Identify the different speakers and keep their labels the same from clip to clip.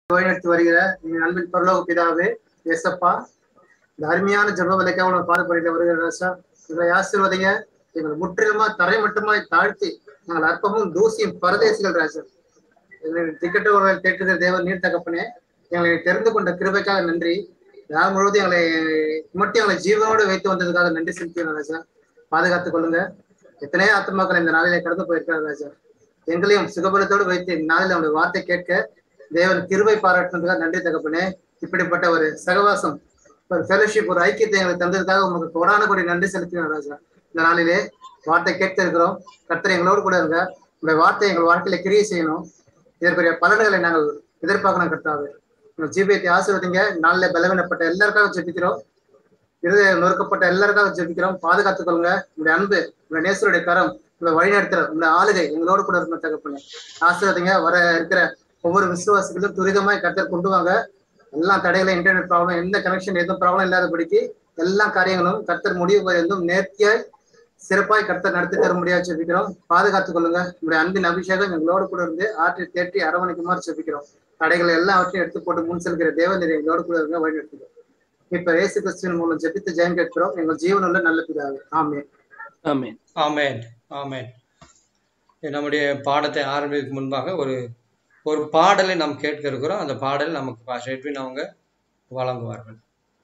Speaker 1: வழிநடத்தி வருகிற எங்கள் அன்பின் பரலோக பிதாவே எஸ்அப்பா இந்த அருமையான ஜப விலைக்காக உங்களை பாடுபடியில் வருகிற ராசா எங்களை ஆசீர்வதிங்க எங்களை முற்றிலுமா தரை மட்டுமாய் தாழ்த்தி நாங்கள் அற்பமும் தூசியும் பரதேசிகள் ராசா எங்களை திக்கெட்டு ஒரு தேட்டுகிற தேவன் நீர் தகப்பனே எங்களை தெரிந்து கொண்ட கிருபைக்காக நன்றி யார் முழுவதும் எங்களை மட்டும் எங்களை ஜீவனோடு வைத்து வந்ததுக்காக நன்றி செலுத்தியோம் ராஜா பாதுகாத்துக் கொள்ளுங்க எத்தனையோ ஆத்மாக்கள் இந்த நாளிலே கடந்து போயிருக்காரு ராஜா எங்களையும் சுகபலத்தோடு வைத்து இந்த நாளில் அவருடைய வார்த்தை கேட்க தேவன் கிருபை பாராட்டுனதுக்காக நன்றி தகப்பனே இப்படிப்பட்ட ஒரு சகவாசம் ஒரு ஃபெலோஷிப் ஒரு ஐக்கியத்தை எங்களுக்கு தந்ததுக்காக உங்களுக்கு கோடான கோடி நன்றி செலுத்தினோம் ராஜா இந்த நாளிலே வார்த்தை கேட்க இருக்கிறோம் கர்த்தர் எங்களோடு கூட இருங்க உங்களுடைய வார்த்தை எங்கள் வாழ்க்கையில கிரியை செய்யணும் இதற்குரிய பலன்களை நாங்கள் எதிர்பார்க்கணும் கர்த்தாவே உங்கள் ஜீவியத்தை ஆசீர்வதிங்க நாளில் பலவீனப்பட்ட எல்லாருக்காக ஜெபிக்கிறோம் இருதய நொறுக்கப்பட்ட எல்லாருக்காக ஜெபிக்கிறோம் பாதுகாத்துக் கொள்ளுங்க உங்களுடைய அன்பு உங்களுடைய நேசருடைய கரம் உங்களை வழிநடத்துற உங்களுடைய ஆளுகை எங்களோடு கூட இருக்கணும் தகப்பனே ஆசீர்வதிங்க வர இருக்கிற ஒவ்வொரு விசுவாசிகளும் துரிதமாய் கர்த்தர் கொண்டு வாங்க எல்லா தடைகளும் இன்டர்நெட் ப்ராப்ளம் எந்த கனெக்ஷன் எதுவும் ப்ராப்ளம் இல்லாதபடிக்கு எல்லா காரியங்களும் கர்த்தர் முடிவு இருந்தும் நேர்த்தியாய் சிறப்பாய் கர்த்தர் நடத்தி தர முடியாது ஜெபிக்கிறோம் பாதுகாத்துக் கொள்ளுங்க உங்களுடைய அன்பின் அபிஷேகம் எங்களோடு கூட இருந்து ஆற்றி தேற்றி அரவணைக்குமாறு ஜெபிக்கிறோம் தடைகளை எல்லாவற்றையும் எடுத்து போட்டு முன் செல்கிற தேவநீரை எங்களோடு கூட இருங்க வழிநடத்துகிறோம் இப்ப இயேசு கிறிஸ்துவின் மூலம் ஜெபித்து ஜெயம் கேட்கிறோம் எங்கள் ஜீவனுள்ள நல்ல பிதாவே ஆமே
Speaker 2: ஆமென்
Speaker 3: ஆமென் ஆமென் நம்முடைய பாடத்தை ஆரம்பிக்கு முன்பாக ஒரு ஒரு பாடலை நாம் கேட்க இருக்கிறோம் அந்த பாடல் நமக்கு பாஷ எட்வின் அவங்க வழங்குவார்கள்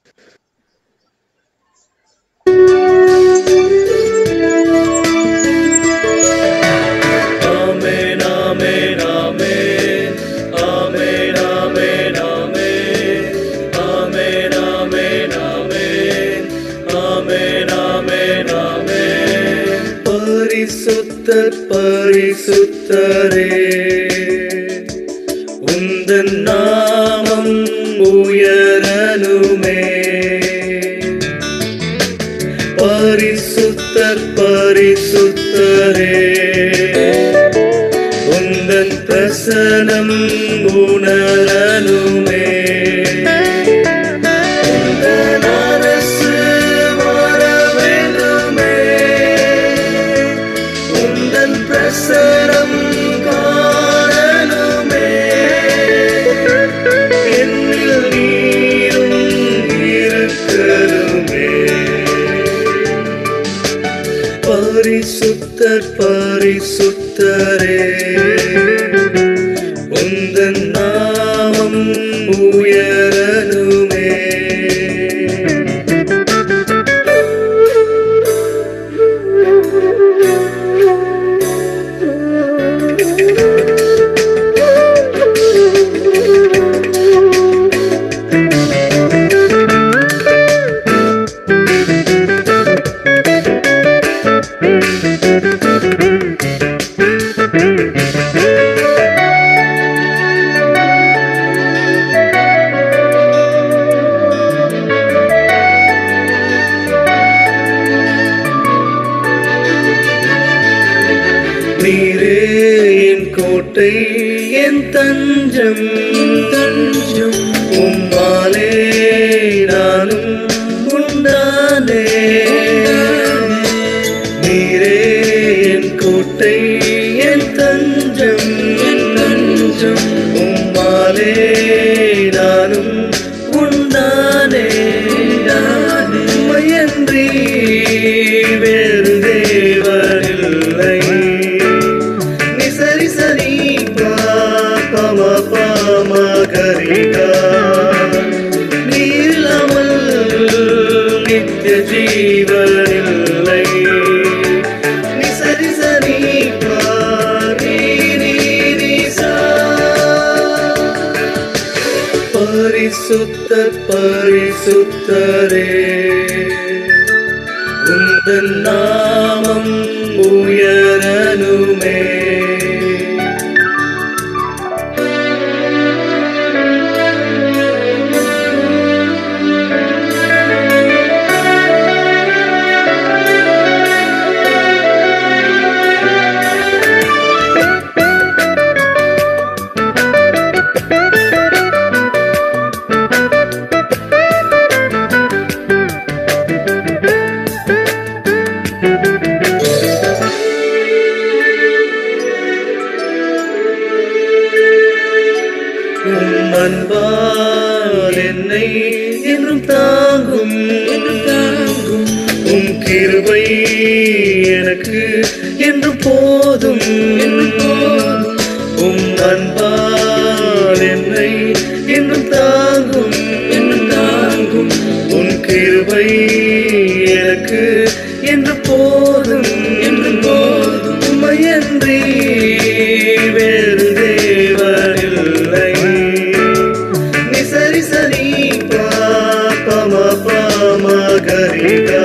Speaker 4: Amen, amen, amen. Amen, amen, amen. Amen, amen, amen. Amen, amen, amen. பரிசுத்தர் பரிசுத்தரே உந்தன் நாமம் உயரனுமே பரிசுத்தர் பரிசுத்தரே உந்தன் பிரசனம் உணரனுமே உந்தன் அரசு வர வேண்டுமே உந்தன் பிரசனம் காணனுமே என்னில் நீரும் இருக்கணுமே பரிசுத்தர் பரிசுத்தரே உந்தன் நாமம் உயரனுமே நீரே என் கோட்டை என் தஞ்சம் தஞ்சம் உம்மாலே நானும் உண்டானே நீரே என் கோட்டை என் தஞ்சம் என் தஞ்சம் உம்மாலே நானும் உண்டானே உம்மையன்றி வேறு தேவனில்லை நிசரி சரி பாம பாம கரிகா நீலாமல் நித்திய ஜீவனில்லை நிசரி சரி பாரி நீரிசா பரிசுத்தர் பரிசுத்தரே உந்தன் நாமம் உயரனுமே அன்பால் என்னை என்றும் தாங்கும் என்றும் தாங்கும் உம் கிருபை எனக்கு என்று போதும் என்று போதும் உம் அன்பால் என்னை என்றும் தாங்கும் என்று தாங்கும் உன் கிருபை எனக்கு என்று போதும் என்று போதும் உமையன்றி வேறு தேவனில்லை நிசரி சரி பாம பாம கரிகா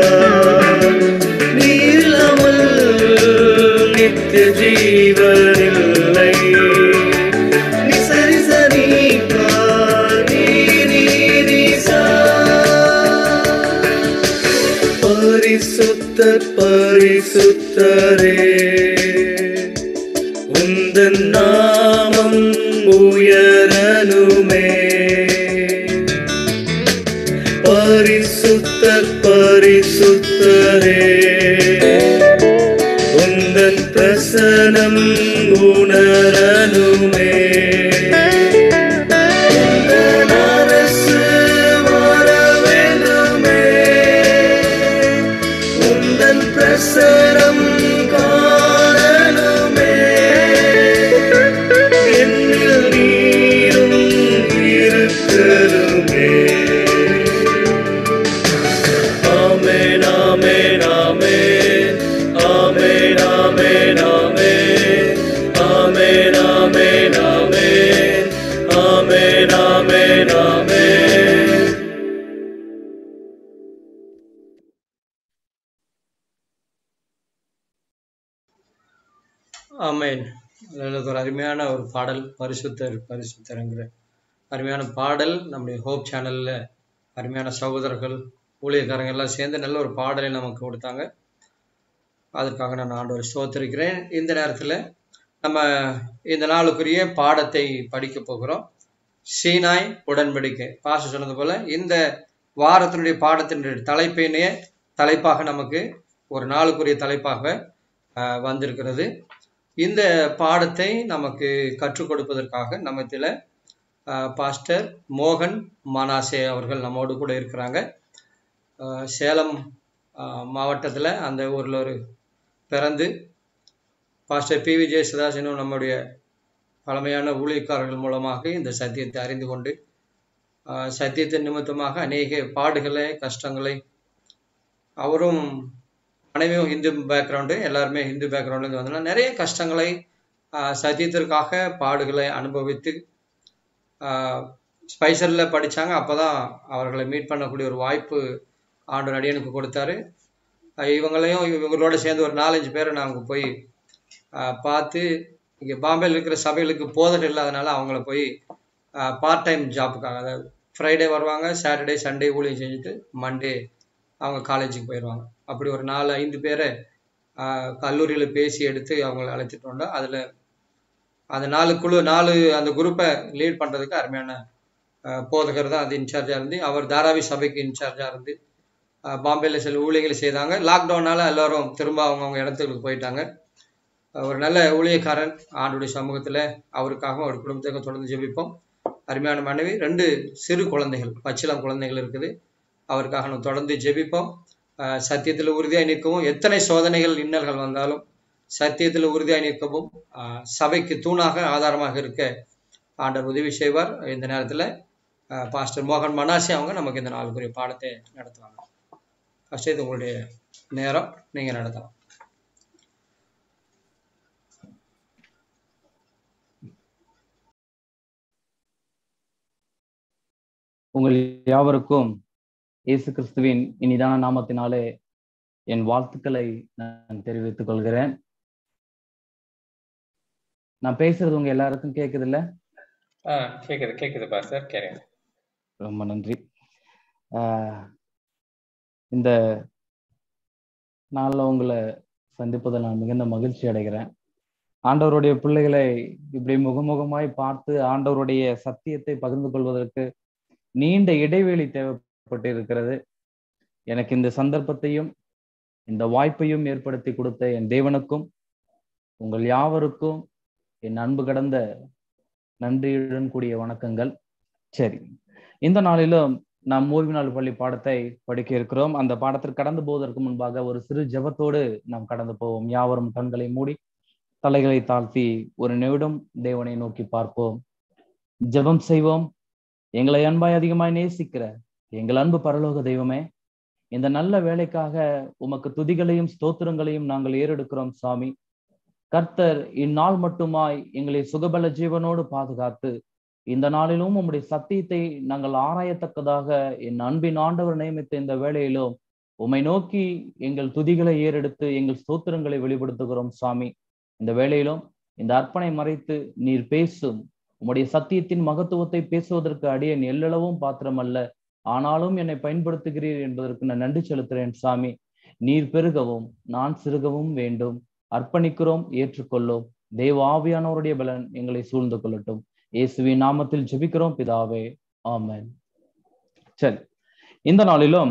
Speaker 4: நீலாமல் நித்திய ஜீவனில்லை நிசரி சரி பா நீ நீ நீ சா பரிசுத்தர் பரிசுத்தரே உந்தன் நாமம் உயரனுமே பரிசுத்தர் பரிசுத்தரே உந்தன் பிரசனம் உணரனுமே உந்தன் அரசு வர வேண்டுமே உந்தன் பிரசரம் காணலுமே என்னில் நீரும் இருக்கலுமே ஆமென் ஆமென் ஆமென் ஆமென் ஆமென் ஆமென் ஆமென் ஆமென் ஆமென் ஆமென் ஆமென் ஆமென்
Speaker 3: ஆமென் அதில் ஒரு அருமையான ஒரு பாடல் பரிசுத்தர் பரிசுத்தருங்கிற அருமையான பாடல் நம்முடைய ஹோப் சேனல்ல அருமையான சகோதரர்கள் ஊழியக்காரங்க எல்லாம் சேர்ந்து நல்ல ஒரு பாடலை நமக்கு கொடுத்தாங்க அதற்காக நான் ஆண்டவர் ஸ்தோத்திரிக்கிறேன் இந்த நேரத்தில் நம்ம இந்த நாளுக்குரிய பாடத்தை படிக்க போகிறோம் சீனாய் உடன்படிக்கை பாச சொன்னது போல இந்த வாரத்தினுடைய பாடத்தினுடைய தலைப்பினையே தலைப்பாக நமக்கு ஒரு நாளுக்குரிய தலைப்பாக ஆஹ், வந்திருக்கிறது இந்த பாடத்தை நமக்கு கற்றுக் கொடுப்பதற்காக நம்மத்தில் பாஸ்டர் மோகன் மனாசே அவர்கள் நம்மோடு கூட இருக்கிறாங்க ஆஹ், சேலம் மாவட்டத்தில் அந்த ஊரில் ஒரு பிறந்து பாஸ்டர் பி வி ஜெயசுதாஸ் என்னும் நம்முடைய பழமையான ஊழியக்காரர்கள் மூலமாக இந்த சத்தியத்தை அறிந்து கொண்டு ஆஹ், சத்தியத்தின் நிமித்தமாக அநேக பாடுகளை கஷ்டங்களை அவரும் மனைவியும் ஹிந்து பேக்ரவுண்டு எல்லாருமே ஹிந்து பேக்ரவுண்ட்லேருந்து வந்தோம்னா நிறைய கஷ்டங்களை ஆஹ், சத்தியத்திற்காக பாடுகளை அனுபவித்து ஸ்பைசரில் படித்தாங்க அப்போ தான் அவர்களை மீட் பண்ணக்கூடிய ஒரு வாய்ப்பு ஆண்டு அடியனுக்கு கொடுத்தாரு ஆஹ், இவங்களையும் இவங்களோட சேர்ந்து ஒரு நாலஞ்சு பேரை நாங்கள் போய் ஆஹ், பார்த்து இங்கே பாம்பேல இருக்கிற சபைகளுக்கு போதல் இல்லாதனால அவங்கள போய் பார்ட் டைம் ஜாப்புக்காக அதாவது ஃப்ரைடே வருவாங்க சாட்டர்டே சண்டே ஊழியம் செஞ்சுட்டு மண்டே அவங்க காலேஜுக்கு போயிடுவாங்க அப்படி ஒரு நாலு ஐந்து பேரை கல்லூரியில் பேசி எடுத்து அவங்கள அழைச்சிட்டு வந்தோம் அதில் அந்த நாலு குழு நாலு அந்த குரூப்பை லீட் பண்ணுறதுக்கு அருமையான ஆஹ், போதகர் தான் அது இன்சார்ஜாக இருந்து அவர் தாராவி சபைக்கு இன்சார்ஜாக இருந்து ஆஹ், பாம்பேல சில ஊழியங்களை செய்தாங்க லாக்டவுனால எல்லாரும் திரும்ப அவங்கவுங்க இடத்துக்கு போயிட்டாங்க ஆஹ், ஒரு நல்ல ஊழியக்காரன் ஆண்டுடைய சமூகத்தில் அவருக்காகவும் அவர் குடும்பத்துக்கும் தொடர்ந்து ஜெபிப்போம் அருமையான மனைவி ரெண்டு சிறு குழந்தைகள் பச்சிளம் குழந்தைகள் இருக்குது அவருக்காக நம்ம தொடர்ந்து ஜெபிப்போம் ஆஹ் சத்தியத்தில் உறுதியாய் நிற்கவும் எத்தனை சோதனைகள் இன்னல்கள் வந்தாலும் சத்தியத்தில் உறுதியாய் நிற்கவும் ஆஹ் சபைக்கு தூணாக ஆதாரமாக இருக்க ஆண்டவர் உதவி செய்வார் இந்த நேரத்தில் பாஸ்டர் மோகன் மனாசி அவங்க நமக்கு இந்த நாளுக்குரிய பாடத்தை நடத்துவாங்க ஃபஸ்ட்டு இது உங்களுடைய நேரம் நீங்கள் நடத்தலாம்
Speaker 2: உங்கள் யாவருக்கும் இயேசு கிறிஸ்துவின் இனிதான நாமத்தினாலே என் வாழ்த்துக்களை நான் தெரிவித்துக் கொள்கிறேன் நான் பேசுறது உங்க எல்லாருக்கும் கேக்குது இல்ல
Speaker 3: ஆ கேட்குது கேட்குது பாஸ்டர் கேட்குறேன்
Speaker 2: ரொம்ப நன்றி ஆஹ் இந்த நாள்ல உங்களை சந்திப்பதில் நான் மிகுந்த மகிழ்ச்சி அடைகிறேன் ஆண்டவருடைய பிள்ளைகளை இப்படி முகமுகமாய் பார்த்து ஆண்டவருடைய சத்தியத்தை பகிர்ந்து கொள்வதற்கு நீண்ட இடைவெளி தேவைப்பட்டு இருக்கிறது எனக்கு இந்த சந்தர்ப்பத்தையும் இந்த வாய்ப்பையும் ஏற்படுத்தி கொடுத்த என் தேவனுக்கும் உங்கள் யாவருக்கும் என் அன்பு கடந்த நன்றியுடன் கூடிய வணக்கங்கள் சரி இந்த நாளிலும் நாம் ஓய்வு நாள் பள்ளி பாடத்தை படிக்க இருக்கிறோம் அந்த பாடத்திற்கு கடந்து போவதற்கு முன்பாக ஒரு சிறு ஜெபத்தோடு நாம் கடந்து போவோம் யாவரும் கண்களை மூடி தலைகளை தாழ்த்தி ஒரு நிமிடம் தேவனை நோக்கி பார்ப்போம் ஜெபம் செய்வோம் எங்களை அன்பாய் அதிகமாய் நேசிக்கிற எங்கள் அன்பு பரலோக தெய்வமே இந்த நல்ல வேலைக்காக உமக்கு துதிகளையும் ஸ்தோத்திரங்களையும் நாங்கள் ஏறெடுக்கிறோம் சாமி கர்த்தர் இந்நாள் மட்டுமாய் எங்களை சுகபல ஜீவனோடு பாதுகாத்து இந்த நாளிலும் உம்முடைய சத்தியத்தை நாங்கள் ஆராயத்தக்கதாக என் அன்பின் ஆண்டவர் நியமித்த இந்த வேளையிலும் உம்மை நோக்கி எங்கள் துதிகளை ஏறெடுத்து எங்கள் ஸ்தோத்திரங்களை வெளிப்படுத்துகிறோம் சாமி இந்த வேளையிலும் இந்த அர்ப்பணை மறைத்து நீர் பேசும் உம்முடைய சத்தியத்தின் மகத்துவத்தை பேசுவதற்கு அடியேன் எல்லளவும் பாத்திரம் அல்ல ஆனாலும் என்னை பயன்படுத்துகிறீர் என்பதற்கு நான் நன்றி செலுத்துகிறேன் சாமி நீர் பெருகவும் நான் சிறுகவும் வேண்டும் அர்ப்பணிக்கிறோம் ஏற்றுக்கொள்ளோம் தேவ ஆவியானவருடைய பலன் எங்களை சூழ்ந்து கொள்ளட்டும் இயேசுவின் நாமத்தில் ஜெபிக்கிறோம் பிதாவே ஆமென் சரி இந்த நாளிலும்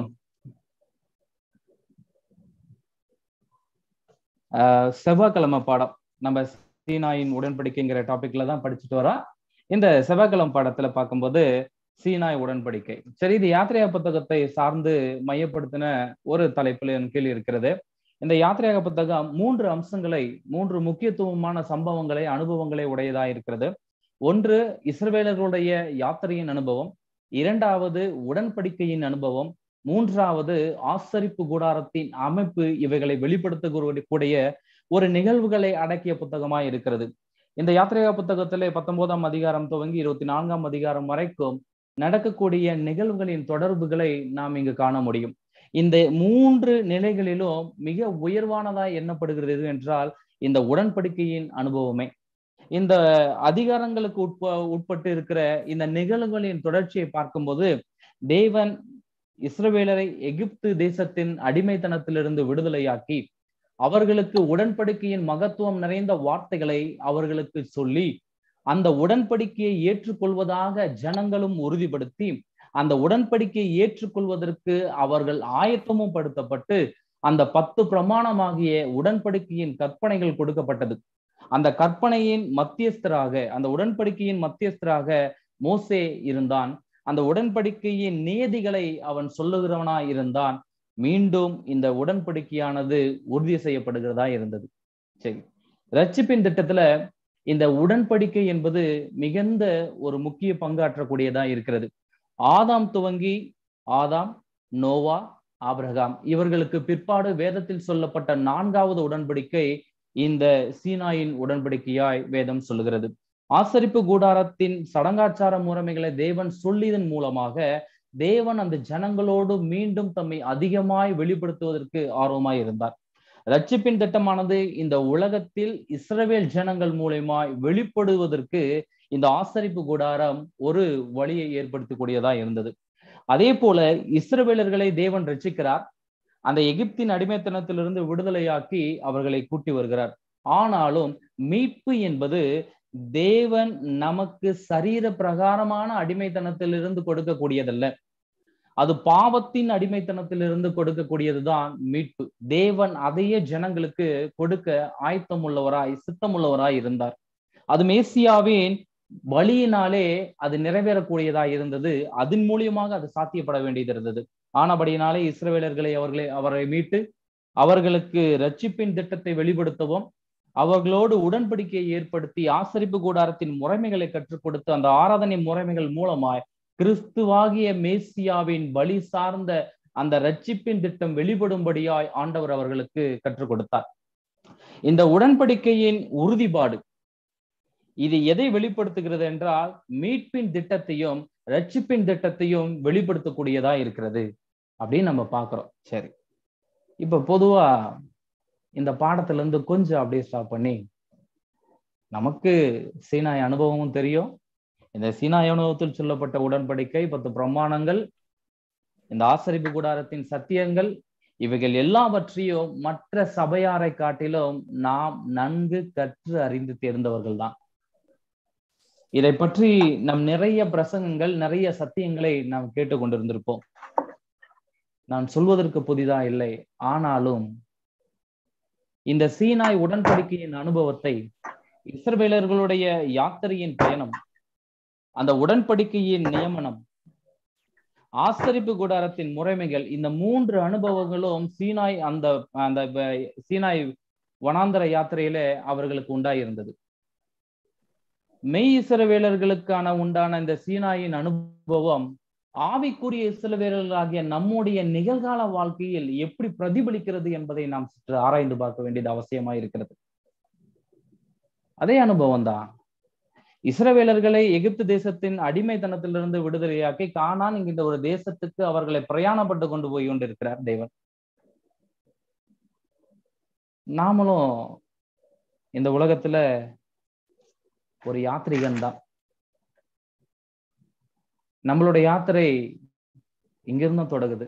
Speaker 2: ஆஹ் செவ்வாய்க்கிழமை பாடம் நம்ம சீனாயின் உடன்படிக்கைங்கிற டாபிக்ல தான் படிச்சுட்டு வரோம் இந்த செவ்வாய்க்கிழமை பாடத்துல பார்க்கும்போது சீனாய் உடன்படிக்கை சரி இது யாத்திரையா புத்தகத்தை சார்ந்து மையப்படுத்தின ஒரு தலைப்புல என் கீழ் இருக்கிறது இந்த யாத்திரையாக புத்தகம் மூன்று அம்சங்களை மூன்று முக்கியத்துவமான சம்பவங்களை அனுபவங்களை உடையதா இருக்கிறது ஒன்று இஸ்ரவேலர்களுடைய யாத்திரையின் அனுபவம் இரண்டாவது உடன்படிக்கையின் அனுபவம் மூன்றாவது ஆசரிப்பு கூடாரத்தின் அமைப்பு இவைகளை வெளிப்படுத்தக்கூடிய ஒரு நிகழ்வுகளை அடக்கிய புத்தகமா இருக்கிறது இந்த யாத்திரையா புத்தகத்திலே பத்தொன்பதாம் அதிகாரம் துவங்கி இருபத்தி நான்காம் அதிகாரம் வரைக்கும் நடக்கக்கூடிய நிகழ்வுகளின் தொடர்புகளை நாம் இங்கு காண முடியும் இந்த மூன்று நிலைகளிலும் மிக உயர்வானதா எண்ணப்படுகிறது என்றால் இந்த உடன்படிக்கையின் அனுபவமே இந்த அதிகாரங்களுக்கு உட்ப உட்பட்டு இருக்கிற இந்த நிகழ்வுகளின் தொடர்ச்சியை பார்க்கும்போது தேவன் இஸ்ரவேலரை எகிப்து தேசத்தின் அடிமைத்தனத்திலிருந்து விடுதலையாக்கி அவர்களுக்கு உடன்படிக்கையின் மகத்துவம் நிறைந்த வார்த்தைகளை அவர்களுக்கு சொல்லி அந்த உடன்படிக்கையை ஏற்றுக்கொள்வதாக ஜனங்களும் உறுதிப்படுத்தி அந்த உடன்படிக்கையை ஏற்றுக்கொள்வதற்கு அவர்கள் ஆயத்தமும் படுத்தப்பட்டு அந்த பத்து பிரமாணமாகிய உடன்படிக்கையின் கற்பனைகள் கொடுக்கப்பட்டது அந்த கற்பனையின் மத்தியஸ்தராக அந்த உடன்படிக்கையின் மத்தியஸ்தராக மோசே இருந்தான் அந்த உடன்படிக்கையின் நியதிகளை அவன் சொல்லுகிறவனா இருந்தான் மீண்டும் இந்த உடன்படிக்கையானது உறுதி செய்யப்படுகிறதா இருந்தது சரி ரட்சிப்பின் திட்டத்துல இந்த உடன்படிக்கை என்பது மிகுந்த ஒரு முக்கிய பங்காற்றக்கூடியதா இருக்கிறது ஆதாம் துவங்கி ஆதாம் நோவா ஆபிரகாம் இவர்களுக்கு பிற்பாடு வேதத்தில் சொல்லப்பட்ட நான்காவது உடன்படிக்கை இந்த சீனாயின் உடன்படிக்கையாய் வேதம் சொல்லுகிறது ஆசரிப்பு கூடாரத்தின் சடங்காச்சார முறைமைகளை தேவன் சொல்லியதன் மூலமாக தேவன் அந்த ஜனங்களோடு மீண்டும் தம்மை அதிகமாய் வெளிப்படுத்துவதற்கு ஆர்வமாய் இருந்தார் ரட்சிப்பின் திட்டமானது இந்த உலகத்தில் இஸ்ரவேல் ஜனங்கள் மூலயமாய் வெளிப்படுவதற்கு இந்த ஆசரிப்பு கூடாரம் ஒரு வழியை ஏற்படுத்தக்கூடியதா இருந்தது அதே போல இஸ்ரவேலர்களை தேவன் ரட்சிக்கிறார் அந்த எகிப்தின் அடிமைத்தனத்திலிருந்து விடுதலையாக்கி அவர்களை கூட்டி வருகிறார் ஆனாலும் மீட்பு என்பது தேவன் நமக்கு சரீர பிரகாரமான அடிமைத்தனத்திலிருந்து கொடுக்கக்கூடியதல்ல அது பாவத்தின் அடிமைத்தனத்திலிருந்து கொடுக்கக்கூடியதுதான் மீட்பு தேவன் அதையே ஜனங்களுக்கு கொடுக்க ஆயத்தம் உள்ளவராய் சித்தம் உள்ளவராய் இருந்தார் அது மேசியாவின் வழியினாலே அது நிறைவேறக்கூடியதா இருந்தது அதன் மூலியமாக அது சாத்தியப்பட வேண்டியது இருந்தது ஆனபடியினாலே இஸ்ரவேலர்களை அவர்களை அவரை மீட்டு அவர்களுக்கு ரட்சிப்பின் திட்டத்தை வெளிப்படுத்தவும் அவர்களோடு உடன்படிக்கையை ஏற்படுத்தி ஆசரிப்பு கூடாரத்தின் முறைமைகளை கற்றுக் கொடுத்து அந்த ஆராதனை முறைமைகள் மூலமாய் கிறிஸ்துவாகிய மேசியாவின் வழி சார்ந்த அந்த ரட்சிப்பின் திட்டம் வெளிப்படும்படியாய் ஆண்டவர் அவர்களுக்கு கற்றுக் கொடுத்தார் இந்த உடன்படிக்கையின் உறுதிப்பாடு இது எதை வெளிப்படுத்துகிறது என்றால் மீட்பின் திட்டத்தையும் ரட்சிப்பின் திட்டத்தையும் வெளிப்படுத்தக்கூடியதா இருக்கிறது அப்படின்னு நம்ம பாக்குறோம் சரி இப்ப பொதுவா இந்த பாடத்துல இருந்து கொஞ்சம் அப்படியே ஸ்டாப் பண்ணி நமக்கு சீனாய் அனுபவமும் தெரியும் இந்த சீனாய் அனுபவத்தில் சொல்லப்பட்ட உடன்படிக்கை பத்து பிரமாணங்கள் இந்த ஆசரிப்பு கூடாரத்தின் சத்தியங்கள் இவைகள் எல்லாவற்றையும் மற்ற சபையாரை காட்டிலும் நாம் நன்கு கற்று அறிந்து தேர்ந்தவர்கள் தான் இதை பற்றி நம் நிறைய பிரசங்கங்கள் நிறைய சத்தியங்களை நாம் கேட்டுக்கொண்டிருந்திருப்போம் நான் சொல்வதற்கு புதிதா இல்லை ஆனாலும் இந்த சீனாய் உடன்படிக்கையின் அனுபவத்தை இஸ்ரவேலர்களுடைய யாத்திரையின் பயணம் அந்த உடன்படிக்கையின் நியமனம் ஆசரிப்பு கூடாரத்தின் முறைமைகள் இந்த மூன்று அனுபவங்களும் சீனாய் அந்த அந்த வ- சீனாய் வனாந்தர யாத்திரையில அவர்களுக்கு உண்டாயிருந்தது மெய் இஸ்ரவேலர்களுக்கான உண்டான இந்த சீனாயின் அனுபவம் ஆவிக்குரிய இஸ்ரவேலர்களாகிய நம்முடைய நிகழ்கால வாழ்க்கையில் எப்படி பிரதிபலிக்கிறது என்பதை நாம் சற்று ஆராய்ந்து பார்க்க வேண்டியது அவசியமா இருக்கிறது அதே அனுபவம் தான் இஸ்ரவேலர்களை எகிப்து தேசத்தின் அடிமைத்தனத்திலிருந்து விடுதலையாக்கி கானான் என்கின்ற ஒரு தேசத்துக்கு அவர்களை பிரயாணப்பட்டு கொண்டு போய் கொண்டிருக்கிறார் தேவன் நாமளும் இந்த உலகத்துல ஒரு யாத்ரிகன் தான் நம்மளுடைய யாத்திரை இங்கிருந்தும் தொடங்குது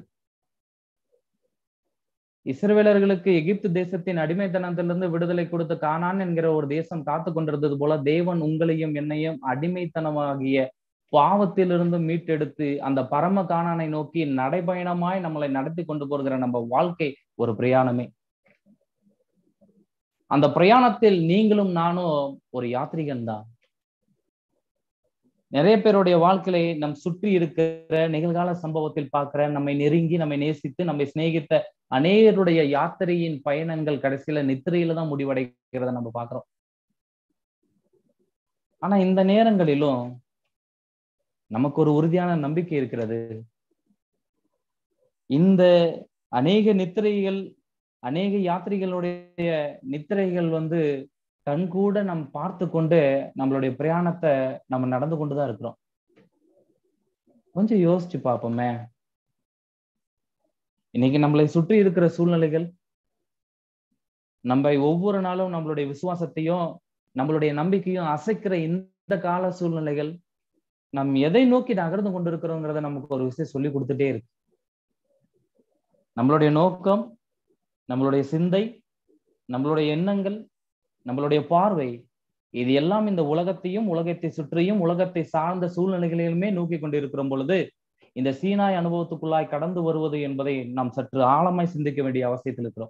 Speaker 2: இஸ்ரவேலர்களுக்கு எகிப்து தேசத்தின் அடிமைத்தனத்திலிருந்து விடுதலை கொடுத்து கானான் என்கிற ஒரு தேசம் காத்து கொண்டிருந்தது போல தேவன் உங்களையும் என்னையும் அடிமைத்தனமாகிய பாவத்திலிருந்து மீட்டெடுத்து அந்த பரம கானானை நோக்கி நடைபயணமாய் நம்மளை நடத்தி கொண்டு போகிற நம்ம வாழ்க்கை ஒரு பிரயாணமே அந்த பிரயாணத்தில் நீங்களும் நானும் ஒரு யாத்ரிகன் தான் நிறைய பேருடைய வாழ்க்கையை நம் சுற்றி இருக்கிற நிகழ்கால சம்பவத்தில் பார்க்கிற நம்மை நெருங்கி நம்மை நேசித்து நம்மை சிநேகித்த அநேகருடைய யாத்திரையின் பயணங்கள் கடைசியில நித்திரையில தான் முடிவடைகிறத நம்ம பார்க்கிறோம் ஆனா இந்த நேரங்களிலும் நமக்கு ஒரு உறுதியான நம்பிக்கை இருக்கிறது இந்த அநேக நித்திரைகள் அநேக யாத்திரிகளுடைய நித்திரைகள் வந்து கண்கூட நம்ம பார்த்து கொண்டு நம்மளுடைய பிரயாணத்தை நம்ம நடந்து கொண்டுதான் இருக்கிறோம் கொஞ்சம் யோசிச்சு பார்ப்போமே இன்னைக்கு நம்மளை சுற்றி இருக்கிற சூழ்நிலைகள் நம்ம ஒவ்வொரு நாளும் நம்மளுடைய விசுவாசத்தையும் நம்மளுடைய நம்பிக்கையும் அசைக்கிற இந்த கால சூழ்நிலைகள் நம் எதை நோக்கி நகர்ந்து கொண்டிருக்கிறோங்கிறத நமக்கு ஒரு விஷயம் சொல்லி கொடுத்துட்டே இருக்கு நம்மளுடைய நோக்கம் நம்மளுடைய சிந்தை நம்மளுடைய எண்ணங்கள் நம்மளுடைய பார்வை இது எல்லாம் இந்த உலகத்தையும் உலகத்தை சுற்றியும் உலகத்தை சார்ந்த சூழ்நிலைகளிலுமே நோக்கி கொண்டிருக்கிற பொழுது இந்த சீனாய் அனுபவத்துக்குள்ளாய் கடந்து வருவது என்பதை நாம் சற்று ஆழமாய் சிந்திக்க வேண்டிய அவசியத்தில் இருக்கிறோம்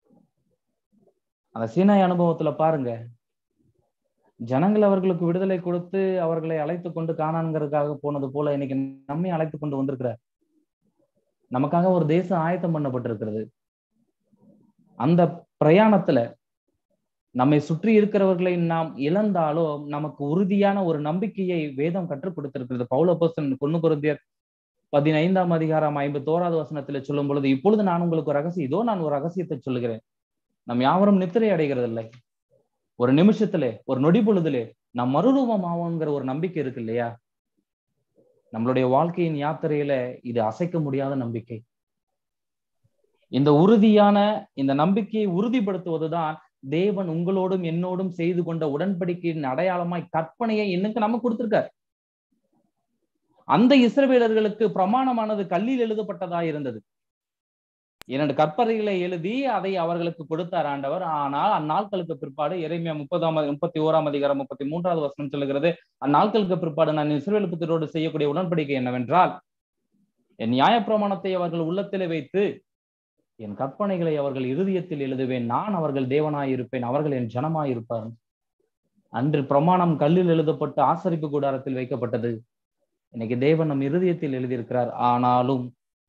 Speaker 2: அந்த சீனாய் அனுபவத்துல பாருங்க ஜனங்கள் அவர்களுக்கு விடுதலை கொடுத்து அவர்களை அழைத்து கொண்டு காணான்கிறதுக்காக போனது போல இன்னைக்கு நம்மை அழைத்து கொண்டு வந்திருக்கிறார் நமக்காக ஒரு தேசம் ஆயத்தம் பண்ணப்பட்டிருக்கிறது அந்த பிரயாணத்துல நம்மை சுற்றி இருக்கிறவர்களை நாம் இழந்தாலோ நமக்கு உறுதியான ஒரு நம்பிக்கையை வேதம் கற்றுக் கொடுத்திருக்கிறது பௌலபோசன் பொண்ணு குருந்தியர் பதினைந்தாம் அதிகாரம் ஐம்பத்தோராவது வசனத்துல சொல்லும் பொழுது இப்பொழுது நான் உங்களுக்கு ஒரு ரகசியம் இதோ நான் ஒரு ரகசியத்தை சொல்லுகிறேன் நம் யாவரும் நித்திரை அடைகிறதில்லை ஒரு நிமிஷத்திலே ஒரு நொடி பொழுதிலே நாம் மறுரூபம் ஆவோங்கிற ஒரு நம்பிக்கை இருக்கு இல்லையா நம்மளுடைய வாழ்க்கையின் யாத்திரையில இது அசைக்க முடியாத நம்பிக்கை இந்த உறுதியான இந்த நம்பிக்கையை உறுதிப்படுத்துவதுதான் தேவன் உங்களோடும் என்னோடும் செய்து கொண்ட உடன்படிக்கையின் அடையாளமாய் கற்பனையை இன்னுக்கு நம்ம கொடுத்திருக்கார் அந்த இஸ்ரவேலர்களுக்கு பிரமாணமானது கல்லில் எழுதப்பட்டதா இருந்தது இரண்டு கற்பறைகளை எழுதி அதை அவர்களுக்கு கொடுத்தார் ஆண்டவர் ஆனால் அந்நாட்களுக்கு பிற்பாடு இறைமையா முப்பதாம் முப்பத்தி ஓராம் அதிகாரம் முப்பத்தி மூன்றாவது வசனம் சொல்லுகிறது அந்நாட்களுக்கு பிற்பாடு நான் இஸ்ரவேல் புத்திரோடு செய்யக்கூடிய உடன்படிக்கை என்னவென்றால் என் நியாயப்பிரமாணத்தை அவர்கள் உள்ளத்திலே வைத்து என் கற்பனைகளை அவர்கள் இருதயத்தில் எழுதுவேன் நான் அவர்கள் தேவனாய் இருப்பேன் அவர்கள் என் ஜனமாய் இருப்பார் அன்று பிரமாணம் கல்லில் எழுதப்பட்டு ஆசரிப்பு கூடாரத்தில் வைக்கப்பட்டது இன்னைக்கு தேவன் நம் இருதயத்தில் எழுதியிருக்கிறார் ஆனாலும்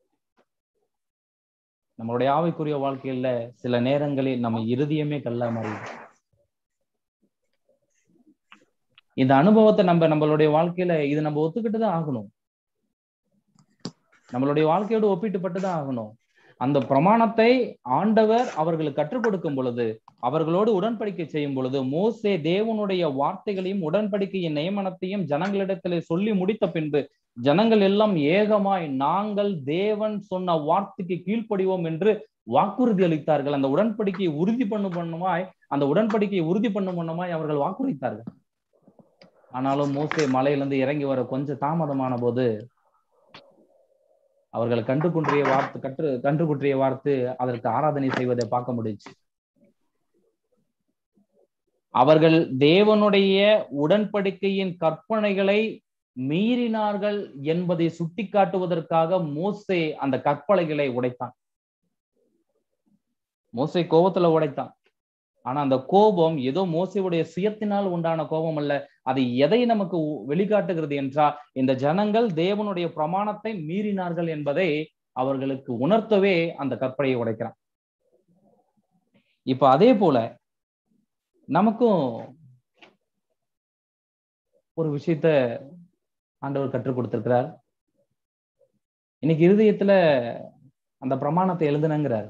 Speaker 2: நம்மளுடைய ஆவைக்குரிய வாழ்க்கையில சில நேரங்களில் நம்ம இருதயமே கல்லா மாறி இந்த அனுபவத்தை நம்ம நம்மளுடைய வாழ்க்கையில இது நம்ம ஒத்துக்கிட்டு தான் ஆகணும் நம்மளுடைய வாழ்க்கையோடு ஒப்பிட்டுப்பட்டு தான் ஆகணும் அந்த பிரமாணத்தை ஆண்டவர் அவர்களுக்கு கற்றுக் கொடுக்கும் பொழுது அவர்களோடு உடன்படிக்கை செய்யும் பொழுது மோசே தேவனுடைய வார்த்தைகளையும் உடன்படிக்கையின் நியமனத்தையும் ஜனங்களிடத்திலே சொல்லி முடித்த பின்பு ஜனங்கள் எல்லாம் ஏகமாய் நாங்கள் தேவன் சொன்ன வார்த்தைக்கு கீழ்ப்படிவோம் என்று வாக்குறுதி அளித்தார்கள் அந்த உடன்படிக்கையை உறுதி பண்ணும் பண்ணுமாய் அந்த உடன்படிக்கையை உறுதி பண்ணும் பண்ணுமாய் அவர்கள் வாக்குறுதித்தார்கள் ஆனாலும் மோசே மலையிலிருந்து இறங்கி வர கொஞ்சம் தாமதமான போது அவர்கள் கண்டு குன்றிய வார்த்தை கற்று கன்று குன்றிய வார்த்து அதற்கு ஆராதனை செய்வதை பார்க்க முடிச்சு அவர்கள் தேவனுடைய உடன்படிக்கையின் கற்பனைகளை மீறினார்கள் என்பதை சுட்டிக்காட்டுவதற்காக மோசே அந்த கற்பனைகளை உடைத்தான் மோசை கோபத்துல உடைத்தான் ஆனா அந்த கோபம் ஏதோ மோசையுடைய சுயத்தினால் உண்டான கோபம் அல்ல அது எதை நமக்கு உ- வெளிக்காட்டுகிறது என்றால் இந்த ஜனங்கள் தேவனுடைய பிரமாணத்தை மீறினார்கள் என்பதை அவர்களுக்கு உணர்த்தவே அந்த கற்பனையை உடைக்கிறான் இப்ப அதே போல நமக்கும் ஒரு விஷயத்த ஆண்டவர் கற்றுக் கொடுத்திருக்கிறார் இன்னைக்கு இருதயத்துல அந்த பிரமாணத்தை எழுதுனங்கிறார்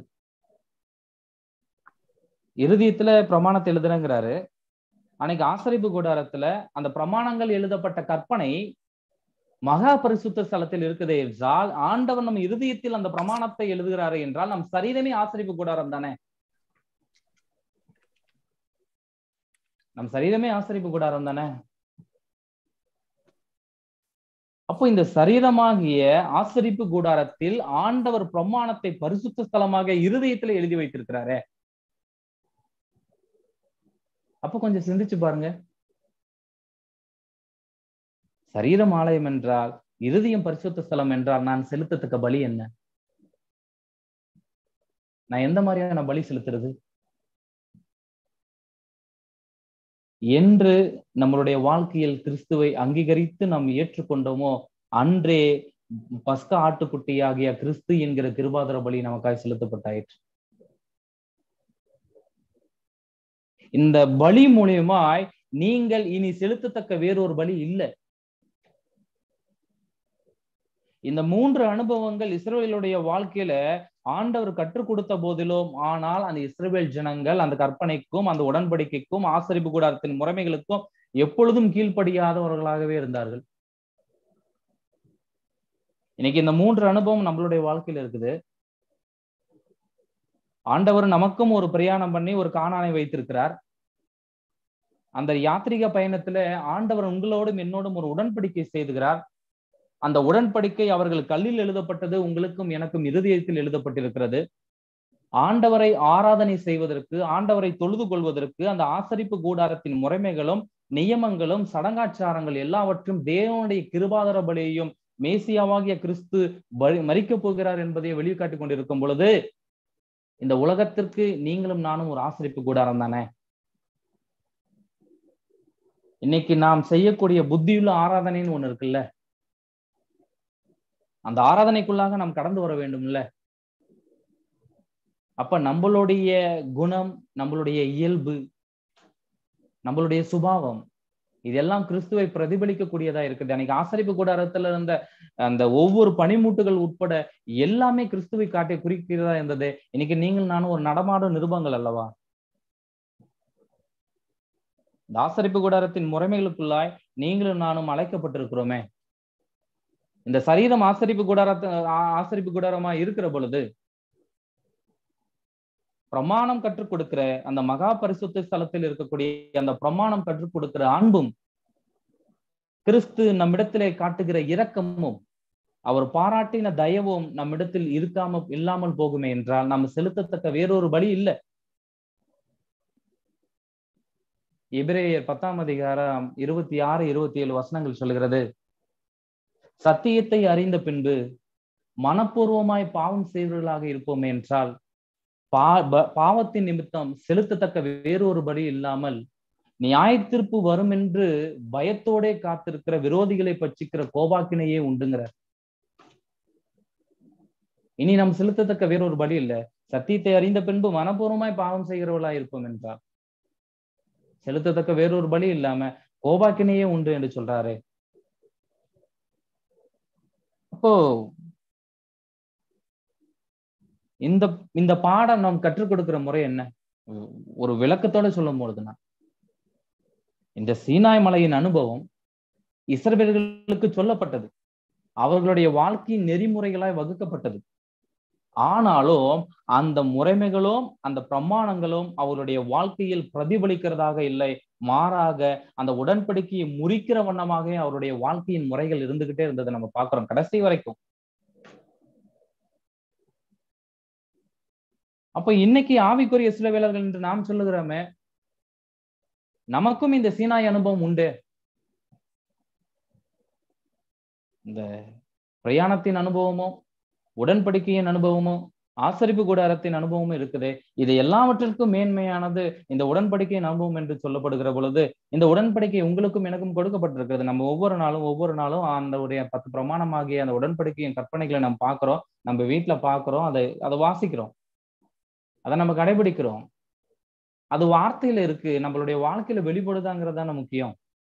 Speaker 2: இருதயத்துல பிரமாணத்தை எழுதுனங்கிறாரு அன்னைக்கு ஆசரிப்பு கூடாரத்துல அந்த பிரமாணங்கள் எழுதப்பட்ட கற்பனை மகா பரிசுத்த ஸ்தலத்தில் இருக்குதே என்றால் ஆண்டவர் நம் இருதயத்தில் அந்த பிரமாணத்தை எழுதுகிறாரு என்றால் நம் சரீரமே ஆசரிப்பு கூடாரம் தானே நம் சரீரமே ஆசரிப்பு கூடாரம் தானே அப்போ இந்த சரீரமாகிய ஆசரிப்பு கூடாரத்தில் ஆண்டவர் பிரமாணத்தை பரிசுத்த ஸ்தலமாக இருதயத்துல எழுதி வைத்திருக்கிறாரே அப்ப கொஞ்சம் சிந்திச்சு பாருங்க சரீரம் ஆலயம் என்றால் இருதயம் பரிசுத்த ஸ்தலம் என்றால் நான் செலுத்தத்தக்க பலி என்ன நான் எந்த மாதிரியான பலி செலுத்துறது என்று நம்மளுடைய வாழ்க்கையில் கிறிஸ்துவை அங்கீகரித்து நாம் ஏற்றுக்கொண்டோமோ அன்றே பஸ்க ஆட்டுக்குட்டியாகிய கிறிஸ்து என்கிற கிருபாதர பலி நமக்காய் செலுத்தப்பட்டாயிற்று இந்த பலி மூலியமாய் நீங்கள் இனி செலுத்தத்தக்க வேறொரு பலி இல்லை இந்த மூன்று அனுபவங்கள் இஸ்ரேலுடைய வாழ்க்கையில ஆண்டவர் கற்றுக் கொடுத்த போதிலும் ஆனால் அந்த இஸ்ரேல் ஜனங்கள் அந்த கற்பனைக்கும் அந்த உடன்படிக்கைக்கும் ஆசரிப்பு கூடாரத்தின் முறைமைகளுக்கும் எப்பொழுதும் கீழ்ப்படியாதவர்களாகவே இருந்தார்கள் இன்னைக்கு இந்த மூன்று அனுபவம் நம்மளுடைய வாழ்க்கையில இருக்குது ஆண்டவர் நமக்கும் ஒரு பிரயாணம் பண்ணி ஒரு காணானை வைத்திருக்கிறார் அந்த யாத்திரிக பயணத்துல ஆண்டவர் உங்களோடும் என்னோடும் ஒரு உடன்படிக்கை செய்துகிறார் அந்த உடன்படிக்கை அவர்கள் கல்லில் எழுதப்பட்டது உங்களுக்கும் எனக்கும் இருதயத்தில் எழுதப்பட்டிருக்கிறது ஆண்டவரை ஆராதனை செய்வதற்கு ஆண்டவரை தொழுது கொள்வதற்கு அந்த ஆசரிப்பு கூடாரத்தின் முறைமைகளும் நியமங்களும் சடங்காச்சாரங்கள் எல்லாவற்றும் தேவனுடைய கிருபாதர பலியையும் மேசியாவாகிய கிறிஸ்து பலி மறிக்கப் போகிறார் என்பதை வெளிக்காட்டிக் கொண்டிருக்கும் பொழுது இந்த உலகத்திற்கு நீங்களும் நானும் ஒரு ஆசரிப்பு கூடாரம் தானே இன்னைக்கு நாம் செய்யக்கூடிய புத்தியுள்ள ஆராதனைன்னு ஒண்ணு இருக்குல்ல அந்த ஆராதனைக்குள்ளாக நாம் கடந்து வர வேண்டும்ல அப்ப நம்மளுடைய குணம் நம்மளுடைய இயல்பு நம்மளுடைய சுபாவம் இதெல்லாம் கிறிஸ்துவை பிரதிபலிக்கக்கூடியதா இருக்குது அன்னைக்கு ஆசரிப்பு கூடாரத்துல இருந்த அந்த ஒவ்வொரு பனிமூட்டுகள் உட்பட எல்லாமே கிறிஸ்துவை காட்டி குறிக்கிறதா இருந்தது இன்னைக்கு நீங்கள் நானும் ஒரு நடமாடும் நிருபங்கள் அல்லவா இந்த ஆசரிப்பு கூடாரத்தின் முறைமைகளுக்குள்ளாய் நீங்களும் நானும் அழைக்கப்பட்டிருக்கிறோமே இந்த சரீரம் ஆசரிப்பு கூடாரத்து ஆ- ஆசரிப்பு கூடாரமா இருக்கிற பொழுது பிரமாணம் கற்றுக் கொடுக்கிற அந்த மகா பரிசுத்த ஸ்தலத்தில் இருக்கக்கூடிய அந்த பிரமாணம் கற்றுக் கொடுக்கிற அன்பும் கிறிஸ்து நம்மிடத்திலே காட்டுகிற இரக்கமும் அவர் பாராட்டின தயவும் நம்மிடத்தில் இருக்காம இல்லாமல் போகுமே என்றால் நாம் செலுத்தத்தக்க வேறொரு பலி இல்லை எபிரேயர் பத்தாம் அதிகாரம் இருபத்தி ஆறு இருபத்தி ஏழு வசனங்கள் சொல்கிறது சத்தியத்தை அறிந்த பின்பு மனப்பூர்வமாய் பாவம் செய்வர்களாக இருப்போமே என்றால் பா ப- பாவத்தின் நிமித்தம் செலுத்தத்தக்க வேறொரு பலி இல்லாமல் நியாயத்தீர்ப்பு வரும் என்று பயத்தோடே காத்திருக்கிற விரோதிகளை பட்சிக்கிற கோபாக்கினையே உண்டுங்கிறார் இனி நாம் செலுத்தத்தக்க வேறொரு பலி இல்ல சத்தியத்தை அறிந்த பின்பு மனப்பூர்வமாய் பாவம் செய்கிறவர்களா இருப்போம் என்றார் செலுத்தத்தக்க வேறொரு பலி இல்லாம கோபாக்கினையே உண்டு என்று சொல்றாரு அப்போ இந்த இந்த பாடம் நாம் கற்றுக் கொடுக்கிற முறை என்ன ஒ- ஒரு விளக்கத்தோட சொல்லும் பொழுதுனா இந்த சீனாய் மலையின் அனுபவம் இஸ்ரவேலர்களுக்கு சொல்லப்பட்டது அவர்களுடைய வாழ்க்கையின் நெறிமுறைகளாய் வகுக்கப்பட்டது ஆனாலும் அந்த முறைமைகளும் அந்த பிரமாணங்களும் அவருடைய வாழ்க்கையில் பிரதிபலிக்கிறதாக இல்லை மாறாக அந்த உடன்படிக்கையை முறிக்கிற வண்ணமாக அவருடைய வாழ்க்கையின் முறைகள் இருந்துகிட்டே இருந்ததை நம்ம பார்க்கிறோம் கடைசி வரைக்கும் அப்ப இன்னைக்கு ஆவிக்குரிய இஸ்ரவேலர்கள் என்று நாம் சொல்லுகிறோமே நமக்கும் இந்த சீனாய் அனுபவம் உண்டு இந்த பிரயாணத்தின் அனுபவமோ உடன்படிக்கையின் அனுபவமோ ஆசரிப்பு கூடாரத்தின் அனுபவமும் இருக்குது இது எல்லாவற்றிற்கும் மேன்மையானது இந்த உடன்படிக்கையின் அனுபவம் என்று சொல்லப்படுகிற பொழுது இந்த உடன்படிக்கை உங்களுக்கும் எனக்கும் கொடுக்கப்பட்டிருக்கிறது நம்ம ஒவ்வொரு நாளும் ஒவ்வொரு நாளும் அந்த உடைய பத்து பிரமாணமாகிய அந்த உடன்படிக்கையின் கற்பனைகளை நம்ம பார்க்கிறோம் நம்ம வீட்டுல பார்க்கிறோம் அதை அதை வாசிக்கிறோம் அதை நம்ம கடைபிடிக்கிறோம் அது வார்த்தையில இருக்கு நம்மளுடைய வாழ்க்கையில வெளிப்படுதாங்கிறது தானே முக்கியம்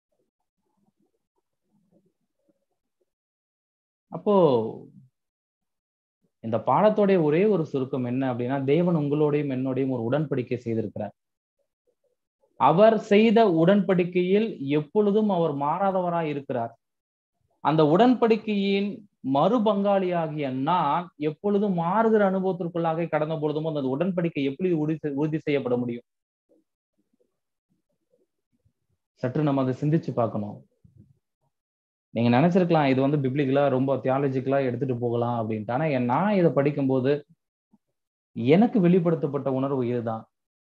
Speaker 2: அப்போ இந்த பாடத்தோடைய ஒரே ஒரு சுருக்கம் என்ன அப்படின்னா தேவன் உங்களோடையும் என்னோடையும் ஒரு உடன்படிக்கை செய்திருக்கிறார் அவர் செய்த உடன்படிக்கையில் எப்பொழுதும் அவர் மாறாதவராய் இருக்கிறார் அந்த உடன்படிக்கையின் மறு பங்காளியாகிய நான் எப்பொழுதும் மாறுகிற அனுபவத்திற்குள்ளாக கடந்த பொழுதும் அந்த உடன்படிக்கை எப்படி உறுதி உறுதி செய்யப்பட முடியும் சற்று நம்ம அதை சிந்திச்சு பார்க்கணும் நீங்க நினைச்சிருக்கலாம் இது வந்து பிப்ளிக்கலா ரொம்ப தியாலஜிக்கலா எடுத்துட்டு போகலாம் அப்படின்ட்டு ஆனா நான் இதை படிக்கும்போது எனக்கு வெளிப்படுத்தப்பட்ட உணர்வு இதுதான்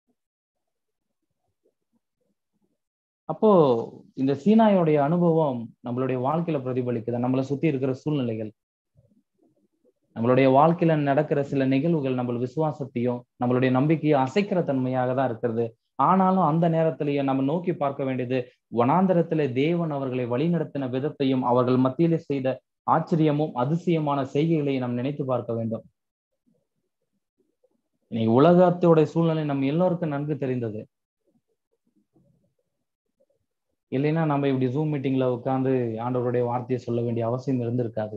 Speaker 2: அப்போ இந்த சீனாயோடைய அனுபவம் நம்மளுடைய வாழ்க்கையில பிரதிபலிக்குது நம்மளை சுத்தி இருக்கிற சூழ்நிலைகள் நம்மளுடைய வாழ்க்கையில நடக்கிற சில நிகழ்வுகள் நம்ம விசுவாசத்தையும் நம்மளுடைய நம்பிக்கையும் அசைக்கிற தன்மையாக தான் இருக்கிறது ஆனாலும் அந்த நேரத்திலேயே நம்ம நோக்கி பார்க்க வேண்டியது வனாந்தரத்திலே தேவன் அவர்களை வழிநடத்தின விதத்தையும் அவர்கள் மத்தியிலே செய்த ஆச்சரியமும் அதிசயமான செய்கைகளையும் நாம் நினைத்து பார்க்க வேண்டும் இன்னைக்கு உலகத்தோட சூழ்நிலை நம்ம எல்லோருக்கும் நன்கு தெரிந்தது இல்லைன்னா நம்ம இப்படி ஜூம் மீட்டிங்ல உட்காந்து ஆண்டவருடைய வார்த்தையை சொல்ல வேண்டிய அவசியம் இருந்திருக்காது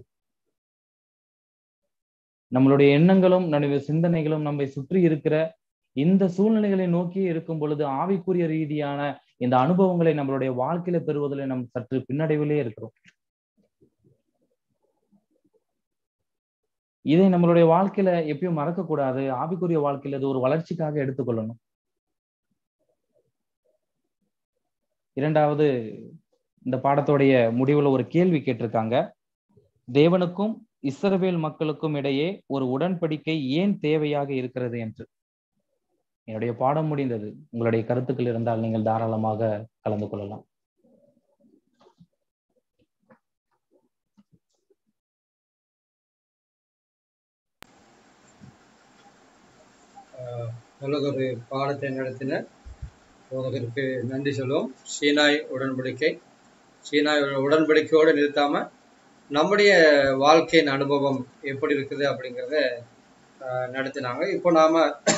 Speaker 2: நம்மளுடைய எண்ணங்களும் நம்முடைய சிந்தனைகளும் நம்மை சுற்றி இருக்கிற இந்த சூழ்நிலைகளை நோக்கி இருக்கும் பொழுது ஆவிக்குரிய ரீதியான இந்த அனுபவங்களை நம்மளுடைய வாழ்க்கையில பெறுவதில் நம்ம சற்று பின்னடைவிலே இருக்கிறோம் இதை நம்மளுடைய வாழ்க்கையில எப்பயும் மறக்க கூடாது ஆவிக்குரிய வாழ்க்கையில இது ஒரு வளர்ச்சிக்காக எடுத்துக்கொள்ளணும் இரண்டாவது இந்த பாடத்தோடைய முடிவுல ஒரு கேள்வி கேட்டிருக்காங்க தேவனுக்கும் இஸ்ரவேல் மக்களுக்கும் இடையே ஒரு உடன்படிக்கை ஏன் தேவையாக இருக்கிறது என்று என்னுடைய பாடம் முடிந்தது உங்களுடைய கருத்துக்கள் இருந்தால் நீங்கள் தாராளமாக கலந்து கொள்ளலாம்
Speaker 3: நல்லதொரு பாடத்தை நடத்தின போதகருக்கு நன்றி சொல்லுவோம் சீனாய் உடன்படிக்கை சீனாய் உடன்படிக்கையோடு நிறுத்தாம நம்முடைய வாழ்க்கையின் அனுபவம் எப்படி இருக்குது அப்படிங்கிறத நடத்தினாங்க இப்போ நாம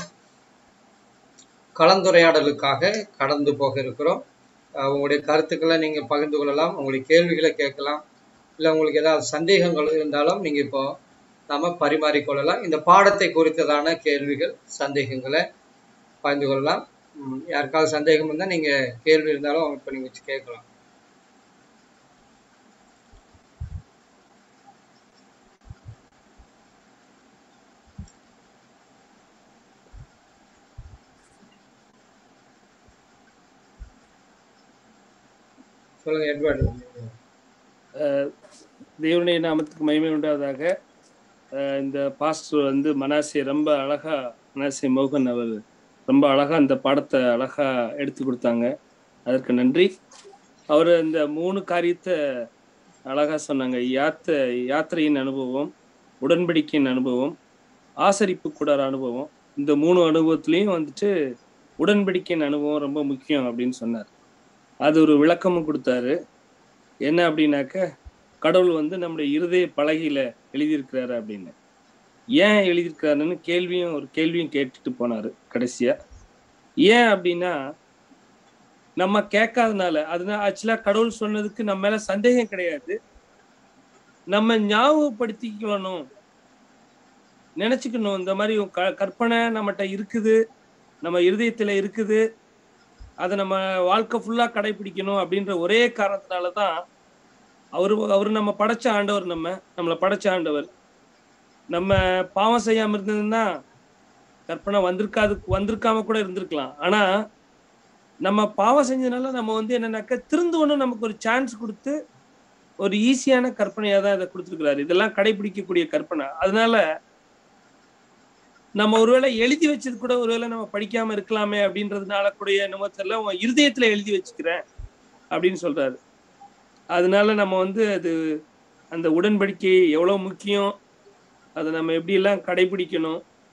Speaker 3: கலந்துரையாடலுக்காக கடந்து போக இருக்கிறோம் உங்களுடைய கருத்துக்களை நீங்கள் பகிர்ந்து கொள்ளலாம் உங்களுடைய கேள்விகளை கேட்கலாம் இல்லை உங்களுக்கு ஏதாவது சந்தேகங்கள் இருந்தாலும் நீங்கள் இப்போ நாம பரிமாறிக்கொள்ளலாம் இந்த பாடத்தை குறித்ததான கேள்விகள் சந்தேகங்களை பகிர்ந்து கொள்ளலாம் யாருக்காவது சந்தேகம் இருந்தால் நீங்கள் கேள்வி இருந்தாலும் இப்போ நீங்கள் வச்சு கேட்கலாம் சொல்லுங்க எட்வர்டு
Speaker 5: தேவனுடைய நாமத்துக்கு மகிமை உண்டாவதாக இந்த பாஸ்டர் வந்து மனாசே ரொம்ப அழகா மனாசே மோகன் அவர் ரொம்ப அழகா இந்த பாடத்தை அழகா எடுத்து கொடுத்தாங்க அதற்கு நன்றி அவர் இந்த மூணு காரியத்தை அழகா சொன்னாங்க யாத்த யாத்திரையின் அனுபவம் உடன்படிக்கையின் அனுபவம் ஆசரிப்பு கூடார அனுபவம் இந்த மூணு அனுபவத்துலேயும் வந்துட்டு உடன்படிக்கையின் அனுபவம் ரொம்ப முக்கியம் அப்படின்னு சொன்னார் அது ஒரு விளக்கமும் கொடுத்தாரு என்ன அப்படின்னாக்க கடவுள் வந்து நம்முடைய இருதய பலகையில எழுதியிருக்கிறாரு அப்படின்னு ஏன் எழுதியிருக்கிறாருன்னு கேள்வியும் ஒரு கேள்வியும் கேட்டுட்டு போனாரு கடைசியா ஏன் அப்படின்னா நம்ம கேட்காதனால அதனால ஆக்சுவலா கடவுள் சொன்னதுக்கு நம்ம மேல சந்தேகம் கிடையாது நம்ம ஞாபகப்படுத்திக்கணும் நினைச்சுக்கணும் இந்த மாதிரி க கற்பனை நம்மகிட்ட இருக்குது நம்ம இருதயத்துல இருக்குது அதை நம்ம வாழ்க்கை ஃபுல்லா கடைபிடிக்கணும் அப்படின்ற ஒரே காரணத்தினால தான் அவர் அவர் நம்ம படைச்ச ஆண்டவர் நம்ம நம்மளை படைச்ச ஆண்டவர் நம்ம பாவம் செய்யாம இருந்ததுன்னா கற்பனை வந்திருக்காது வந்திருக்காம கூட இருந்திருக்கலாம் ஆனா நம்ம பாவம் செஞ்சதுனால நம்ம வந்து என்னன்னாக்க திருந்துவனும் நமக்கு ஒரு சான்ஸ் கொடுத்து ஒரு ஈஸியான கற்பனையா தான் இதை கொடுத்துருக்கிறாரு இதெல்லாம் கடைபிடிக்கக்கூடிய கற்பனை அதனால நம்ம ஒருவேளை எழுதி வச்சது கூட ஒருவேளை நம்ம படிக்காம இருக்கலாமே அப்படின்றதுனால கூட என்னமோ தெரியல உங்க இருதயத்துல எழுதி வச்சுக்கிறேன் அப்படின்னு சொல்றாரு அதனால நம்ம வந்து அது அந்த உடன்படிக்கை எவ்வளவு முக்கியம் அதை நம்ம எப்படியெல்லாம் கடைபிடிக்கணும்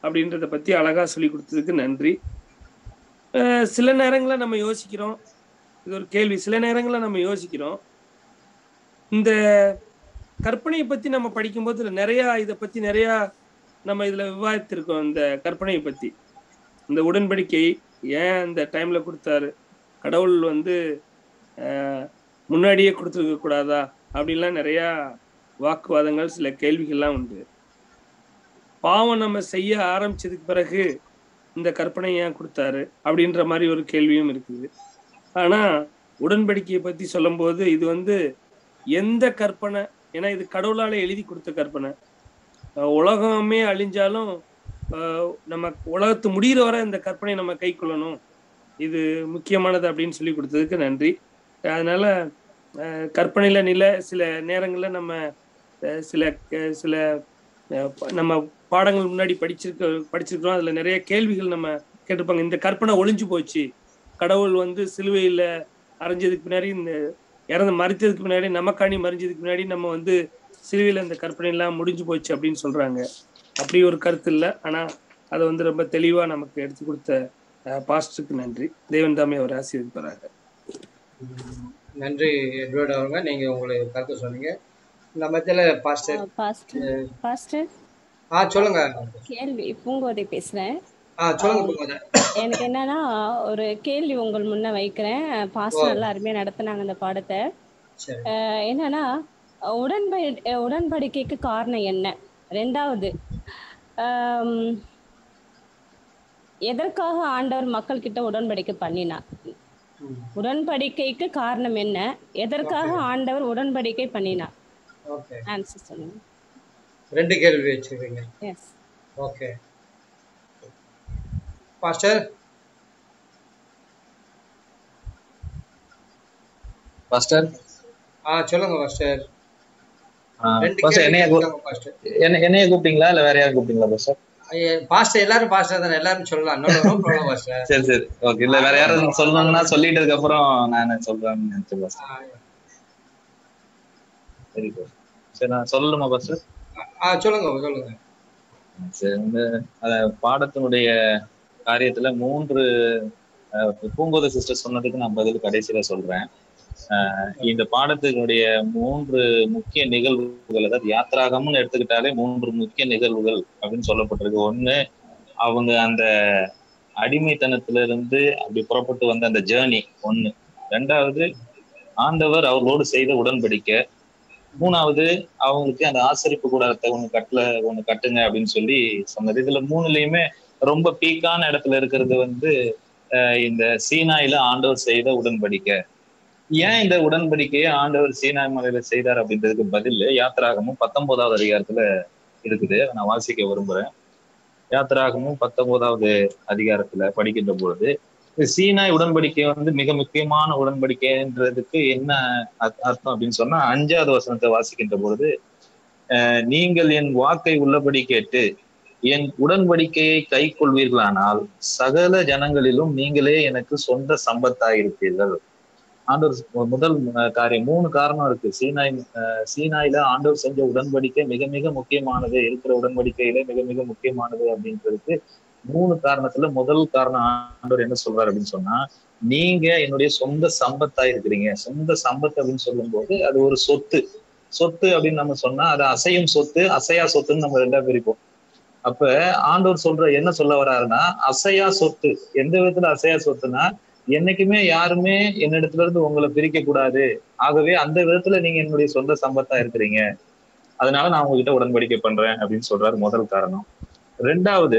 Speaker 5: அப்படின்றத பத்தி அழகா சொல்லி கொடுத்ததுக்கு நன்றி அஹ் சில நேரங்களில் நம்ம யோசிக்கிறோம் இது ஒரு கேள்வி சில நேரங்களில் நம்ம யோசிக்கிறோம் இந்த கற்பனையை பத்தி நம்ம படிக்கும்போது இதுல நிறைய இதை பத்தி நிறைய நம்ம இதுல விவாதித்திருக்கோம் இந்த கற்பனையை பத்தி இந்த உடன்படிக்கை ஏன் இந்த டைம்ல கொடுத்தாரு கடவுள் வந்து அஹ், முன்னாடியே கொடுத்துருக்க கூடாதா அப்படின்லாம் நிறைய வாக்குவாதங்கள் சில கேள்விகள்லாம் உண்டு பாவம் நம்ம செய்ய ஆரம்பிச்சதுக்கு பிறகு இந்த கற்பனை ஏன் கொடுத்தாரு அப்படின்ற மாதிரி ஒரு கேள்வியும் இருக்குது ஆனா உடன்படிக்கையை பத்தி சொல்லும்போது இது வந்து எந்த கற்பனை ஏன்னா இது கடவுளால எழுதி கொடுத்த கற்பனை அஹ் உலகமே அழிஞ்சாலும் அஹ் நம்ம உலகத்து முடிகிற வரை இந்த கற்பனை நம்ம கை கொள்ளணும் இது முக்கியமானது அப்படின்னு சொல்லி கொடுத்ததுக்கு நன்றி அதனால அஹ் கற்பனையில நில சில நேரங்கள்ல நம்ம அஹ் சில க- சில அஹ் ப- நம்ம பாடங்கள் முன்னாடி படிச்சிருக்க படிச்சிருக்கிறோம் அதுல நிறைய கேள்விகள் நம்ம கேட்டிருப்பாங்க இந்த கற்பனை ஒளிஞ்சு போச்சு கடவுள் வந்து சிலுவையில அரைஞ்சதுக்கு பின்னாடி இந்த இறந்து மறித்ததுக்கு முன்னாடி நமக்காணி மறிஞ்சதுக்கு முன்னாடி நம்ம வந்து சிலுவையில இந்த கற்பனை எல்லாம் முடிஞ்சு போச்சு அப்படின்னு சொல்றாங்க அப்படி ஒரு கருத்து இல்லை ஆனா அதை வந்து ரொம்ப தெளிவா நமக்கு எடுத்து கொடுத்த பாஸ்டருக்கு நன்றி தேவன் தாமே அவர் ஆசீர்வதிப்பாராங்க
Speaker 3: நன்றி எட்வர்ட் அவங்க நீங்க உங்களுடைய கருத்தை சொன்னீங்க இந்த மத்தியில பாஸ்டர்
Speaker 6: பாஸ்டர் பாஸ்டர்
Speaker 3: ஆ சொல்லுங்க
Speaker 6: கேள்வி பூங்கோதை பேசுறேன்
Speaker 3: ஆ சொல்லுங்க போங்க
Speaker 6: எனக்கு என்னன்னா ஒரு கேள்வி உங்கள் முன்ன வைக்கிறேன் பாஸ்டர் நல்லா அருமையா நடத்துனாங்க அந்த பாடத்தை
Speaker 3: சரி
Speaker 6: அஹ் என்னன்னா உடன்படி உடன்படிக்கைக்கு காரணம் என்ன ரெண்டாவது ஆம், எதற்காக ஆண்டவர் மக்கள் கிட்ட உடன்படிக்கை பண்ணினார்
Speaker 3: ம்.
Speaker 6: உடன்படிக்கைக்கு காரணம் என்ன எதற்காக ஆண்டவர் உடன்படிக்கை பண்ணினார்
Speaker 3: ஓகே
Speaker 6: ஆன்சர் சொல்லுங்க
Speaker 3: ரெண்டு கேள்வி வச்சிருக்கீங்க
Speaker 6: எஸ்
Speaker 3: ஓகே பாஸ்டர்
Speaker 7: பாஸ்டர்
Speaker 3: ஆ சொல்லுங்க பாஸ்டர் ரெண்டு
Speaker 7: பாஸ்டர்
Speaker 3: கேள்வி
Speaker 7: என்னைய கூ-
Speaker 3: கேட்கலாம் பாஸ்டர்
Speaker 7: என்ன என்னைய கூப்பிட்டீங்களா இல்ல வேற யாரும் கூப்பிட்டீங்களா பாஸ்டர்
Speaker 3: ஐய, பாஸ்டர் எல்லாரும் பாஸ்டர் தானே எல்லாரும் சொல்லலாம் நோ நோ ப்ராப்ளம் பாஸ்டர்
Speaker 7: சரி சரி ஓகே இல்ல வேற யாரும் சொல்லணும்னா சொல்லிட்டதுக்கு அப்புறம் நான் சொல்றேன்னு நினைச்சேன் பாஸ்டர் சரி பாஸ்டர் சரி நான் சொல்லணுமா பாஸ்டர்
Speaker 3: ஆ சொல்லுங்க சொல்லுங்க
Speaker 7: சரி வந்து அத பாடத்தினுடைய காரியத்துல மூன்று அஹ், பூங்கோத சிஸ்டர் சொன்னதுக்கு நான் பதில் கடைசியில சொல்றேன் அஹ், இந்த பாடத்தினுடைய மூன்று முக்கிய நிகழ்வுகள் அதாவது யாத்ராகம்னு எடுத்துக்கிட்டாலே மூன்று முக்கிய நிகழ்வுகள் அப்படின்னு சொல்லப்பட்டிருக்கு ஒண்ணு அவங்க அந்த அடிமைத்தனத்துல இருந்து அப்படி புறப்பட்டு வந்த அந்த ஜேர்னி ஒண்ணு ரெண்டாவது ஆண்டவர் அவர்களோடு செய்த உடன்படிக்கை மூணாவது அவங்களுக்கு அந்த ஆசரிப்பு கூடாரத்தை ஒண்ணு கட்டல ஒண்ணு கட்டுங்க அப்படின்னு சொல்லி சொன்னது இதுல மூணுலயுமே ரொம்ப பீக்கான இடத்துல இருக்கிறது வந்து அஹ், இந்த சீனாயில ஆண்டவர் செய்த உடன்படிக்கை ஏன் இந்த உடன்படிக்கையை ஆண்டவர் சீனாய் மலையில செய்தார் அப்படின்றதுக்கு பதில் யாத்திராகமும் பத்தொன்பதாவது அதிகாரத்துல இருக்குது அதை நான் வாசிக்க விரும்புறேன் யாத்திராகமும் பத்தொன்பதாவது அதிகாரத்துல படிக்கின்ற பொழுது இந்த சீனாய் உடன்படிக்கை வந்து மிக முக்கியமான உடன்படிக்கைன்றதுக்கு என்ன அர்த்த- அர்த்தம் அப்படின்னு சொன்னா அஞ்சாவது வசனத்தை வாசிக்கின்ற பொழுது அஹ், நீங்கள் என் வாக்கை உள்ளபடி கேட்டு என் உடன்படிக்கையை கை கொள்வீர்களானால் சகல ஜனங்களிலும் நீங்களே எனக்கு சொந்த சம்பத்தாயிருப்பீர்கள் ஆண்டவர் முதல் அஹ், காரியம் மூணு காரணம் இருக்கு சீனாய் அஹ், சீனாயில ஆண்டவர் செஞ்ச உடன்படிக்கை மிக மிக முக்கியமானது இருக்கிற உடன்படிக்கையில மிக மிக முக்கியமானது அப்படின்றதுக்கு மூணு காரணத்துல முதல் காரணம் ஆண்டவர் என்ன சொல்றாரு அப்படின்னு சொன்னா நீங்க என்னுடைய சொந்த சம்பத்தா இருக்கிறீங்க சொந்த சம்பத்து அப்படின்னு சொல்லும்போது அது ஒரு சொத்து சொத்து அப்படின்னு நம்ம சொன்னா அது அசையும் சொத்து அசையா சொத்துன்னு நம்ம ரெண்டா பிரிப்போம் அப்ப ஆண்டவர் சொல்ற என்ன சொல்ல வர்றாருன்னா அசையா சொத்து எந்த விதத்துல அசையா சொத்துனா என்னைக்குமே யாருமே என்னிடத்துல இருந்து உங்களை பிரிக்க கூடாது ஆகவே அந்த விதத்துல நீங்க என்னுடைய சொந்த சம்பத்தா இருக்கிறீங்க அதனால நான் உங்ககிட்ட உடன்படிக்கை பண்றேன் அப்படின்னு சொல்றாரு முதல் காரணம் ரெண்டாவது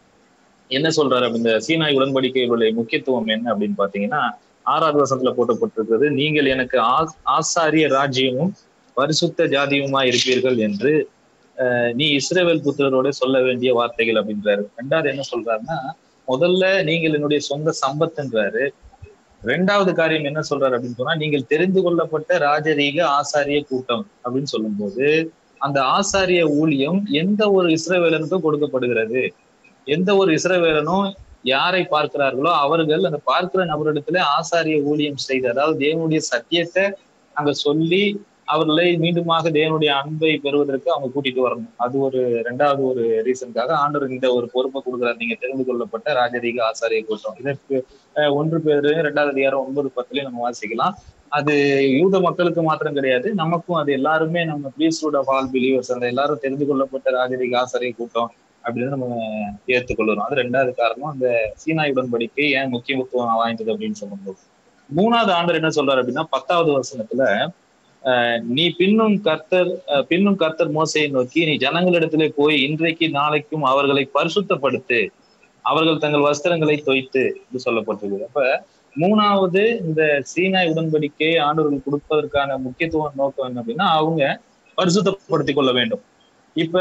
Speaker 7: என்ன சொல்றாரு அப்ப இந்த சீனாய் உடன்படிக்கைகளுடைய முக்கியத்துவம் என்ன அப்படின்னு பாத்தீங்கன்னா ஆறாவது வசனத்துல போட்டப்பட்டிருக்கிறது நீங்கள் எனக்கு ஆஸ்- ஆசாரிய ராஜ்யமும் பரிசுத்த ஜாதியுமா இருப்பீர்கள் என்று அஹ், நீ இஸ்ரேவேல் புத்திரரோட சொல்ல வேண்டிய வார்த்தைகள் அப்படின்றாரு ரெண்டாவது என்ன சொல்றாருன்னா முதல்ல நீங்கள் என்னுடைய சொந்த சம்பத்துன்றாரு ரெண்டாவது காரியம் என்ன சொல்றாரு அப்படின்னு சொன்னா நீங்கள் தெரிந்து கொள்ளப்பட்ட ராஜரீக ஆசாரிய கூட்டம் அப்படின்னு சொல்லும்போது அந்த ஆசாரிய ஊழியம் எந்த ஒரு இஸ்ரவேலனுக்கும் கொடுக்கப்படுகிறது எந்த ஒரு இஸ்ரவேலனும் யாரை பார்க்கிறார்களோ அவர்கள் அந்த பார்க்கிற நபரிடத்துல ஆசாரிய ஊழியம் செய்து அதாவது தேவனுடைய சத்தியத்தை அங்க சொல்லி அவர்களை மீண்டுமாக தேவனுடைய அன்பை பெறுவதற்கு அவங்க கூட்டிட்டு வரணும் அது ஒரு ரெண்டாவது ஒரு ரீசனுக்காக ஆண்டவர் இந்த ஒரு பொறுப்பை கொடுக்குறாரு நீங்க தெரிந்து கொள்ளப்பட்ட ராஜரீக ஆசாரிய கூட்டம் இதற்கு அஹ், ஒன்று பேரு ரெண்டாவது அதிகாரம் ஒன்பது பத்துலயும் நம்ம வாசிக்கலாம் அது யூத மக்களுக்கு மாத்திரம் கிடையாது நமக்கும் அது எல்லாருமே நம்ம பிரீஸ்வுட் ஆஃப் ஆல் பிலீவர்ஸ் அந்த எல்லாரும் தெரிந்து கொள்ளப்பட்ட ராஜரீக ஆசாரிய கூட்டம் அப்படின்னு நம்ம ஏற்றுக்கொள்ளுறோம் அது ரெண்டாவது காரணம் அந்த சீனாய் உடன்படிக்கை ஏன் முக்கியத்துவம் வாய்ந்தது அப்படின்னு சொல்லும்போது மூணாவது ஆண்டர் என்ன சொல்றாரு அப்படின்னா பத்தாவது வசனத்துல அஹ், நீ பின்னும் கர்த்தர் அஹ், பின்னும் கர்த்தர் மோசையை நோக்கி நீ ஜனங்களிடத்திலே போய் இன்றைக்கு நாளைக்கும் அவர்களை பரிசுத்தப்படுத்து அவர்கள் தங்கள் வஸ்திரங்களை தோய்த்து என்று சொல்லப்பட்டிருக்கு அப்ப மூணாவது இந்த சீனாய் உடன்படிக்கை ஆண்டவர்கள் கொடுப்பதற்கான முக்கியத்துவம் நோக்கம் என்ன அப்படின்னா அவங்க பரிசுத்தப்படுத்திக் கொள்ள வேண்டும் இப்ப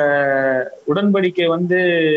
Speaker 7: உடன்படிக்கை வந்து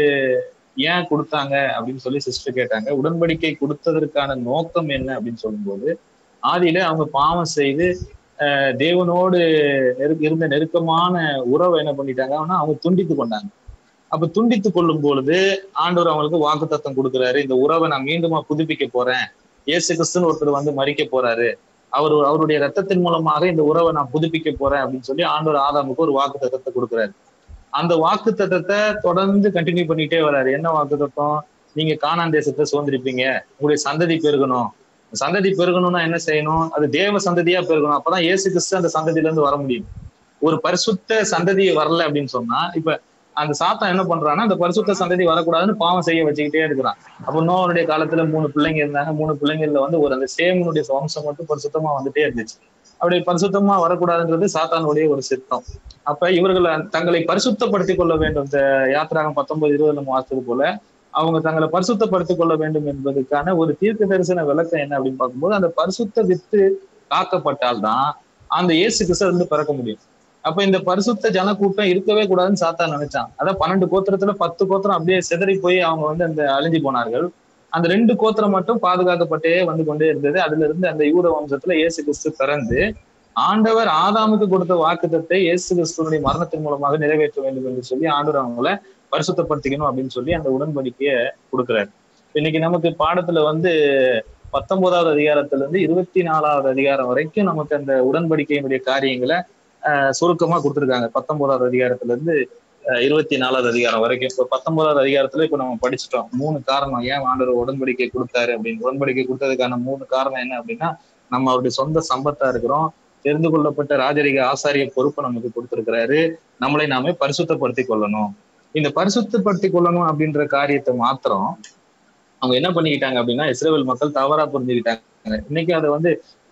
Speaker 7: ஏன் கொடுத்தாங்க அப்படின்னு சொல்லி சிஸ்டர் கேட்டாங்க உடன்படிக்கை கொடுத்ததற்கான நோக்கம் என்ன அப்படின்னு சொல்லும்போது ஆதியில அவங்க பாவம் செய்து அஹ், தேவனோடு நெரு இருந்த நெருக்கமான உறவை என்ன பண்ணிட்டாங்க ஆனா அவங்க துண்டித்து கொண்டாங்க அப்ப துண்டித்து கொள்ளும் பொழுது ஆண்டவர் அவங்களுக்கு வாக்கு தத்தம் கொடுக்குறாரு இந்த உறவை நான் மீண்டுமா புதுப்பிக்க போறேன் இயேசு கிறிஸ்துன்னு ஒருத்தர் வந்து மறிக்க போறாரு அவர் அவருடைய ரத்தத்தின் மூலமாக இந்த உறவை நான் புதுப்பிக்க போறேன் அப்படின்னு சொல்லி ஆண்டவர் ஆதாமுக்கு ஒரு வாக்கு தத்தத்தை கொடுக்குறாரு அந்த வாக்கு தத்தத்தை தொடர்ந்து கண்டினியூ பண்ணிட்டே வராரு என்ன வாக்கு தத்தம் நீங்க கானான் தேசத்தை சுதந்திரிப்பீங்க உங்களுடைய சந்ததி பெருகணும் சந்ததி பெருகணும்னா என்ன செய்யணும் அது தேவ சந்ததியா பெருகணும் அப்பதான் இயேசு கிறிஸ்து அந்த சந்ததியில இருந்து வர முடியும் ஒரு பரிசுத்த சந்ததி வரல அப்படின்னு சொன்னா இப்ப அந்த சாத்தான் என்ன பண்றான்னா அந்த பரிசுத்த சந்ததி வரக்கூடாதுன்னு பாவம் செய்ய வச்சுக்கிட்டே இருக்கிறான் அப்ப நோவனுடைய காலத்துல மூணு பிள்ளைங்க இருந்தாங்க மூணு பிள்ளைங்கள்ல வந்து ஒரு அந்த சேமனுடைய வம்சம் மட்டும் பரிசுத்தமா வந்துட்டே இருந்துச்சு அப்படி பரிசுத்தமா வரக்கூடாதுன்றது சாத்தானுடைய ஒரு சித்தம் அப்ப இவர்கள் தங்களை பரிசுத்தப்படுத்திக் கொள்ள வேண்டும் இந்த யாத்திராகம் பத்தொன்பது இருபது நம்ம வாசித்தது போல அவங்க தங்களை பரிசுத்தப்படுத்திக் கொள்ள வேண்டும் என்பதற்கான ஒரு தீர்க்க தரிசன விளக்கம் என்ன அப்படின்னு பார்க்கும்போது அந்த பரிசுத்த வித்து காக்கப்பட்டால்தான் அந்த இயேசு கிறிஸ்து வந்து பிறக்க முடியும் அப்ப இந்த பரிசுத்த ஜனக்கூட்டம் இருக்கவே கூடாதுன்னு சாத்தா நினைச்சான் அதான் பன்னெண்டு கோத்திரத்துல பத்து கோத்திரம் அப்படியே சிதறி போய் அவங்க வந்து அந்த அழிஞ்சு போனார்கள் அந்த ரெண்டு கோத்திரம் மட்டும் பாதுகாக்கப்பட்டே வந்து கொண்டே இருந்தது அதுல இருந்து அந்த யூத வம்சத்துல இயேசு கிறிஸ்து பிறந்து ஆண்டவர் ஆதாமுக்கு கொடுத்த வாக்குத்தத்தை இயேசு கிறிஸ்துவனுடைய மரணத்தின் மூலமாக நிறைவேற்ற வேண்டும் என்று சொல்லி ஆண்டவர் அவங்கள பரிசுத்தப்படுத்திக்கணும் அப்படின்னு சொல்லி அந்த உடன்படிக்கையை கொடுக்குறாரு இன்னைக்கு நமக்கு பாடத்துல வந்து பத்தொன்பதாவது அதிகாரத்துல இருந்து இருபத்தி நாலாவது அதிகாரம் வரைக்கும் நமக்கு அந்த உடன்படிக்கையினுடைய காரியங்களை ஆஹ் சுருக்கமா கொடுத்துருக்காங்க பத்தொன்பதாவது அதிகாரத்துல இருந்து ஆஹ் இருபத்தி நாலாவது அதிகாரம் வரைக்கும் இப்போ பத்தொன்பதாவது அதிகாரத்துல இப்ப நம்ம படிச்சுட்டோம் மூணு காரணம் ஏன் ஆண்டவர் உடன்படிக்கை கொடுத்தாரு அப்படின்னு உடன்படிக்கை கொடுத்ததுக்கான மூணு காரணம் என்ன அப்படின்னா நம்ம அவருடைய சொந்த சம்பத்தா இருக்கிறோம் தெரிந்து கொள்ளப்பட்ட ராஜரிக ஆசாரிய பொறுப்பை நமக்கு கொடுத்திருக்கிறாரு நம்மளை நாமே பரிசுத்தப்படுத்திக் கொள்ளணும் இந்த பரிசுத்தப்படுத்திக் கொள்ளணும் அப்படின்ற காரியத்தை மாத்திரம் அவங்க என்ன பண்ணிக்கிட்டாங்க அப்படின்னா இஸ்ரேல் மக்கள் தவறா புரிஞ்சுக்கிட்டாங்க இன்னைக்கு அதை வந்து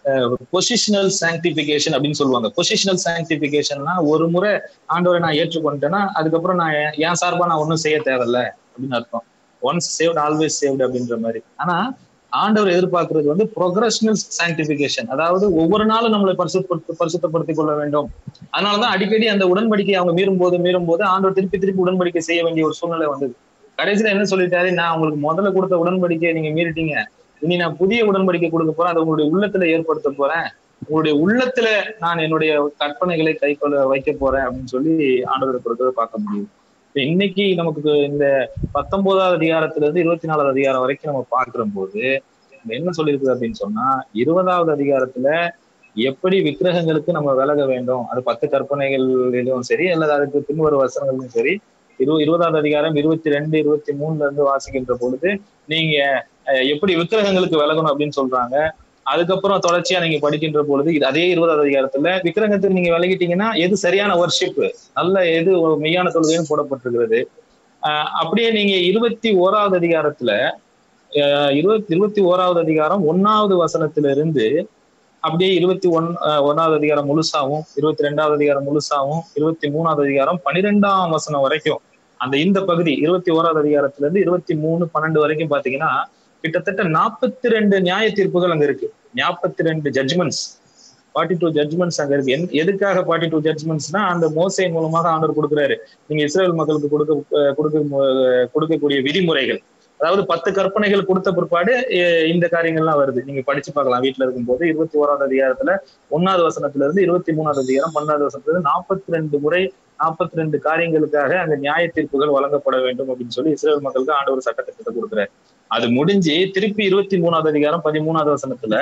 Speaker 7: பொசிஷனல் சாங்டிபிகேஷன் அப்படின்னு சொல்லுவாங்க பொசிஷனல் சாங்டிபிகேஷன்னா ஒரு முறை ஆண்டவரை நான் ஏற்றுக்கொண்டேன்னா அதுக்கப்புறம் நான் என் என் சார்பா நான் ஒன்றும் செய்ய தேவையில்ல அப்படின்னு அர்த்தம் ஒன்ஸ் சேவ்ட் ஆல்வேஸ் சேவ்டு அப்படின்ற மாதிரி ஆனா ஆண்டவர் எதிர்பார்க்கிறது வந்து ப்ரொக்ரஷனல் சாங்டிபிகேஷன் அதாவது ஒவ்வொரு நாளும் நம்மளை பரிசுப்படுத்த பரிசுத்தப்படுத்திக் கொள்ள வேண்டும் அதனாலதான் அடிக்கடி அந்த உடன்படிக்கை அவங்க மீறும் போது மீறும் போது ஆண்டவர் திருப்பி திருப்பி உடன்படிக்கை செய்ய வேண்டிய ஒரு சூழ்நிலை வந்தது கடைசியில என்ன சொல்லிட்டாரு நான் உங்களுக்கு முதல்ல கொடுத்த உடன்படிக்கையை நீங்க மீறிட்டீங்க இனி நான் புதிய உடன்படிக்கை கொடுக்க போறேன் அதை உங்களுடைய உள்ளத்துல ஏற்படுத்த போறேன் உங்களுடைய உள்ளத்துல நான் என்னுடைய கற்பனைகளை கை கொள்ள வைக்க போறேன் அப்படின்னு சொல்லி ஆண்டவர் கொடுக்கறத பார்க்க முடியும் இப்ப இன்னைக்கு நமக்கு இந்த பத்தொன்பதாவது அதிகாரத்துல இருந்து இருபத்தி நாலாவது அதிகாரம் வரைக்கும் நம்ம பார்க்கிற போது என்ன சொல்லியிருக்குது அப்படின்னு சொன்னா இருபதாவது அதிகாரத்துல எப்படி விக்கிரகங்களுக்கு நம்ம விலக வேண்டும் அது பத்து கற்பனைகளிலும் சரி அல்லது அதுக்கு பின்வரும் வசனங்களிலும் சரி இரு இருபதாவது அதிகாரம் இருபத்தி ரெண்டு இருபத்தி மூணுல இருந்து வாசிக்கின்ற பொழுது நீங்க எப்படி விக்கிரகங்களுக்கு விலகணும் அப்படின்னு சொல்றாங்க அதுக்கப்புறம் தொடர்ச்சியா நீங்க படிக்கின்ற பொழுது இது அதே இருபதாவது அதிகாரத்துல விக்கிரகத்துக்கு நீங்க விலகிட்டீங்கன்னா எது சரியான ஒர்ஷிப் நல்ல எது மெய்யான தொழுகைன்னு போடப்பட்டிருக்கிறது ஆஹ் அப்படியே நீங்க இருபத்தி ஓராவது அதிகாரத்துல இருபத்தி இருபத்தி ஓராவது அதிகாரம் ஒன்னாவது வசனத்துல இருந்து அப்படியே இருபத்தி ஒன் ஒன்னாவது அதிகாரம் முழுசாவும் இருபத்தி ரெண்டாவது அதிகாரம் முழுசாவும் இருபத்தி மூணாவது அதிகாரம் பனிரெண்டாம் வசனம் வரைக்கும் அந்த இந்த பகுதி இருபத்தி ஓராவது அதிகாரத்துல இருந்து இருபத்தி மூணு பன்னெண்டு வரைக்கும் பாத்தீங்கன்னா கிட்டத்தட்ட நாற்பத்தி ரெண்டு நியாய தீர்ப்புகள் அங்க இருக்கு நாற்பத்தி ரெண்டு ஜட்மெண்ட்ஸ் ஃபார்ட்டி டூ ஜட்மெண்ட்ஸ் அங்க இருக்கு எதுக்காக ஃபார்ட்டி டூ ஜட்மெண்ட்ஸ்னா அந்த மோசை மூலமாக ஆண்டவர் கொடுக்குறாரு நீங்க இஸ்ரேல் மக்களுக்கு கொடுக்க கொடுக்க கொடுக்கக்கூடிய விதிமுறைகள் அதாவது பத்து கற்பனைகள் கொடுத்த பிற்பாடு இந்த காரியங்கள்லாம் வருது நீங்க படிச்சு பார்க்கலாம் வீட்டுல இருக்கும்போது இருபத்தி ஓராவது அதிகாரத்துல ஒன்னாவது வசனத்துல இருந்து இருபத்தி மூணாவது அதிகாரம் பன்னெண்டாவது வசனத்துல இருந்து நாற்பத்தி ரெண்டு முறை நாற்பத்தி ரெண்டு காரியங்களுக்காக அங்க நியாய தீர்ப்புகள் வழங்கப்பட வேண்டும் அப்படின்னு சொல்லி இஸ்ரேல் மக்களுக்கு ஆண்டவர் சட்டத்திட்டத்தை கொடுக்குறாரு அது முடிஞ்சு திருப்பி இருபத்தி மூணாவது அதிகாரம் பதிமூணாவது வசனத்துல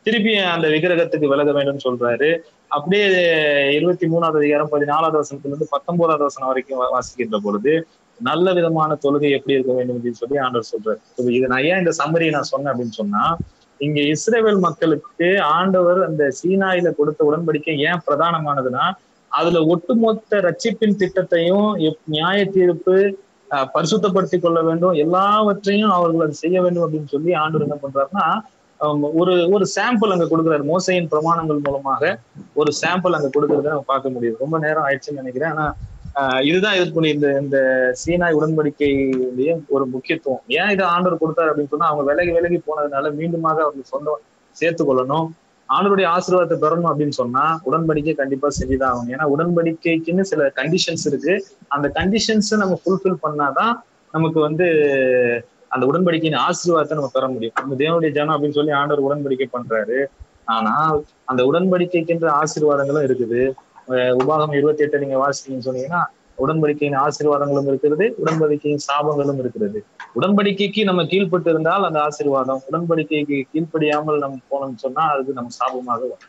Speaker 7: திருப்பி அந்த விக்கிரகத்துக்கு விலக வேண்டும் சொல்றாரு அப்படியே இருபத்தி மூணாவது அதிகாரம் பதினாலாவது வசனத்துல இருந்து பத்தொன்பதாவது வசனம் வரைக்கும் வா- வாசிக்கின்ற பொழுது நல்ல விதமான தொழுகை எப்படி இருக்க வேண்டும் அப்படின்னு சொல்லி ஆண்டவர் சொல்றாரு இப்ப இது நான் ஏன் இந்த சம்மரியை நான் சொன்னேன் அப்படின்னு சொன்னா இங்க இஸ்ரேல் மக்களுக்கு ஆண்டவர் அந்த சீனாயில கொடுத்த உடன்படிக்கை ஏன் பிரதானமானதுன்னா அதுல ஒட்டுமொத்த ரட்சிப்பின் திட்டத்தையும் எப்- நியாய தீர்ப்பு அஹ், பரிசுத்தப்படுத்திக் கொள்ள வேண்டும் எல்லாவற்றையும் அவர்கள் அதை செய்ய வேண்டும் அப்படின்னு சொல்லி ஆண்டவர் என்ன பண்றாருன்னா அவங்க ஒரு ஒரு சாம்பிள் அங்க கொடுக்குறாரு மோசையின் பிரமாணங்கள் மூலமாக ஒரு சாம்பிள் அங்க கொடுக்கறத நம்ம பார்க்க முடியுது ரொம்ப நேரம் ஆயிடுச்சுன்னு நினைக்கிறேன் ஆனா ஆஹ் இதுதான் இதுக்குள்ள இந்த இந்த சீனாய் உடன்படிக்கையுடைய ஒரு முக்கியத்துவம் ஏன் இதை ஆண்டவர் கொடுத்தாரு அப்படின்னு சொன்னா அவங்க விலகி விலகி போனதுனால மீண்டுமாக அவர்கள் சொந்தம் சேர்த்து கொள்ளணும் ஆண்டவருடைய ஆசீர்வாதத்தை பெறணும் அப்படின்னு சொன்னா உடன்படிக்கை கண்டிப்பா செஞ்சுதான் ஆகணும் ஏன்னா உடன்படிக்கைக்குன்னு சில கண்டிஷன்ஸ் இருக்கு அந்த கண்டிஷன்ஸ் நம்ம ஃபுல்ஃபில் பண்ணாதான் நமக்கு வந்து அந்த உடன்படிக்கையின் ஆசீர்வாதத்தை நம்ம பெற முடியும் நம்ம தேவனுடைய ஜனம் அப்படின்னு சொல்லி ஆண்டவர் உடன்படிக்கை பண்றாரு ஆனா அந்த உடன்படிக்கைக்கின்ற ஆசீர்வாதங்களும் இருக்குது அஹ் உபாகம் இருபத்தி எட்டு நீங்க வாசிக்கீங்கன்னு சொன்னீங்கன்னா உடன்படிக்கையின் ஆசீர்வாதங்களும் இருக்கிறது உடன்படிக்கையின் சாபங்களும் இருக்கிறது உடன்படிக்கைக்கு நம்ம கீழ்ப்பட்டு இருந்தால் அந்த ஆசீர்வாதம் உடன்படிக்கைக்கு கீழ்ப்படியாமல் நம்ம போனோம்னு சொன்னா அது நம்ம சாபமாக வரும்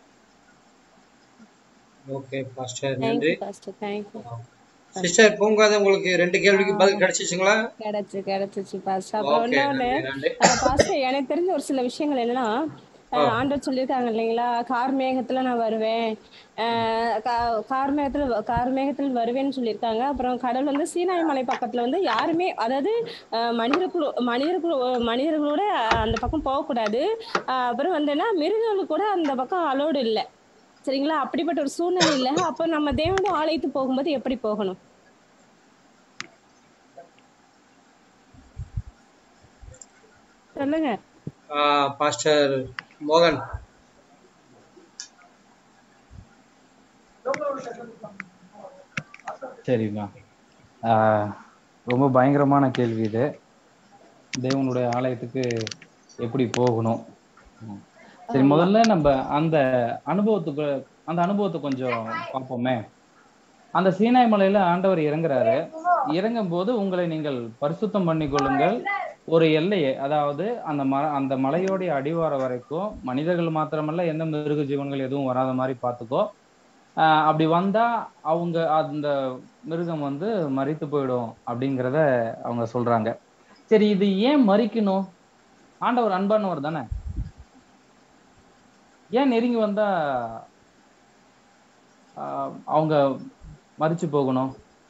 Speaker 3: ஓகே பாஸ்டர் நன்றி
Speaker 6: தேங்க்யூ பாஸ்டர் தேங்க்யூ
Speaker 3: சிஸ்டர் பூங்காத உங்களுக்கு ரெண்டு கேள்விக்கு பதில் கிடைச்சிச்சுங்களா
Speaker 6: கிடைச்சு கிடைச்சிச்சு பாஸ்டர் அப்புறம்
Speaker 3: ஓகே
Speaker 6: இன்னொன்னு
Speaker 3: நன்றி நன்றி
Speaker 6: அஹ் பாஸ்டர் எனக்கு தெரிஞ்ச ஒரு சில விஷயங்கள் என்னன்னா அஹ் ஆண்டவர் சொல்லியிருக்காங்க இல்லைங்களா கார் மேகத்துல நான் வருவேன் அஹ் கா- கார் மேகத்துல வ- கார் மேகத்தில் வருவேன்னு சொல்லியிருக்காங்க அப்புறம் கடல் வந்து சீனாய் மலை பக்கத்துல வந்து யாருமே அதாவது அஹ் மனிதர்களோ மனிதர்களோ மனிதர்களோட அஹ் அந்த பக்கம் போகக்கூடாது அஹ் அப்புறம் வந்து என்ன மிருகங்களுக்கு கூட அந்த பக்கம் அலோடு இல்லை சரிங்களா அப்படிப்பட்ட ஒரு சூழ்நிலை இல்லை அப்போ நம்ம தேவனுடைய ஆலயத்துக்கு போகும்போது எப்படி போகணும் சொல்லுங்க
Speaker 3: ஆஹ் பாஸ்டர் மோகன்
Speaker 2: சரிம்மா ஆஹ் ரொம்ப பயங்கரமான கேள்வி இது தேவனுடைய ஆலயத்துக்கு எப்படி போகணும் ம். சரி முதல்ல நம்ம அந்த அனுபவத்துக்கு அந்த அனுபவத்தை கொஞ்சம் பார்ப்போமே அந்த சீனாய் மலையில ஆண்டவர் இறங்குறாரு இறங்கும் போது உங்களை நீங்கள் பரிசுத்தம் பண்ணிக்கொள்ளுங்கள் ஒரு எல்லையை அதாவது அந்த ம அந்த மலையோடைய அடிவாரம் வரைக்கும் மனிதர்கள் மாத்திரமல்ல எந்த மிருக ஜீவன்கள் எதுவும் வராத மாதிரி பார்த்துக்கோ ஆஹ் அப்படி வந்தா அவங்க அந்த மிருகம் வந்து மரித்து போயிடும் அப்படிங்கிறத அவங்க சொல்றாங்க சரி இது ஏன் மறிக்கணும் ஆண்டவர் அன்பானவர் தானே ஏன் நெருங்கி வந்தா ஆஹ் அவங்க மறிச்சு போகணும்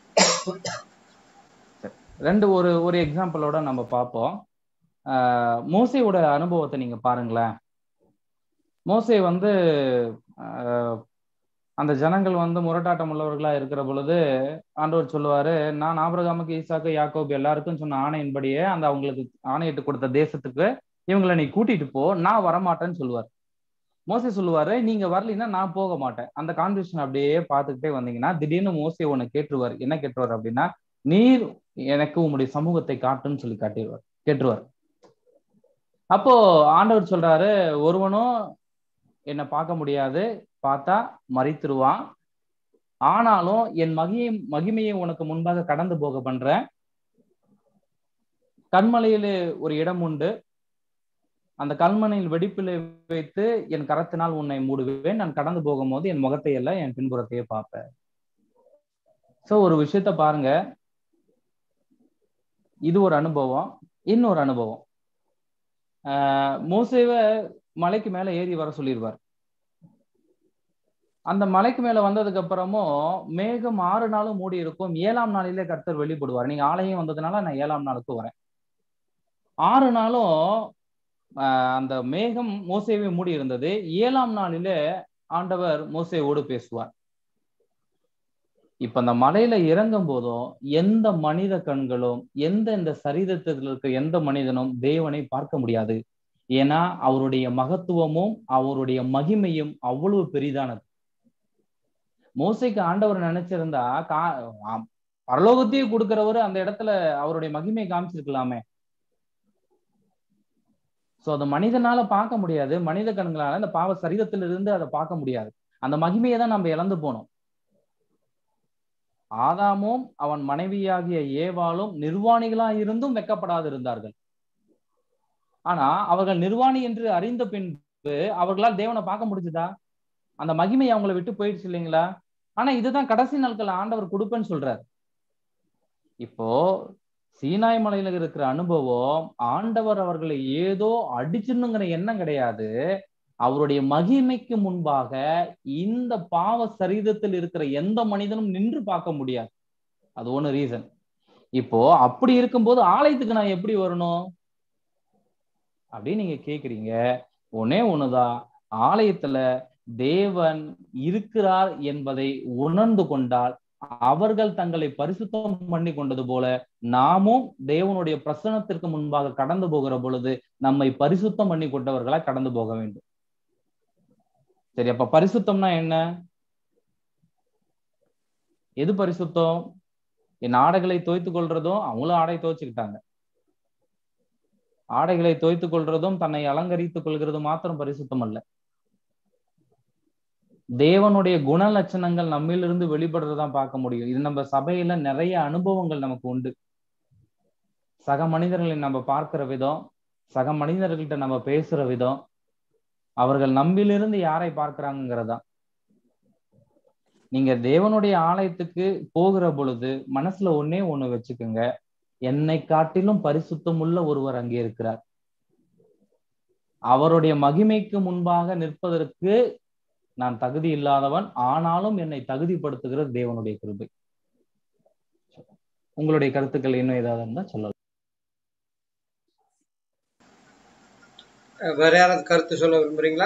Speaker 2: சரி. ரெண்டு ஒரு ஒரு எக்ஸாம்பிளோட நம்ம பார்ப்போம் ஆஹ் மோசையோட அனுபவத்தை நீங்க பாருங்களேன் மோசே வந்து ஆஹ் அந்த ஜனங்கள் வந்து முரட்டாட்டம் உள்ளவர்களா இருக்கிற பொழுது ஆண்டவர் சொல்லுவாரு நான் ஆபிரகாமுக்கு ஈசாக்கு யாக்கோபு எல்லாருக்கும் சொன்ன ஆணையின்படியே அந்த அவங்களுக்கு ஆணையிட்டு கொடுத்த தேசத்துக்கு இவங்களை நீ கூட்டிட்டு போ நான் வரமாட்டேன்னு சொல்லுவார் மோசே சொல்லுவாரு நீங்க வரலைன்னா நான் போக மாட்டேன் அந்த கான்வெர்சேஷன் அப்படியே பார்த்துக்கிட்டே வந்தீங்கன்னா திடீர்னு மோசே உன்னை கேட்டுருவார் என்ன கேட்டுருவார் அப்படின்னா நீர் எனக்கு உம்முடைய சமூகத்தை காட்டுன்னு சொல்லி காட்டிடுவார் கேட்டுருவார் அப்போ ஆண்டவர் சொல்றாரு ஒருவனும் என்னை பார்க்க முடியாது பார்த்தா மறித்துருவான் ஆனாலும் என் மகியை மகிமையை உனக்கு முன்பாக கடந்து போக பண்றேன் கண்மலையில ஒரு இடம் உண்டு அந்த கல்மனையில் வெடிப்பில் வைத்து என் கரத்தினால் உன்னை மூடுவேன் நான் கடந்து போகும்போது என் முகத்தை அல்ல என் பின்புறத்தையே பார்ப்பேன் சோ ஒரு விஷயத்த பாருங்க இது ஒரு அனுபவம் இன்னொரு அனுபவம் ஆஹ் மோசேவை மலைக்கு மேல ஏறி வர சொல்லிடுவார் அந்த மலைக்கு மேல வந்ததுக்கு அப்புறமும் மேகம் ஆறு நாளும் மூடி இருக்கும் ஏழாம் நாளிலே கர்த்தர் வெளிப்படுவார் நீங்க ஆலயம் வந்ததுனால நான் ஏழாம் நாளுக்கு வரேன் ஆறு நாளும் ஆஹ் அந்த மேகம் மோசேவை மூடி இருந்தது ஏழாம் நாளிலே ஆண்டவர் மோசேவோடு பேசுவார் இப்ப அந்த மலையில இறங்கும் போதும் எந்த மனித கண்களும் எந்த இந்த சரீரத்தில் இருக்க எந்த மனிதனும் தேவனை பார்க்க முடியாது ஏன்னா அவருடைய மகத்துவமும் அவருடைய மகிமையும் அவ்வளவு பெரிதானது மோசைக்கு ஆண்டவர் நினைச்சிருந்தா கா ஆம், பரலோகத்தையே கொடுக்கிறவரு அந்த இடத்துல அவருடைய மகிமையை காமிச்சிருக்கலாமே சோ அதை மனிதனால பார்க்க முடியாது மனித கண்களால அந்த பாவ சரீரத்திலிருந்து அதை பார்க்க முடியாது அந்த மகிமையை தான் நம்ம இழந்து போனோம் ஆதாமும் அவன் மனைவியாகிய ஏவாளும் நிர்வாணிகளா இருந்தும் வெக்கப்படாது இருந்தார்கள் ஆனா அவர்கள் நிர்வாணி என்று அறிந்த பின்பு அவர்களால் தேவனை பார்க்க முடிஞ்சுதா அந்த மகிமை அவங்கள விட்டு போயிடுச்சு இல்லைங்களா ஆனா இதுதான் கடைசி நாட்கள் ஆண்டவர் கொடுப்பேன்னு சொல்றாரு இப்போ சீனாய் மலையில இருக்கிற அனுபவம் ஆண்டவர் அவர்களை ஏதோ அடிச்சிடணுங்கிற எண்ணம் கிடையாது அவருடைய மகிமைக்கு முன்பாக இந்த பாவ சரீரத்தில் இருக்கிற எந்த மனிதனும் நின்று பார்க்க முடியாது அது ஒண்ணு ரீசன் இப்போ அப்படி இருக்கும்போது ஆலயத்துக்கு நான் எப்படி வரணும் அப்படின்னு நீங்க கேக்குறீங்க ஒன்னே ஒண்ணுதான் ஆலயத்துல தேவன் இருக்கிறார் என்பதை உணர்ந்து கொண்டால் அவர்கள் தங்களை பரிசுத்தம் பண்ணி கொண்டது போல நாமும் தேவனுடைய பிரசனத்திற்கு முன்பாக கடந்து போகிற பொழுது நம்மை பரிசுத்தம் பண்ணி கொண்டவர்களா கடந்து போக வேண்டும் சரி அப்ப பரிசுத்தம்னா என்ன எது பரிசுத்தம் என் ஆடைகளை தோய்த்து கொள்றதும் அவங்களும் ஆடை துவைச்சுக்கிட்டாங்க ஆடைகளை தோய்த்து கொள்றதும் தன்னை அலங்கரித்துக் கொள்கிறது மாத்திரம் பரிசுத்தம் அல்ல தேவனுடைய குண லட்சணங்கள் நம்மிலிருந்து வெளிப்படுறதான் பார்க்க முடியும் இது நம்ம சபையில நிறைய அனுபவங்கள் நமக்கு உண்டு சக மனிதர்களை நம்ம பார்க்கிற விதம் சக மனிதர்கள்ட்ட நம்ம பேசுற விதம் அவர்கள் நம்மிலிருந்து யாரை பார்க்கிறாங்கிறதா நீங்க தேவனுடைய ஆலயத்துக்கு போகிற பொழுது மனசுல ஒன்னே ஒண்ணு வச்சுக்கோங்க என்னை காட்டிலும் பரிசுத்தம் உள்ள ஒருவர் அங்கே இருக்கிறார் அவருடைய மகிமைக்கு முன்பாக நிற்பதற்கு நான் தகுதி இல்லாதவன் ஆனாலும் என்னை தகுதிப்படுத்துகிறது தேவனுடைய கிருபை உங்களுடைய கருத்துக்கள் இன்னும் ஏதாவது இருந்தா சொல்லலாம்
Speaker 3: வேற யாராவது கருத்து சொல்ல விரும்புறீங்களா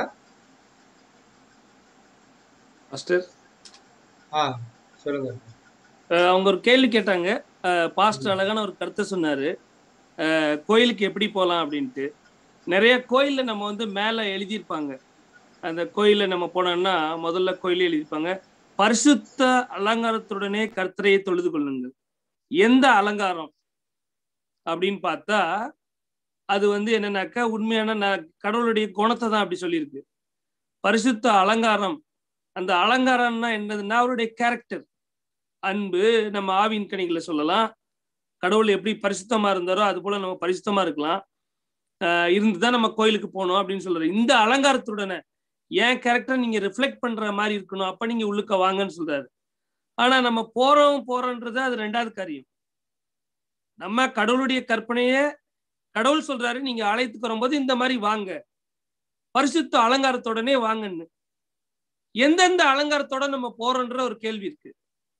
Speaker 5: மாஸ்டர்
Speaker 3: ஆ சொல்லுங்க
Speaker 5: அஹ் அவங்க ஒரு கேள்வி கேட்டாங்க பாஸ்டர் அழகான ஒரு கருத்தை சொன்னாரு அஹ் கோயிலுக்கு எப்படி போகலாம் அப்படின்ட்டு நிறைய கோயில்ல நம்ம வந்து மேலே எழுதியிருப்பாங்க அந்த கோயில்ல நம்ம போனோம்னா முதல்ல கோயில எழுதியிருப்பாங்க பரிசுத்த அலங்காரத்துடனே கர்த்தரையை தொழுது கொள்ளுங்கள் எந்த அலங்காரம் அப்படின்னு பார்த்தா அது வந்து என்னன்னாக்கா உண்மையான ந- கடவுளுடைய குணத்தை தான் அப்படி சொல்லியிருக்கு பரிசுத்த அலங்காரம் அந்த அலங்காரம்னா என்னதுன்னா அவருடைய கேரக்டர் அன்பு நம்ம ஆவின் கணிகளை சொல்லலாம் கடவுள் எப்படி பரிசுத்தமா இருந்தாரோ அது போல நம்ம பரிசுத்தமா இருக்கலாம் ஆஹ் இருந்துதான் நம்ம கோயிலுக்கு போகணும் அப்படின்னு சொல்றாரு இந்த அலங்காரத்துடனே என் கேரக்டர் நீங்க ரிஃப்ளெக்ட் பண்ற மாதிரி இருக்கணும் அப்ப நீங்க உள்ளுக்க வாங்கன்னு சொல்றாரு ஆனா நம்ம போறோம் போறோன்றது அது ரெண்டாவது காரியம் நம்ம கடவுளுடைய கற்பனையே கடவுள் சொல்றாரு நீங்க ஆலயத்துக்கு வரும்போது இந்த மாதிரி வாங்க பரிசுத்த அலங்காரத்தோடனே வாங்கன்னு எந்தெந்த அலங்காரத்தோட நம்ம போறோன்ற ஒரு கேள்வி இருக்கு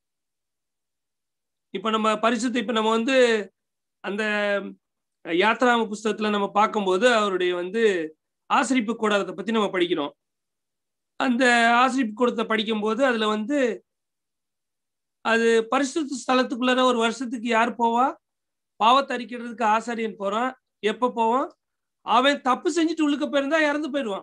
Speaker 5: இப்ப நம்ம பரிசுத்த இப்ப நம்ம வந்து அந்த யாத்ராம புஸ்தகத்துல நம்ம பார்க்கும்போது அவருடைய வந்து ஆசிரிப்பு கூடாரத்தை பத்தி நம்ம படிக்கிறோம் அந்த ஆசிரிப்பு கூடத்தை படிக்கும்போது அதுல வந்து அது பரிசுத்த ஸ்தலத்துக்குள்ளார ஒரு வருஷத்துக்கு யார் போவா பாவத்தை அரிக்கிறதுக்கு ஆசாரியன் போறான் எப்ப போவான் அவன் தப்பு செஞ்சுட்டு உள்ளுக்க போயிருந்தா இறந்து போயிடுவான்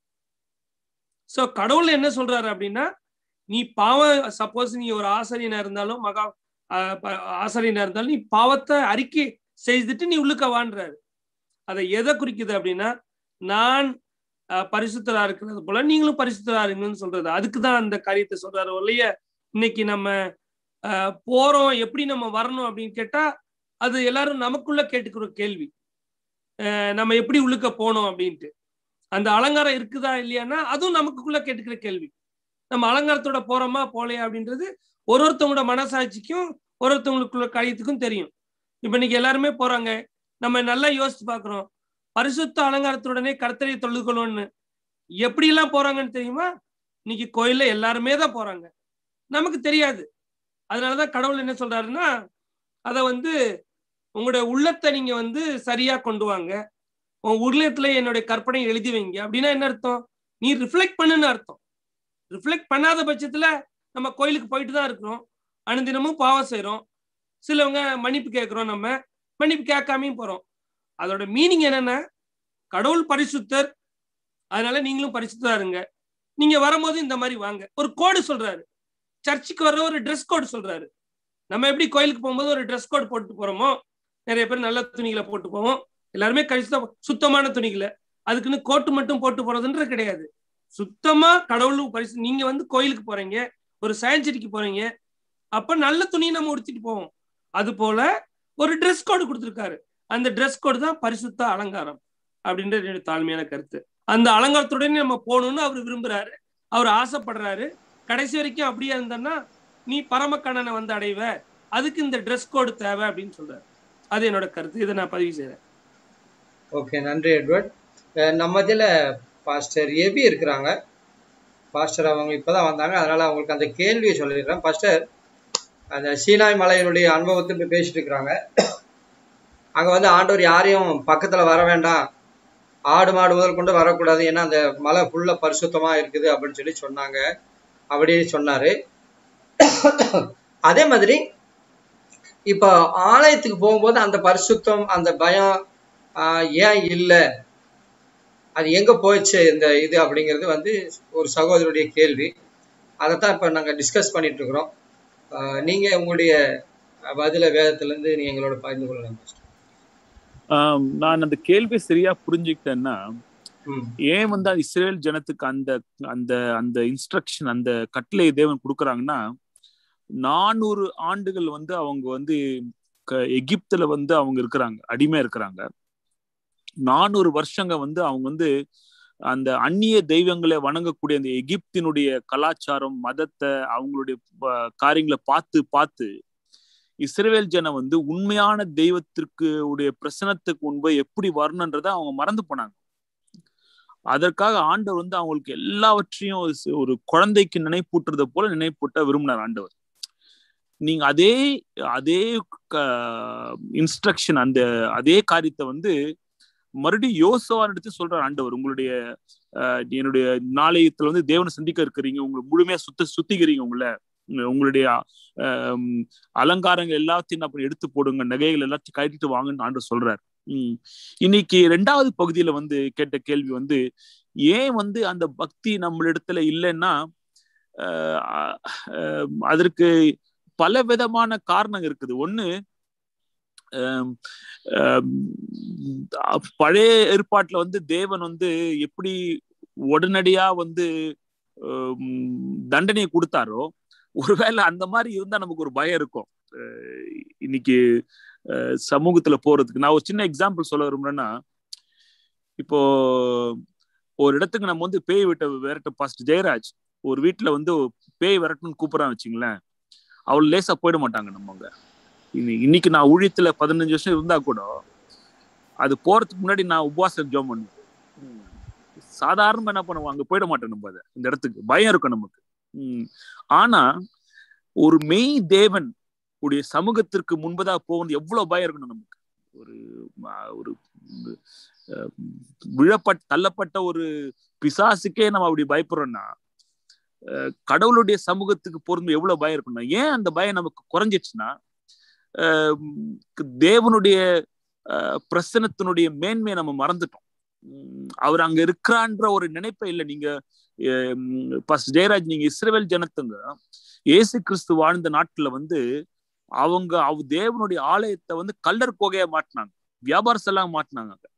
Speaker 5: சோ கடவுள் என்ன சொல்றாரு அப்படின்னா நீ பாவம் சப்போஸ் நீ ஒரு ஆசாரியனா இருந்தாலும் மகா ஆஹ் ப- ஆசாரியனா இருந்தாலும் நீ பாவத்தை அறிக்கை செய்துட்டு நீ உள்ளுக்க வான்றாரு அதை எதை குறிக்குது அப்படின்னா நான் ஆஹ் பரிசுத்தரா இருக்கிறது போல நீங்களும் பரிசுத்தரா இருங்கன்னு சொல்றது அதுக்கு தான் அந்த காரியத்தை சொல்றாரு ஒல்லைய இன்னைக்கு நம்ம ஆஹ் போறோம் எப்படி நம்ம வரணும் அப்படின்னு கேட்டா அது எல்லாரும் நமக்குள்ள கேட்டுக்கிற கேள்வி ஆஹ் நம்ம எப்படி உள்ளுக்க போனோம் அப்படின்ட்டு அந்த அலங்காரம் இருக்குதா இல்லையான்னா அதுவும் நமக்குள்ள கேட்டுக்கிற கேள்வி நம்ம அலங்காரத்தோட போறோமா போலையா அப்படின்றது ஒரு ஒருத்தவங்களோட மனசாட்சிக்கும் ஒரு ஒருத்தவங்களுக்குள்ள காரியத்துக்கும் தெரியும் இப்ப இன்னைக்கு எல்லாருமே போறாங்க நம்ம நல்லா யோசிச்சு பார்க்கிறோம் பரிசுத்த அலங்காரத்துடனே கர்த்தரை தொழுது கொள்வோம்னு எப்படி எல்லாம் போறாங்கன்னு தெரியுமா இன்னைக்கு கோயில்ல எல்லாருமே தான் போறாங்க நமக்கு தெரியாது அதனாலதான் கடவுள் என்ன சொல்றாருன்னா அதை வந்து உங்களுடைய உள்ளத்தை நீங்க வந்து சரியா கொண்டு வாங்க உன் உள்ளத்துல என்னுடைய கற்பனை எழுதி வைங்க அப்படின்னா என்ன அர்த்தம் நீ ரிஃப்ளெக்ட் பண்ணுன்னு அர்த்தம் ரிஃப்ளெக்ட் பண்ணாத பட்சத்துல நம்ம கோயிலுக்கு போயிட்டு தான் இருக்கிறோம் அனுதினமும் பாவம் செய்றோம் சிலவங்க மன்னிப்பு கேட்குறோம் நம்ம மன்னிப்பு கேட்காமையும் போறோம் அதோட மீனிங் என்னன்னா கடவுள் பரிசுத்தர் அதனால நீங்களும் பரிசுத்தரா இருங்க நீங்க வரும்போது இந்த மாதிரி வாங்க ஒரு கோடு சொல்றாரு சர்ச்சுக்கு வர்ற ஒரு ட்ரெஸ் கோடு சொல்றாரு நம்ம எப்படி கோயிலுக்கு போகும்போது ஒரு ட்ரெஸ் கோட் போட்டு போறோமோ நிறைய பேர் நல்ல துணிகளை போட்டு போவோம் எல்லாருமே கழிச்சு சுத்தமான துணிகளை அதுக்குன்னு கோட்டு மட்டும் போட்டு போறதுன்றது கிடையாது சுத்தமா கடவுளும் பரிசு நீங்க வந்து கோயிலுக்கு போறீங்க ஒரு சயின்சிட்டிக்கு போறீங்க அப்ப நல்ல துணியை நம்ம உடுத்திட்டு போவோம் அது போல ஒரு ட்ரெஸ் கோடு கொடுத்துருக்காரு அந்த ட்ரெஸ் கோடு தான் பரிசுத்த அலங்காரம் அப்படின்றது என்னுடைய தாழ்மையான கருத்து அந்த அலங்காரத்துடனே நம்ம போகணும்னு அவர் விரும்புறாரு அவர் ஆசைப்படுறாரு கடைசி வரைக்கும் அப்படியே இருந்தோன்னா நீ பரமக்கண்ணனை வந்து அடைவ அதுக்கு இந்த ட்ரெஸ் கோடு தேவை அப்படின்னு சொல்றாரு அது என்னோட கருத்து இதை நான் பதிவு செய்றேன்
Speaker 3: ஓகே நன்றி எட்வர்ட் அஹ் நம்ம இதில் பாஸ்டர் எபி இருக்கிறாங்க பாஸ்டர் அவங்க இப்பதான் வந்தாங்க அதனால அவங்களுக்கு அந்த கேள்வியை சொல்லிடுறேன் பாஸ்டர் அந்த சீனாய் மலையினுடைய அனுபவத்தை இப்ப பேசிட்டு இருக்கிறாங்க அங்க வந்து ஆண்டவர் யாரையும் பக்கத்துல வர வேண்டாம் ஆடு மாடு முதல் கொண்டு வரக்கூடாது ஏன்னா அந்த மலை ஃபுல்லா பரிசுத்தமா இருக்குது அப்படின்னு சொல்லி சொன்னாங்க அப்படியே சொன்னாரு அதே மாதிரி இப்போ ஆலயத்துக்கு போகும்போது அந்த பரிசுத்தம் அந்த பயம் ஆஹ் ஏன் இல்லை அது எங்க போயிடுச்சு இந்த இது அப்படிங்கிறது வந்து ஒரு சகோதரருடைய கேள்வி அதைத்தான் இப்போ நாங்கள் டிஸ்கஸ் பண்ணிட்டு இருக்கிறோம் ஆஹ் நீங்க உங்களுடைய பதில வேதத்துல இருந்து நீங்க எங்களோட பகிர்ந்து கொள்ளலாம்
Speaker 8: ஆம், நான் அந்த கேள்வி சரியா புரிஞ்சுக்கிட்டேன்னா
Speaker 3: ம்
Speaker 8: ஏன் வந்து அது இஸ்ரேல் ஜனத்துக்கு அந்த அந்த அந்த இன்ஸ்ட்ரக்ஷன் அந்த கட்டளை தேவன் கொடுக்குறாங்கன்னா நானூறு ஆண்டுகள் வந்து அவங்க வந்து க- எகிப்துல வந்து அவங்க இருக்கிறாங்க அடிமை இருக்கிறாங்க நானூறு வருஷங்க வந்து அவங்க வந்து அந்த அந்நிய தெய்வங்களை வணங்கக்கூடிய அந்த எகிப்தினுடைய கலாச்சாரம் மதத்தை அவங்களுடைய ப- காரியங்களை பார்த்து பார்த்து இஸ்ரவேல் ஜனம் வந்து உண்மையான தெய்வத்திற்கு உடைய பிரசனத்துக்கு முன்பு எப்படி வரணுன்றதை அவங்க மறந்து போனாங்க அதற்காக ஆண்டவர் வந்து அவங்களுக்கு எல்லாவற்றையும் ஒரு சி- ஒரு குழந்தைக்கு நினைப்பூட்டுறதை போல நினைப்பூட்ட விரும்பினார் ஆண்டவர் நீங்க அதே அதே இன்ஸ்ட்ரக்ஷன் அந்த அதே காரியத்தை வந்து மறுபடியும் யோசுவான் எடுத்து சொல்றார் ஆண்டவர் உங்களுடைய அஹ், என்னுடைய நாளையத்துல வந்து தேவனை சந்திக்க இருக்கிறீங்க உங்களுக்கு முழுமையா சுத்த சுத்திக்கிறீங்க உங்களை உங்க- உங்களுடைய அஹ், அலங்காரங்கள் எல்லாத்தையும் அப்படி எடுத்து போடுங்க நகைகள் எல்லாத்தையும் கட்டிட்டு வாங்கன்னு ஆண்டவர் சொல்றார் உம் இன்னைக்கு ரெண்டாவது பகுதியில வந்து கேட்ட கேள்வி வந்து ஏன் வந்து அந்த பக்தி நம்மளிடத்துல இல்லைன்னா அஹ், அஹ், அதற்கு பல விதமான காரணம் இருக்குது ஒண்ணு ஆம், ஆம், பழைய ஏற்பாட்டுல வந்து தேவன் வந்து எப்படி உடனடியா வந்து ஆம், தண்டனையை கொடுத்தாரோ ஒருவேளை அந்த மாதிரி இருந்தா நமக்கு ஒரு பயம் இருக்கும் அஹ் இன்னைக்கு அஹ் சமூகத்துல போறதுக்கு நான் ஒரு சின்ன எக்ஸாம்பிள் சொல்ல விரும்புறேன்னா இப்போ ஒரு இடத்துக்கு நம்ம வந்து பேய் விட்ட விரட்ட பாஸ்ட் ஜெயராஜ் ஒரு வீட்டுல வந்து பேய் விரட்டணும்னு கூப்பிடறான்னு வச்சுங்களேன் அவள் லேசா போயிட மாட்டாங்க நம்ம அங்க இன்னி- இன்னைக்கு நான் ஊழியத்துல பதினஞ்சு வருஷம் இருந்தா கூட அது போறதுக்கு முன்னாடி நான் உபவாசம் ஜோம் பண்ணுவேன் சாதாரணமா என்ன பண்ணுவோம் அங்க போயிட மாட்டோம் நம்ம அதை இந்த இடத்துக்கு பயம் இருக்கும் நமக்கு உம் ஆனா ஒரு மெய் தேவன் உடைய சமூகத்திற்கு முன்பதா போகணும் எவ்வளவு பயம் இருக்கணும் நமக்கு ஒரு ம- ஒரு அஹ், விழப்பட் தள்ளப்பட்ட ஒரு பிசாசுக்கே நம்ம அப்படி பயப்படுறோம்னா அஹ், கடவுளுடைய சமூகத்துக்கு பொருந்து எவ்வளவு பயம் இருக்கணும் ஏன் அந்த பயம் நமக்கு குறைஞ்சிச்சுன்னா அஹ், தேவனுடைய அஹ், பிரசனத்தினுடைய மேன்மையை நம்ம மறந்துட்டோம் உம், அவர் அங்க இருக்கிறான்ற ஒரு நினைப்பே இல்லை நீங்க ஃபர்ஸ்ட் ஜெயராஜ் நீங்க இஸ்ரேல் ஜனத்துங்க இயேசு கிறிஸ்து வாழ்ந்த நாட்டுல வந்து அவங்க அவ தேவனுடைய ஆலயத்தை வந்து கல்லர் கோகையா மாட்டினாங்க வியாபார செல்லாம் மாட்டினாங்க அங்க.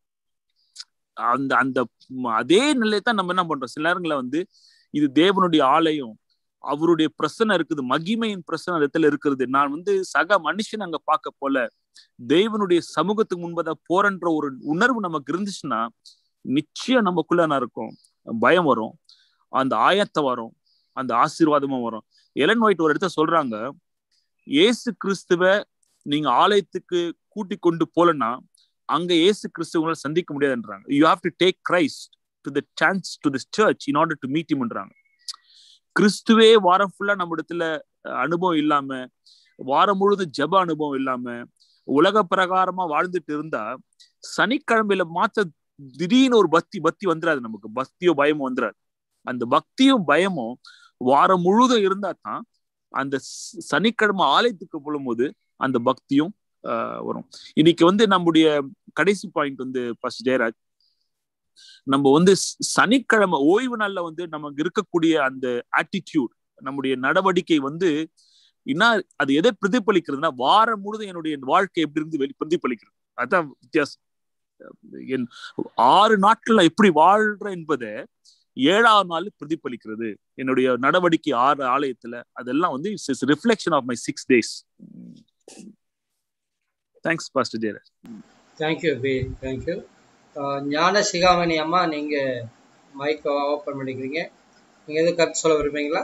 Speaker 8: அந்த அந்த ம- அதே நிலையை தான் நம்ம என்ன பண்றோம் சில நேரங்களில் வந்து இது தேவனுடைய ஆலயம் அவருடைய பிரசனை இருக்குது மகிமையின் பிரசனை அந்த இடத்துல இருக்கிறது நான் வந்து சக மனுஷன் அங்க பார்க்க போல தேவனுடைய சமூகத்துக்கு முன்பதா போறன்ற ஒரு உணர்வு நமக்கு இருந்துச்சுன்னா நிச்சயம் நமக்குள்ள என்ன இருக்கும் பயம் வரும் அந்த ஆயத்தம் வரும் அந்த ஆசீர்வாதமும் வரும் எலன் ஒயிட் ஒரு இடத்த சொல்றாங்க இயேசு கிறிஸ்துவ நீங்க ஆலயத்துக்கு கூட்டி கொண்டு போலன்னா அங்க இயேசு கிறிஸ்துவ உங்களால சந்திக்க முடியாதுன்றாங்க you have to take Christ to the chance to this church in order to meet இம்ன்றாங்க கிறிஸ்துவே வாரம் ஃபுல்லா நம்ம இடத்துல அஹ், அனுபவம் இல்லாம வாரம் முழுதும் ஜெப அனுபவம் இல்லாம உலக பிரகாரமா வாழ்ந்துட்டு இருந்தா சனிக்கிழமையில மாத்த திடீர்னு ஒரு பக்தி பக்தி வந்துடாது நமக்கு பக்தியோ பயமோ வந்துடாது அந்த பக்தியும் பயமும் வாரம் முழுதும் இருந்தா தான் அந்த ச- சனிக்கிழமை ஆலயத்துக்கு போகும்போது அந்த பக்தியும் ஆஹ், வரும் இன்னைக்கு வந்து நம்முடைய கடைசி பாயிண்ட் வந்து ஃபர்ஸ்ட் ஜெயராஜ் நம்ம வந்து ஸ்- சனிக்கிழமை ஓய்வு நாள்ல வந்து நமக்கு இருக்கக்கூடிய அந்த ஆட்டிடியூட் நம்முடைய நடவடிக்கை வந்து என்ன அது எதை பிரதிபலிக்கிறதுனா வாரம் முழுதும் என்னுடைய வாழ்க்கை எப்படி இருந்து வெளி பிரதிபலிக்கிறது அதான் வித்தியாசம் என் ஆறு நாட்கள்ல எப்படி வாழ்றேன் என்பதை ஏழாவது நாள் பிரதிபலிக்கிறது என்னுடைய நடவடிக்கை ஆறு ஆலயத்துல அதெல்லாம் வந்து it's reflection of my six days thanks pastor Jayaraj
Speaker 3: thank you B thank you Gnana Sigamani அம்மா நீங்க மைக்கை ஓப்பன் பண்ணிக்கிறீங்க நீங்கள் எதுவும் கருத்து சொல்ல விரும்புறீங்களா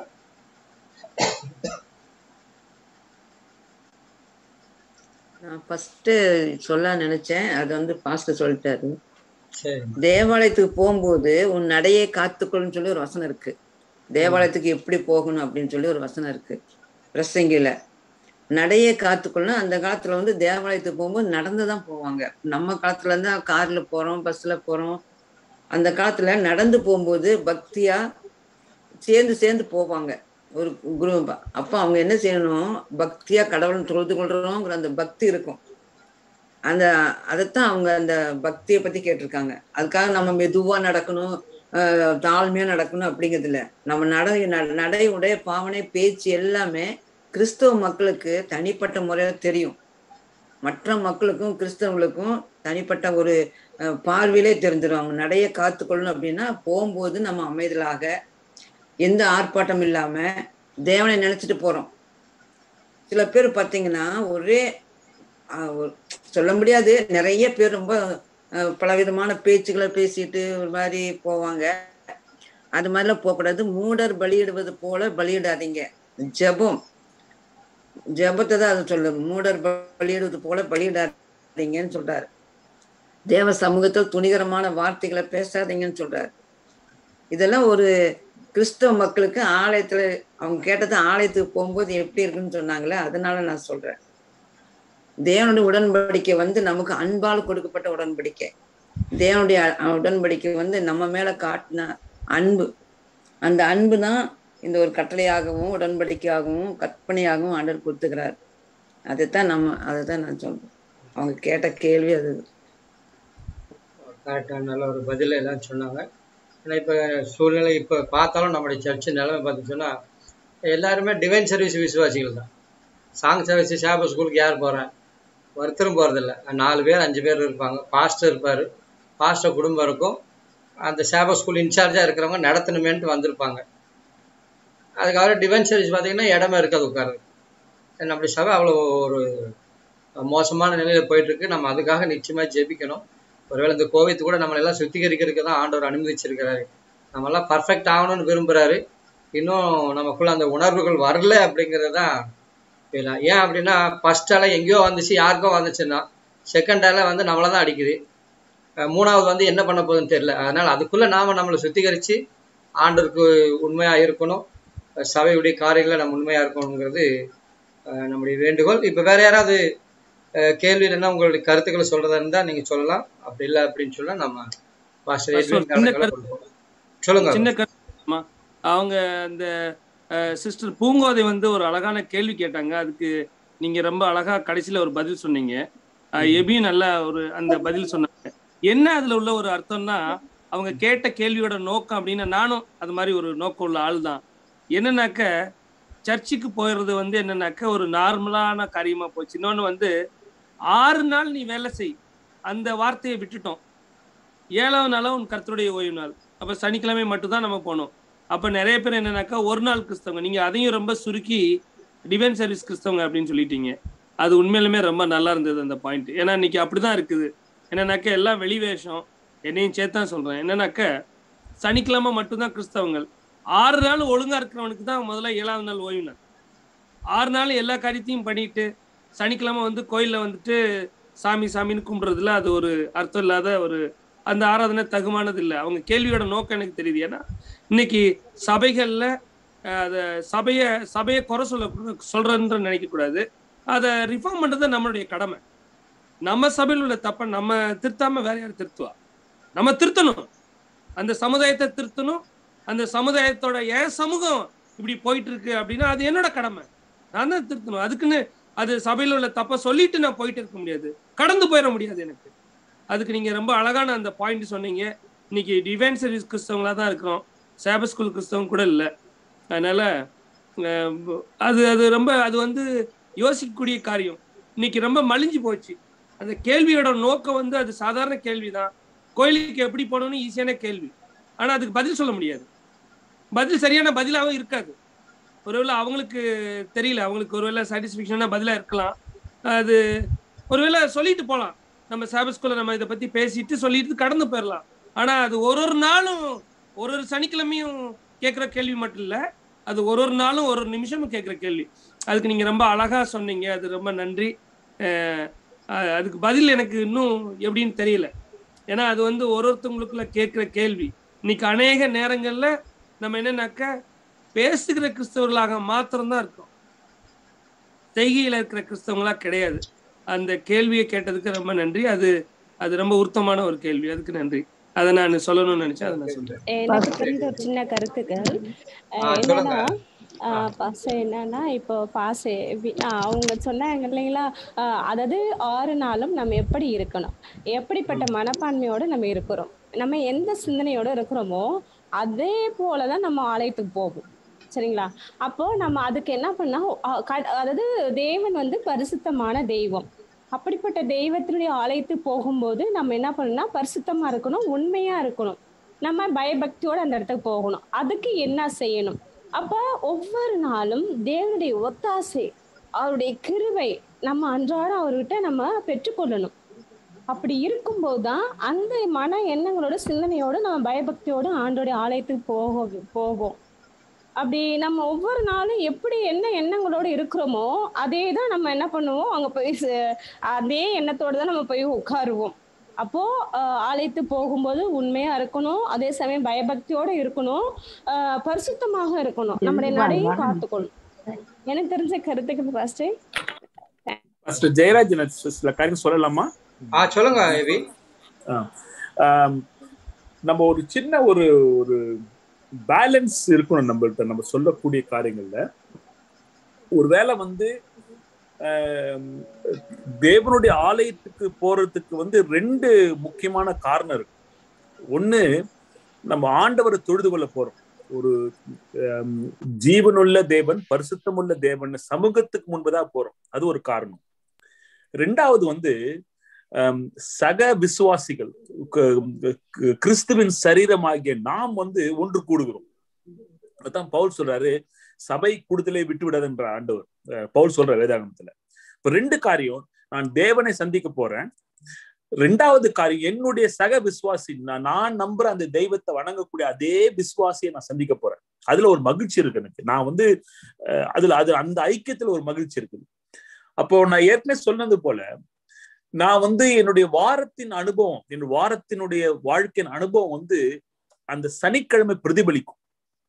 Speaker 9: நான் ஃபர்ஸ்ட் சொல்ல நினைச்சேன் அது வந்து பாஸ்டர் சொல்லிட்டாரு
Speaker 3: சரி
Speaker 9: தேவாலயத்துக்கு போகும்போது உன் நடையை காத்துக்கொள்ளுன்னு சொல்லி ஒரு வசனம் இருக்கு தேவாலயத்துக்கு எப்படி போகணும் அப்படின்னு சொல்லி ஒரு வசனம் இருக்கு பிரசங்கில நடையை காத்துக்கொள்ளணும் அந்த காலத்துல வந்து தேவாலயத்துக்கு போகும்போது நடந்து தான் போவாங்க நம்ம காலத்துல இருந்து கார்ல போறோம் பஸ்ல போறோம் அந்த காலத்துல நடந்து போகும்போது பக்தியா சேர்ந்து சேர்ந்து போவாங்க ஒரு குரூப் அப்ப அவங்க என்ன செய்யணும் பக்தியா கடவுள் தொழுது கொள்றோங்கிற அந்த பக்தி இருக்கும் அந்த அதைத்தான் அவங்க அந்த பக்தியை பத்தி கேட்டிருக்காங்க அதுக்காக நம்ம மெதுவா நடக்கணும் ஆஹ் தாழ்மையா நடக்கணும் அப்படிங்கிறது இல்ல நம்ம நடை ந- நடை உடைய பாவனை பேச்சு எல்லாமே கிறிஸ்தவ மக்களுக்கு தனிப்பட்ட முறையில தெரியும் மற்ற மக்களுக்கும் கிறிஸ்தவங்களுக்கும் தனிப்பட்ட ஒரு அஹ், பார்வையிலே தெரிஞ்சிடும் அவங்க நடைய காத்துக்கொள்ளணும் அப்படின்னா போகும்போது நம்ம அமைதலாக எந்த ஆர்ப்பாட்டம் இல்லாம தேவனை நினைச்சிட்டு போறோம் சில பேர் பார்த்தீங்கன்னா ஒரே ஆஹ், ஒரு- சொல்ல முடியாது நிறைய பேர் ரொம்ப ஆஹ், பலவிதமான பேச்சுக்களை பேசிட்டு ஒரு மாதிரி போவாங்க அது மாதிரிலாம் போகக்கூடாது மூடர் பலியிடுவது போல பலியிடாதீங்க ஜெபம் ஜெபத்தை தான் அது சொல்லுது மூடர் பலியிடுவது போல பலியிடாதீங்கன்னு சொல்றாரு தேவ சமூகத்தில் துணிகரமான வார்த்தைகளை பேசாதீங்கன்னு சொல்றாரு இதெல்லாம் ஒரு கிறிஸ்தவ மக்களுக்கு ஆலயத்துல அவங்க கேட்டது ஆலயத்துக்கு போகும்போது எப்படி இருக்குன்னு சொன்னாங்களே அதனால நான் சொல்றேன் தேவனுடைய உடன்படிக்கை வந்து நமக்கு அன்பால் கொடுக்கப்பட்ட உடன்படிக்கை தேவனுடைய அ- உடன்படிக்கை வந்து நம்ம மேல காட்டின அன்பு அந்த அன்பு தான் இந்த ஒரு கட்டளையாகவும் உடன்படிக்கையாகவும் கற்பனையாகவும் ஆண்டவர் கொடுத்துக்கிறார் அதைத்தான் நம்ம அதை தான் நான் சொல்றேன் அவங்க கேட்ட கேள்வி அது
Speaker 3: கரெக்டாக நல்ல ஒரு பதில் எல்லாம் சொன்னாங்க ஏன்னா இப்போ சூழ்நிலை இப்போ பார்த்தாலும் நம்முடைய சர்ச்சு நிலைமை பார்த்து சொன்னால் எல்லாருமே டிவைன் சர்வீஸ் விசுவாசிகள் தான் சாங் சர்வீஸ் ஷாப ஸ்கூலுக்கு யார் போகிறேன் ஒருத்தரும் போகிறதில்ல நாலு பேர் அஞ்சு பேர் இருப்பாங்க பாஸ்டர் இருப்பார் பாஸ்டர் குடும்பம் இருக்கும் அந்த ஷாப ஸ்கூல் இன்சார்ஜாக இருக்கிறவங்க நடத்தணுமேன்ட்டு வந்திருப்பாங்க அதுக்காக டிவைன் சர்வீஸ் பார்த்தீங்கன்னா இடமே இருக்காது உட்காருது நம்முடைய சபை அவ்வளோ ஒரு மோசமான நிலையில் போயிட்டுருக்கு நம்ம அதுக்காக நிச்சயமாக ஜெபிக்கணும் ஒருவேளை இந்த கோவித்து கூட நம்மளை எல்லாம் சுத்திகரிக்கிறதுக்கு தான் ஆண்டவர் அனுமதிச்சிருக்கிறாரு நம்மெல்லாம் பர்ஃபெக்ட் ஆகணும்னு விரும்புகிறாரு இன்னும் நமக்குள்ள அந்த உணர்வுகள் வரல அப்படிங்கிறது தான் இல்லை ஏன் அப்படின்னா ஃபர்ஸ்ட் அலை எங்கேயோ வந்துச்சு யாருக்கோ வந்துச்சுன்னா செகண்ட் அலை வந்து நம்மளை தான் அடிக்குது அஹ் மூணாவது வந்து என்ன பண்ண போகுதுன்னு தெரியல அதனால் அதுக்குள்ளே நாம் நம்மளை சுத்திகரித்து ஆண்டருக்கு உண்மையாக இருக்கணும் அஹ் சபையுடைய காரியங்களை நம்ம உண்மையாக இருக்கணுங்கிறது அஹ் நம்முடைய வேண்டுகோள் இப்போ வேற யாராவது அஹ் கேள்வி இல்லைன்னா உங்களுடைய கருத்துக்களை சொல்றதா இருந்தா நீங்க சொல்லலாம் அப்படி இல்லை அப்படின்னு சொன்னா நம்ம பாஸ்டர்
Speaker 5: Pastor,
Speaker 3: எட்வின்
Speaker 5: சின்ன
Speaker 3: கருத்துக்களை
Speaker 5: கருத்து.
Speaker 3: கொடுப்போம் சொல்லுங்க
Speaker 5: சின்ன கருத்துமா அவங்க அந்த சிஸ்டர் பூங்கோதை வந்து ஒரு அழகான கேள்வி கேட்டாங்க அதுக்கு நீங்க ரொம்ப அழகா கடைசியில ஒரு பதில் சொன்னீங்க அஹ், எபியும் நல்லா ஒரு அந்த பதில் சொன்னாங்க என்ன அதுல உள்ள ஒரு அர்த்தம்னா அவங்க கேட்ட கேள்வியோட நோக்கம் அப்படின்னு நானும் அது மாதிரி ஒரு நோக்கம் உள்ள ஆள் தான் என்னன்னாக்க சர்ச்சுக்கு போயிடுறது வந்து என்னன்னாக்க ஒரு நார்மலான காரியமா போச்சு இன்னொன்று வந்து ஆறு நாள் நீ வேலை செய் அந்த வார்த்தையை விட்டுட்டோம் ஏழாவது நாளாக உன் கர்த்தருடைய ஓய்வு நாள் அப்போ சனிக்கிழமை மட்டும்தான் நம்ம போனோம் அப்போ நிறைய பேர் என்னன்னாக்கா ஒரு நாள் கிறிஸ்தவங்க நீங்கள் அதையும் ரொம்ப சுருக்கி டிவைன் சர்வீஸ் கிறிஸ்தவங்க அப்படின்னு சொல்லிட்டீங்க அது உண்மையிலுமே ரொம்ப நல்லா இருந்தது அந்த பாயிண்ட் ஏன்னா இன்னைக்கு அப்படிதான் இருக்குது என்னன்னாக்கா எல்லாம் வெளி வேஷம் என்னையும் சேர்த்து தான் சொல்கிறேன் என்னன்னாக்க சனிக்கிழமை மட்டும்தான் கிறிஸ்தவங்கள் ஆறு நாள் ஒழுங்கா இருக்கிறவனுக்கு தான் முதல்ல ஏழாவது நாள் ஓய்வு நாள் ஆறு நாள் எல்லா காரியத்தையும் பண்ணிட்டு சனிக்கிழமை வந்து கோயிலில் வந்துட்டு சாமி சாமின்னு கும்பிட்றதுல அது ஒரு அர்த்தம் இல்லாத ஒரு அந்த ஆராதனை தகுமானது இல்லை அவங்க கேள்வியோட நோக்கம் எனக்கு தெரியுது ஏன்னா இன்னைக்கு சபைகளில் அதை சபையை சபையை குறை சொல்ல சொல்றதுன்ற நினைக்கக்கூடாது அதை ரிஃபார்ம் பண்ணுறது நம்மளுடைய கடமை நம்ம சபையில் உள்ள தப்பை நம்ம திருத்தாம வேற யார் திருத்துவா நம்ம திருத்தணும் அந்த சமுதாயத்தை திருத்தணும் அந்த சமுதாயத்தோட என் சமூகம் இப்படி போயிட்டு இருக்கு அப்படின்னா அது என்னோட கடமை நான் தான் திருத்தணும் அதுக்குன்னு அது சபையில் உள்ள தப்பை சொல்லிட்டு நான் போயிட்டு இருக்க முடியாது கடந்து போயிட முடியாது எனக்கு அதுக்கு நீங்க ரொம்ப அழகான அந்த பாயிண்ட் சொன்னீங்க இன்னைக்கு டிவைன் சர்வீஸ் கிறிஸ்தவங்களா தான் இருக்கிறோம் சேப ஸ்கூல் கிறிஸ்தவங்க கூட இல்லை அதனால அஹ், அது அது ரொம்ப அது வந்து யோசிக்கக்கூடிய காரியம் இன்னைக்கு ரொம்ப மலிஞ்சு போச்சு அந்த கேள்வியோட நோக்கம் வந்து அது சாதாரண கேள்விதான் கோயிலுக்கு எப்படி போகணும்னு ஈஸியான கேள்வி ஆனா அதுக்கு பதில் சொல்ல முடியாது பதில் சரியான பதிலாகவும் இருக்காது ஒருவேளை அவங்களுக்கு தெரியல அவங்களுக்கு ஒருவேளை சாட்டிஸ்ஃபேக்ஷனான பதிலாக இருக்கலாம் அது ஒருவேளை சொல்லிட்டு போகலாம் நம்ம சாபஸ்குள்ள நம்ம இதை பற்றி பேசிட்டு சொல்லிட்டு கடந்து போயிடலாம் ஆனால் அது ஒரு ஒரு நாளும் ஒரு ஒரு சனிக்கிழமையும் கேட்குற கேள்வி மட்டும் இல்லை அது ஒரு ஒரு நாளும் ஒரு ஒரு நிமிஷமும் கேட்குற கேள்வி அதுக்கு நீங்கள் ரொம்ப அழகாக சொன்னீங்க அது ரொம்ப நன்றி அஹ் அஹ் அதுக்கு பதில் எனக்கு இன்னும் எப்படின்னு தெரியல ஏன்னா அது வந்து ஒரு ஒருத்தவங்களுக்குள்ள கேட்குற கேள்வி இன்னைக்கு அநேக நேரங்களில் நம்ம என்னன்னாக்கா பேசுகிற கிறிஸ்தவர்களாக மாத்திரம்தான் இருக்கோம் செய்கையில் இருக்கிற கிறிஸ்தவங்களா கிடையாது அந்த கேள்வியை கேட்டதுக்கு ரொம்ப நன்றி அது அது ரொம்ப உருத்தமான ஒரு கேள்வி அதுக்கு நன்றி அதை நான் சொல்லணும்னு நினைச்சேன் அதை நான் சொல்றேன்
Speaker 6: எனக்கு தெரிஞ்ச ஒரு சின்ன கருத்துக்கள்
Speaker 3: ஆ,
Speaker 6: அஹ்
Speaker 3: சொல்லுங்க.
Speaker 6: என்னன்னா ஆஹ் பாச என்னன்னா இப்போ பாச அவங்க சொன்னாங்க இல்லைங்களா ஆஹ் அதாவது ஆறு நாளும் நம்ம எப்படி இருக்கணும் எப்படிப்பட்ட மனப்பான்மையோட நம்ம இருக்கிறோம் நம்ம எந்த சிந்தனையோட இருக்கிறோமோ அதே போலதான் நம்ம ஆலயத்துக்கு போகும் சரிங்களா அப்போ நம்ம அதுக்கு என்ன பண்ணா அஹ் க- அதாவது தேவன் வந்து பரிசுத்தமான தெய்வம் அப்படிப்பட்ட தெய்வத்தினுடைய ஆலயத்துக்கு போகும்போது நம்ம என்ன பண்ணணும்னா பரிசுத்தமா இருக்கணும் உண்மையா இருக்கணும் நம்ம பயபக்தியோட அந்த இடத்துக்கு போகணும் அதுக்கு என்ன செய்யணும் அப்ப ஒவ்வொரு நாளும் தேவனுடைய ஒத்தாசை அவருடைய கிருபை நம்ம அன்றாடம் அவர்கிட்ட நம்ம பெற்றுக்கொள்ளணும் அப்படி இருக்கும்போது தான் அந்த மன எண்ணங்களோட சிந்தனையோட நம்ம பயபக்தியோட ஆண்டோடைய ஆலயத்துக்கு போக போவோம் அப்படி நம்ம ஒவ்வொரு நாளும் எப்படி என்ன எண்ணங்களோட இருக்கிறோமோ அதே தான் நம்ம என்ன பண்ணுவோம் அங்க போய் ச- அதே எண்ணத்தோட தான் நம்ம போய் உட்காருவோம் அப்போ ஆஹ், ஆலயத்துக்கு போகும்போது உண்மையா இருக்கணும் அதே சமயம் பயபக்தியோட இருக்கணும் ஆஹ், பரிசுத்தமாக இருக்கணும் நம்முடைய நடையை காத்துக்கணும் எனக்கு தெரிஞ்ச கருத்துக்கு ஃபர்ஸ்ட்
Speaker 8: பாஸ்டர் ஜெயராஜ் நான் சில- சில காரியம் சொல்லலாமா
Speaker 3: ஆ சொல்லுங்க ஏவி
Speaker 8: ஆ. ஆம், நம்ம ஒரு சின்ன ஒரு ஒரு பேலன்ஸ் இருக்கணும் நம்மள்ட்ட நம்ம சொல்லக்கூடிய காரியங்கள்ல ஒருவேளை வந்து ஆம், தேவனுடைய ஆலயத்துக்கு போறதுக்கு வந்து ரெண்டு முக்கியமான காரணம் இருக்கு ஒண்ணு நம்ம ஆண்டவரை தொழுது கொள்ள போறோம் ஒரு ஆம், ஜீவனுள்ள தேவன் பரிசுத்தமுள்ள தேவன் சமூகத்துக்கு முன்பதா போறோம் அது ஒரு காரணம் ரெண்டாவது வந்து ஆம், சக விசுவாசிகள் க- க- கிறிஸ்துவின் சரீரமாகிய நாம் வந்து ஒன்று கூடுகிறோம் அதான் பவுல் சொல்றாரு சபை கூடுதலை விட்டு விடாதுன்ற ஆண்டவர் அஹ், பவுல் சொல்ற வேதாகமத்துல இப்ப ரெண்டு காரியம் நான் தேவனை சந்திக்க போறேன் ரெண்டாவது காரியம் என்னுடைய சக விசுவாசி நான் நான் நம்புற அந்த தெய்வத்தை வணங்கக்கூடிய அதே விசுவாசியை நான் சந்திக்க போறேன் அதுல ஒரு மகிழ்ச்சி இருக்கு எனக்கு நான் வந்து அஹ், அதுல அது அந்த ஐக்கியத்துல ஒரு மகிழ்ச்சி இருக்குது அப்போ நான் ஏற்கனவே சொன்னது போல நான் வந்து என்னுடைய வாரத்தின் அனுபவம் என் வாரத்தினுடைய வாழ்க்கையின் அனுபவம் வந்து அந்த சனிக்கிழமை பிரதிபலிக்கும்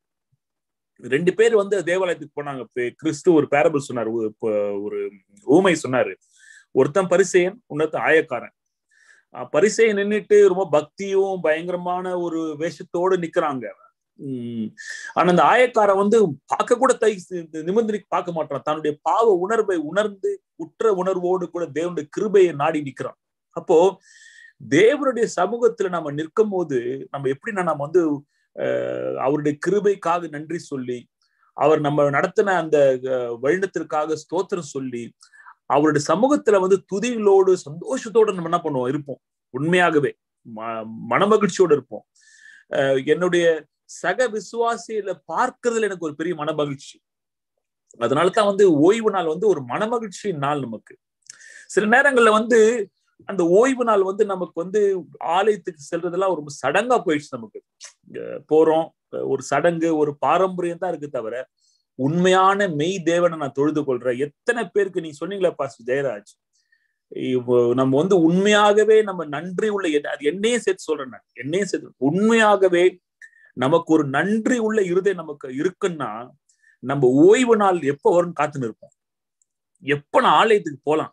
Speaker 8: ரெண்டு பேர் வந்து தேவாலயத்துக்கு போனாங்க இப்ப கிறிஸ்து ஒரு பேரபிள் சொன்னார் ஒரு இப்ப ஒரு ஊமை சொன்னாரு ஒருத்தன் பரிசெயன் இன்னொருத்தன் ஆயக்காரன் அஹ் பரிசெயன் நின்னுட்டு ரொம்ப பக்தியும் பயங்கரமான ஒரு வேஷத்தோடு நிக்கிறாங்க உம் ஆனா அந்த ஆயக்காரன் வந்து பார்க்க கூட தை நிமிர்ந்து பார்க்க மாட்டான் தன்னுடைய பாவ உணர்வை உணர்ந்து குற்ற உணர்வோடு கூட தேவனுடைய கிருபையை நாடி நிக்கிறான் அப்போ தேவனுடைய சமூகத்துல நம்ம நிற்கும் போது நம்ம எப்படின்னா நம்ம வந்து அஹ், அவருடைய கிருபைக்காக நன்றி சொல்லி அவர் நம்ம நடத்தின அந்த அஹ், வழிநடத்திற்காக ஸ்தோத்திரம் சொல்லி அவருடைய சமூகத்துல வந்து துதிகளோடு சந்தோஷத்தோட நம்ம என்ன பண்ணுவோம் இருப்போம் உண்மையாகவே ம- மனமகிழ்ச்சியோடு இருப்போம் அஹ், என்னுடைய சக விசுவாசியில பார்க்கறதுல எனக்கு ஒரு பெரிய மனமகிழ்ச்சி அதனால தான் வந்து ஓய்வு நாள் வந்து ஒரு மனமகிழ்ச்சி நாள் நமக்கு சில நேரங்கள்ல வந்து அந்த ஓய்வு நாள் வந்து நமக்கு வந்து ஆலயத்துக்கு செல்றதெல்லாம் ஒரு சடங்கா போயிடுச்சு நமக்கு இங்க போறோம் ஒரு சடங்கு ஒரு பாரம்பரியம் தான் இருக்கு தவிர உண்மையான மெய் தேவனை நான் தொழுது கொள்றேன் எத்தனை பேருக்கு நீங்க சொன்னீங்களா பாஸ் ஜெயராஜ் இப்போ நம்ம வந்து உண்மையாகவே நம்ம நன்றி உள்ள எண்ண- அது என்னையே சேர்த்து சொல்றேன் நான் என்னையே சேர்த்து உண்மையாகவே நமக்கு ஒரு நன்றி உள்ள இருதயம் நமக்கு இருக்குன்னா நம்ம ஓய்வு நாள் எப்ப வரும்னு காத்துன்னு இருப்போம் எப்ப நான் ஆலயத்துக்கு போலாம்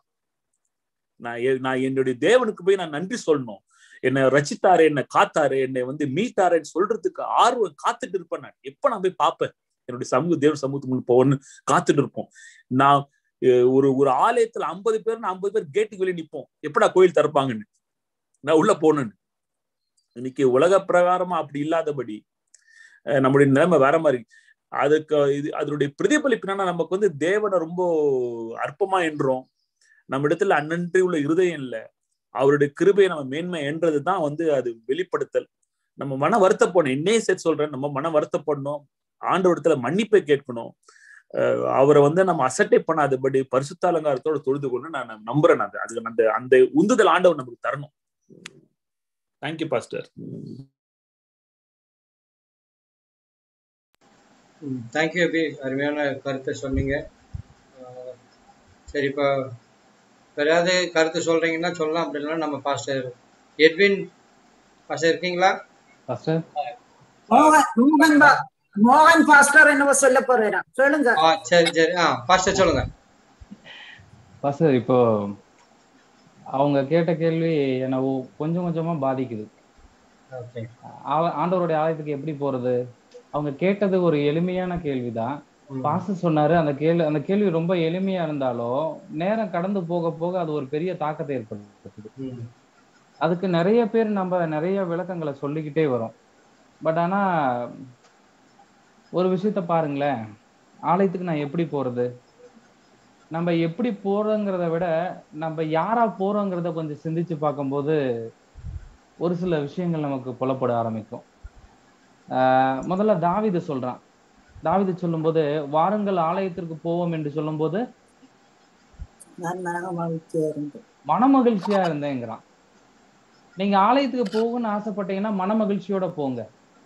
Speaker 8: நான் எ- நான் என்னுடைய தேவனுக்கு போய் நான் நன்றி சொல்லணும் என்னை ரச்சித்தாரு என்னை காத்தாரு என்னை வந்து மீட்டாருன்னு சொல்றதுக்கு ஆர்வம் காத்துட்டு இருப்பேன் நான் எப்ப நான் போய் பார்ப்பேன் என்னுடைய சமூக தேவ சமூகத்துக்கு முன் போவேன்னு காத்துட்டு இருப்போம் நான் அஹ், ஒரு ஒரு ஆலயத்துல ஐம்பது பேர் ஐம்பது பேர் கேட்டுக்கு வெளியே நிப்போம் எப்படா கோயில் திறப்பாங்கன்னு நான் உள்ள போகணுன்னு இன்னைக்கு உலக பிரகாரமா அப்படி இல்லாதபடி அஹ், நம்முடைய நிலைமை வேற மாதிரி அதுக்கு இது அதனுடைய பிரதிபலிப்பு என்னன்னா நமக்கு வந்து தேவனை ரொம்ப அற்பமா என்றோம் நம்ம இடத்துல அன்னன்றி உள்ள இருதயம் இல்லை அவருடைய கிருபையை நம்ம மேன்மை என்றதுதான் வந்து அது வெளிப்படுத்தல் நம்ம மன வருத்தப்படணும் என்னையே சேர்த்து சொல்றேன் நம்ம மன வருத்தப்படணும் ஆண்டவரத்துல மன்னிப்பை கேட்கணும் அஹ் அவரை வந்து நம்ம அசட்டை பண்ணாதபடி பரிசுத்தாலங்காரத்தோட தொழுது கொண்டு நான் நம்புறேன் அது அதுக்கு அந்த அந்த உந்துதல் ஆண்டவர் நமக்கு தரணும் தேங்க்யூ பாஸ்டர்
Speaker 3: தேங்க்யூ அபி அருமையான கருத்தை சொன்னீங்க அஹ் சரி இப்போ வேற ஏதாவது கருத்து சொல்றீங்கன்னா சொல்லலாம் அப்படி இல்லைன்னா நம்ம பாஸ்டர் எட்வின் பாஸ்டர் இருக்கீங்களா
Speaker 2: பாஸ்டர்
Speaker 10: மோகன் மோகன் பா- மோகன் பாஸ்டர் என்னவோ சொல்ல போறேன் சொல்லுங்க
Speaker 3: ஆ சரி சரி ஆ பாஸ்டர் சொல்லுங்க
Speaker 2: பாஸ்டர் இப்போ அவங்க கேட்ட கேள்வி என்னை ஒ- கொஞ்சம் கொஞ்சமா பாதிக்குது
Speaker 3: ஓகே
Speaker 2: ஆ- ஆண்டவருடைய ஆலயத்துக்கு எப்படி போறது அவங்க கேட்டது ஒரு எளிமையான கேள்விதான் பாஸ்டர் சொன்னாரு அந்த கேள்வி அந்த கேள்வி ரொம்ப எளிமையா இருந்தாலும் நேரம் கடந்து போக போக அது ஒரு பெரிய தாக்கத்தை ஏற்படுத்துது அதுக்கு நிறைய பேர் நம்ம நிறைய விளக்கங்களை சொல்லிக்கிட்டே வரோம் பட் ஆனா ஒரு விஷயத்த பாருங்களேன் ஆலயத்துக்கு நான் எப்படி போறது நம்ம எப்படி போறோங்கிறத விட நம்ம யாரா போறோங்கிறத கொஞ்சம் சிந்திச்சு பார்க்கும்போது ஒரு சில விஷயங்கள் நமக்கு புலப்பட ஆரம்பிக்கும் ஆஹ் முதல்ல தாவீது சொல்றான் தாவீது சொல்லும்போது வாருங்கள் ஆலயத்திற்கு போவோம் என்று சொல்லும்போது
Speaker 10: நான் மகிழ்ச்சியா இருந்தேன்
Speaker 2: மனமகிழ்ச்சியா இருந்தேங்கிறான் நீங்க ஆலயத்துக்கு போகணும்னு ஆசைப்பட்டீங்கன்னா மனமகிழ்ச்சியோட போங்க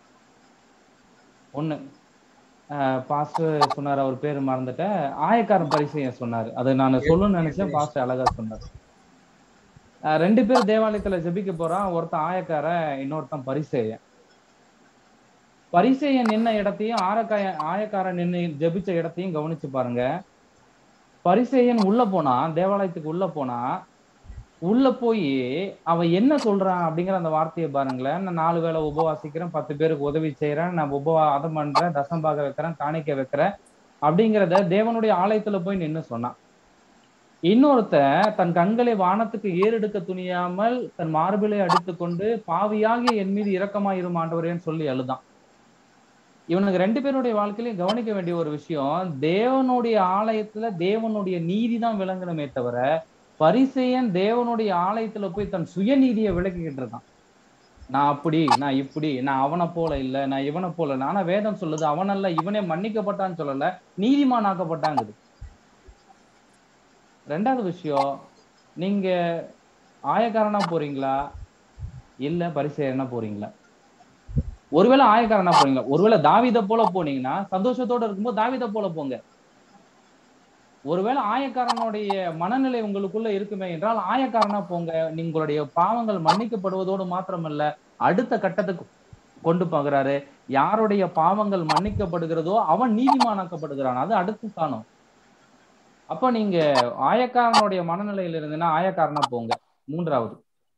Speaker 2: ஒண்ணு பாஸ்டர் சொன்னார் அவர் பேரு மறந்துட்டேன் ஆயக்காரன் பரிசையன் சொன்னாரு அது நான் சொல்லணும்னு நினைச்சேன் பாஸ்டர் அழகா சொன்னார் ஆஹ் ரெண்டு பேர் தேவாலயத்துல ஜெபிக்க போறான் ஒருத்தன் ஆயக்காரன் இன்னொருத்தன் பரிசேயன் பரிசேயன் நின்ன இடத்தையும் ஆரக்காய ஆயக்காரன் நின்று ஜெபிச்ச இடத்தையும் கவனிச்சு பாருங்க பரிசேயன் உள்ள போனா தேவாலயத்துக்கு உள்ள போனா உள்ள போய் அவன் என்ன சொல்றான் அப்படிங்கிற அந்த வார்த்தையை பாருங்களேன் நான் நாலு வேளை உபவாசிக்கிறேன் பத்து பேருக்கு உதவி செய்யறேன் நான் உபவாதம் பண்றேன் தசம்பாக வைக்கிறேன் காணிக்க வைக்கிறேன் அப்படிங்கிறத தேவனுடைய ஆலயத்துல போய் நின்னு சொன்னான் இன்னொருத்தன் தன் கண்களை வானத்துக்கு ஏறெடுக்க துணியாமல் தன் மார்பிலை அடித்துக்கொண்டு பாவியாகிய என் மீது இரக்கமாயிரும் ஆண்டவரேன்னு சொல்லி அழுதான் இவனுக்கு ரெண்டு பேருடைய வாழ்க்கையிலையும் கவனிக்க வேண்டிய ஒரு விஷயம் தேவனுடைய ஆலயத்துல தேவனுடைய நீதி தான் விளங்கணுமே தவிர பரிசெயன் தேவனுடைய ஆலயத்துல போய் தன் சுயநீதியை விளக்கிக்கிட்டு இருக்கான் நான் அப்படி நான் இப்படி நான் அவனை போல இல்ல நான் இவனை போல இல்ல. ஆனா வேதம் சொல்லுது அவன் அல்ல இவனே மன்னிக்கப்பட்டான்னு சொல்லல நீதிமான் ஆக்கப்பட்டாங்குது ரெண்டாவது விஷயம் நீங்க ஆயக்காரனா போறீங்களா இல்ல பரிசெயனா போறீங்களா ஒருவேளை ஆயக்காரனா போறீங்களா ஒருவேளை தாவித போல போனீங்கன்னா சந்தோஷத்தோட இருக்கும்போது தாவித போல போங்க ஒருவேளை ஆயக்காரனுடைய மனநிலை உங்களுக்குள்ள இருக்குமே என்றால் ஆயக்காரனா போங்க உங்களுடைய பாவங்கள் மன்னிக்கப்படுவதோடு மாத்திரமல்ல அடுத்த கட்டத்துக்கு கொண்டு போகிறாரு யாருடைய பாவங்கள் மன்னிக்கப்படுகிறதோ அவன் நீதிமானாக்கப்படுகிறான் அது அடுத்து காணும் அப்ப நீங்க ஆயக்காரனுடைய மனநிலையில இருந்தீங்கன்னா ஆயக்காரனா போங்க மூன்றாவது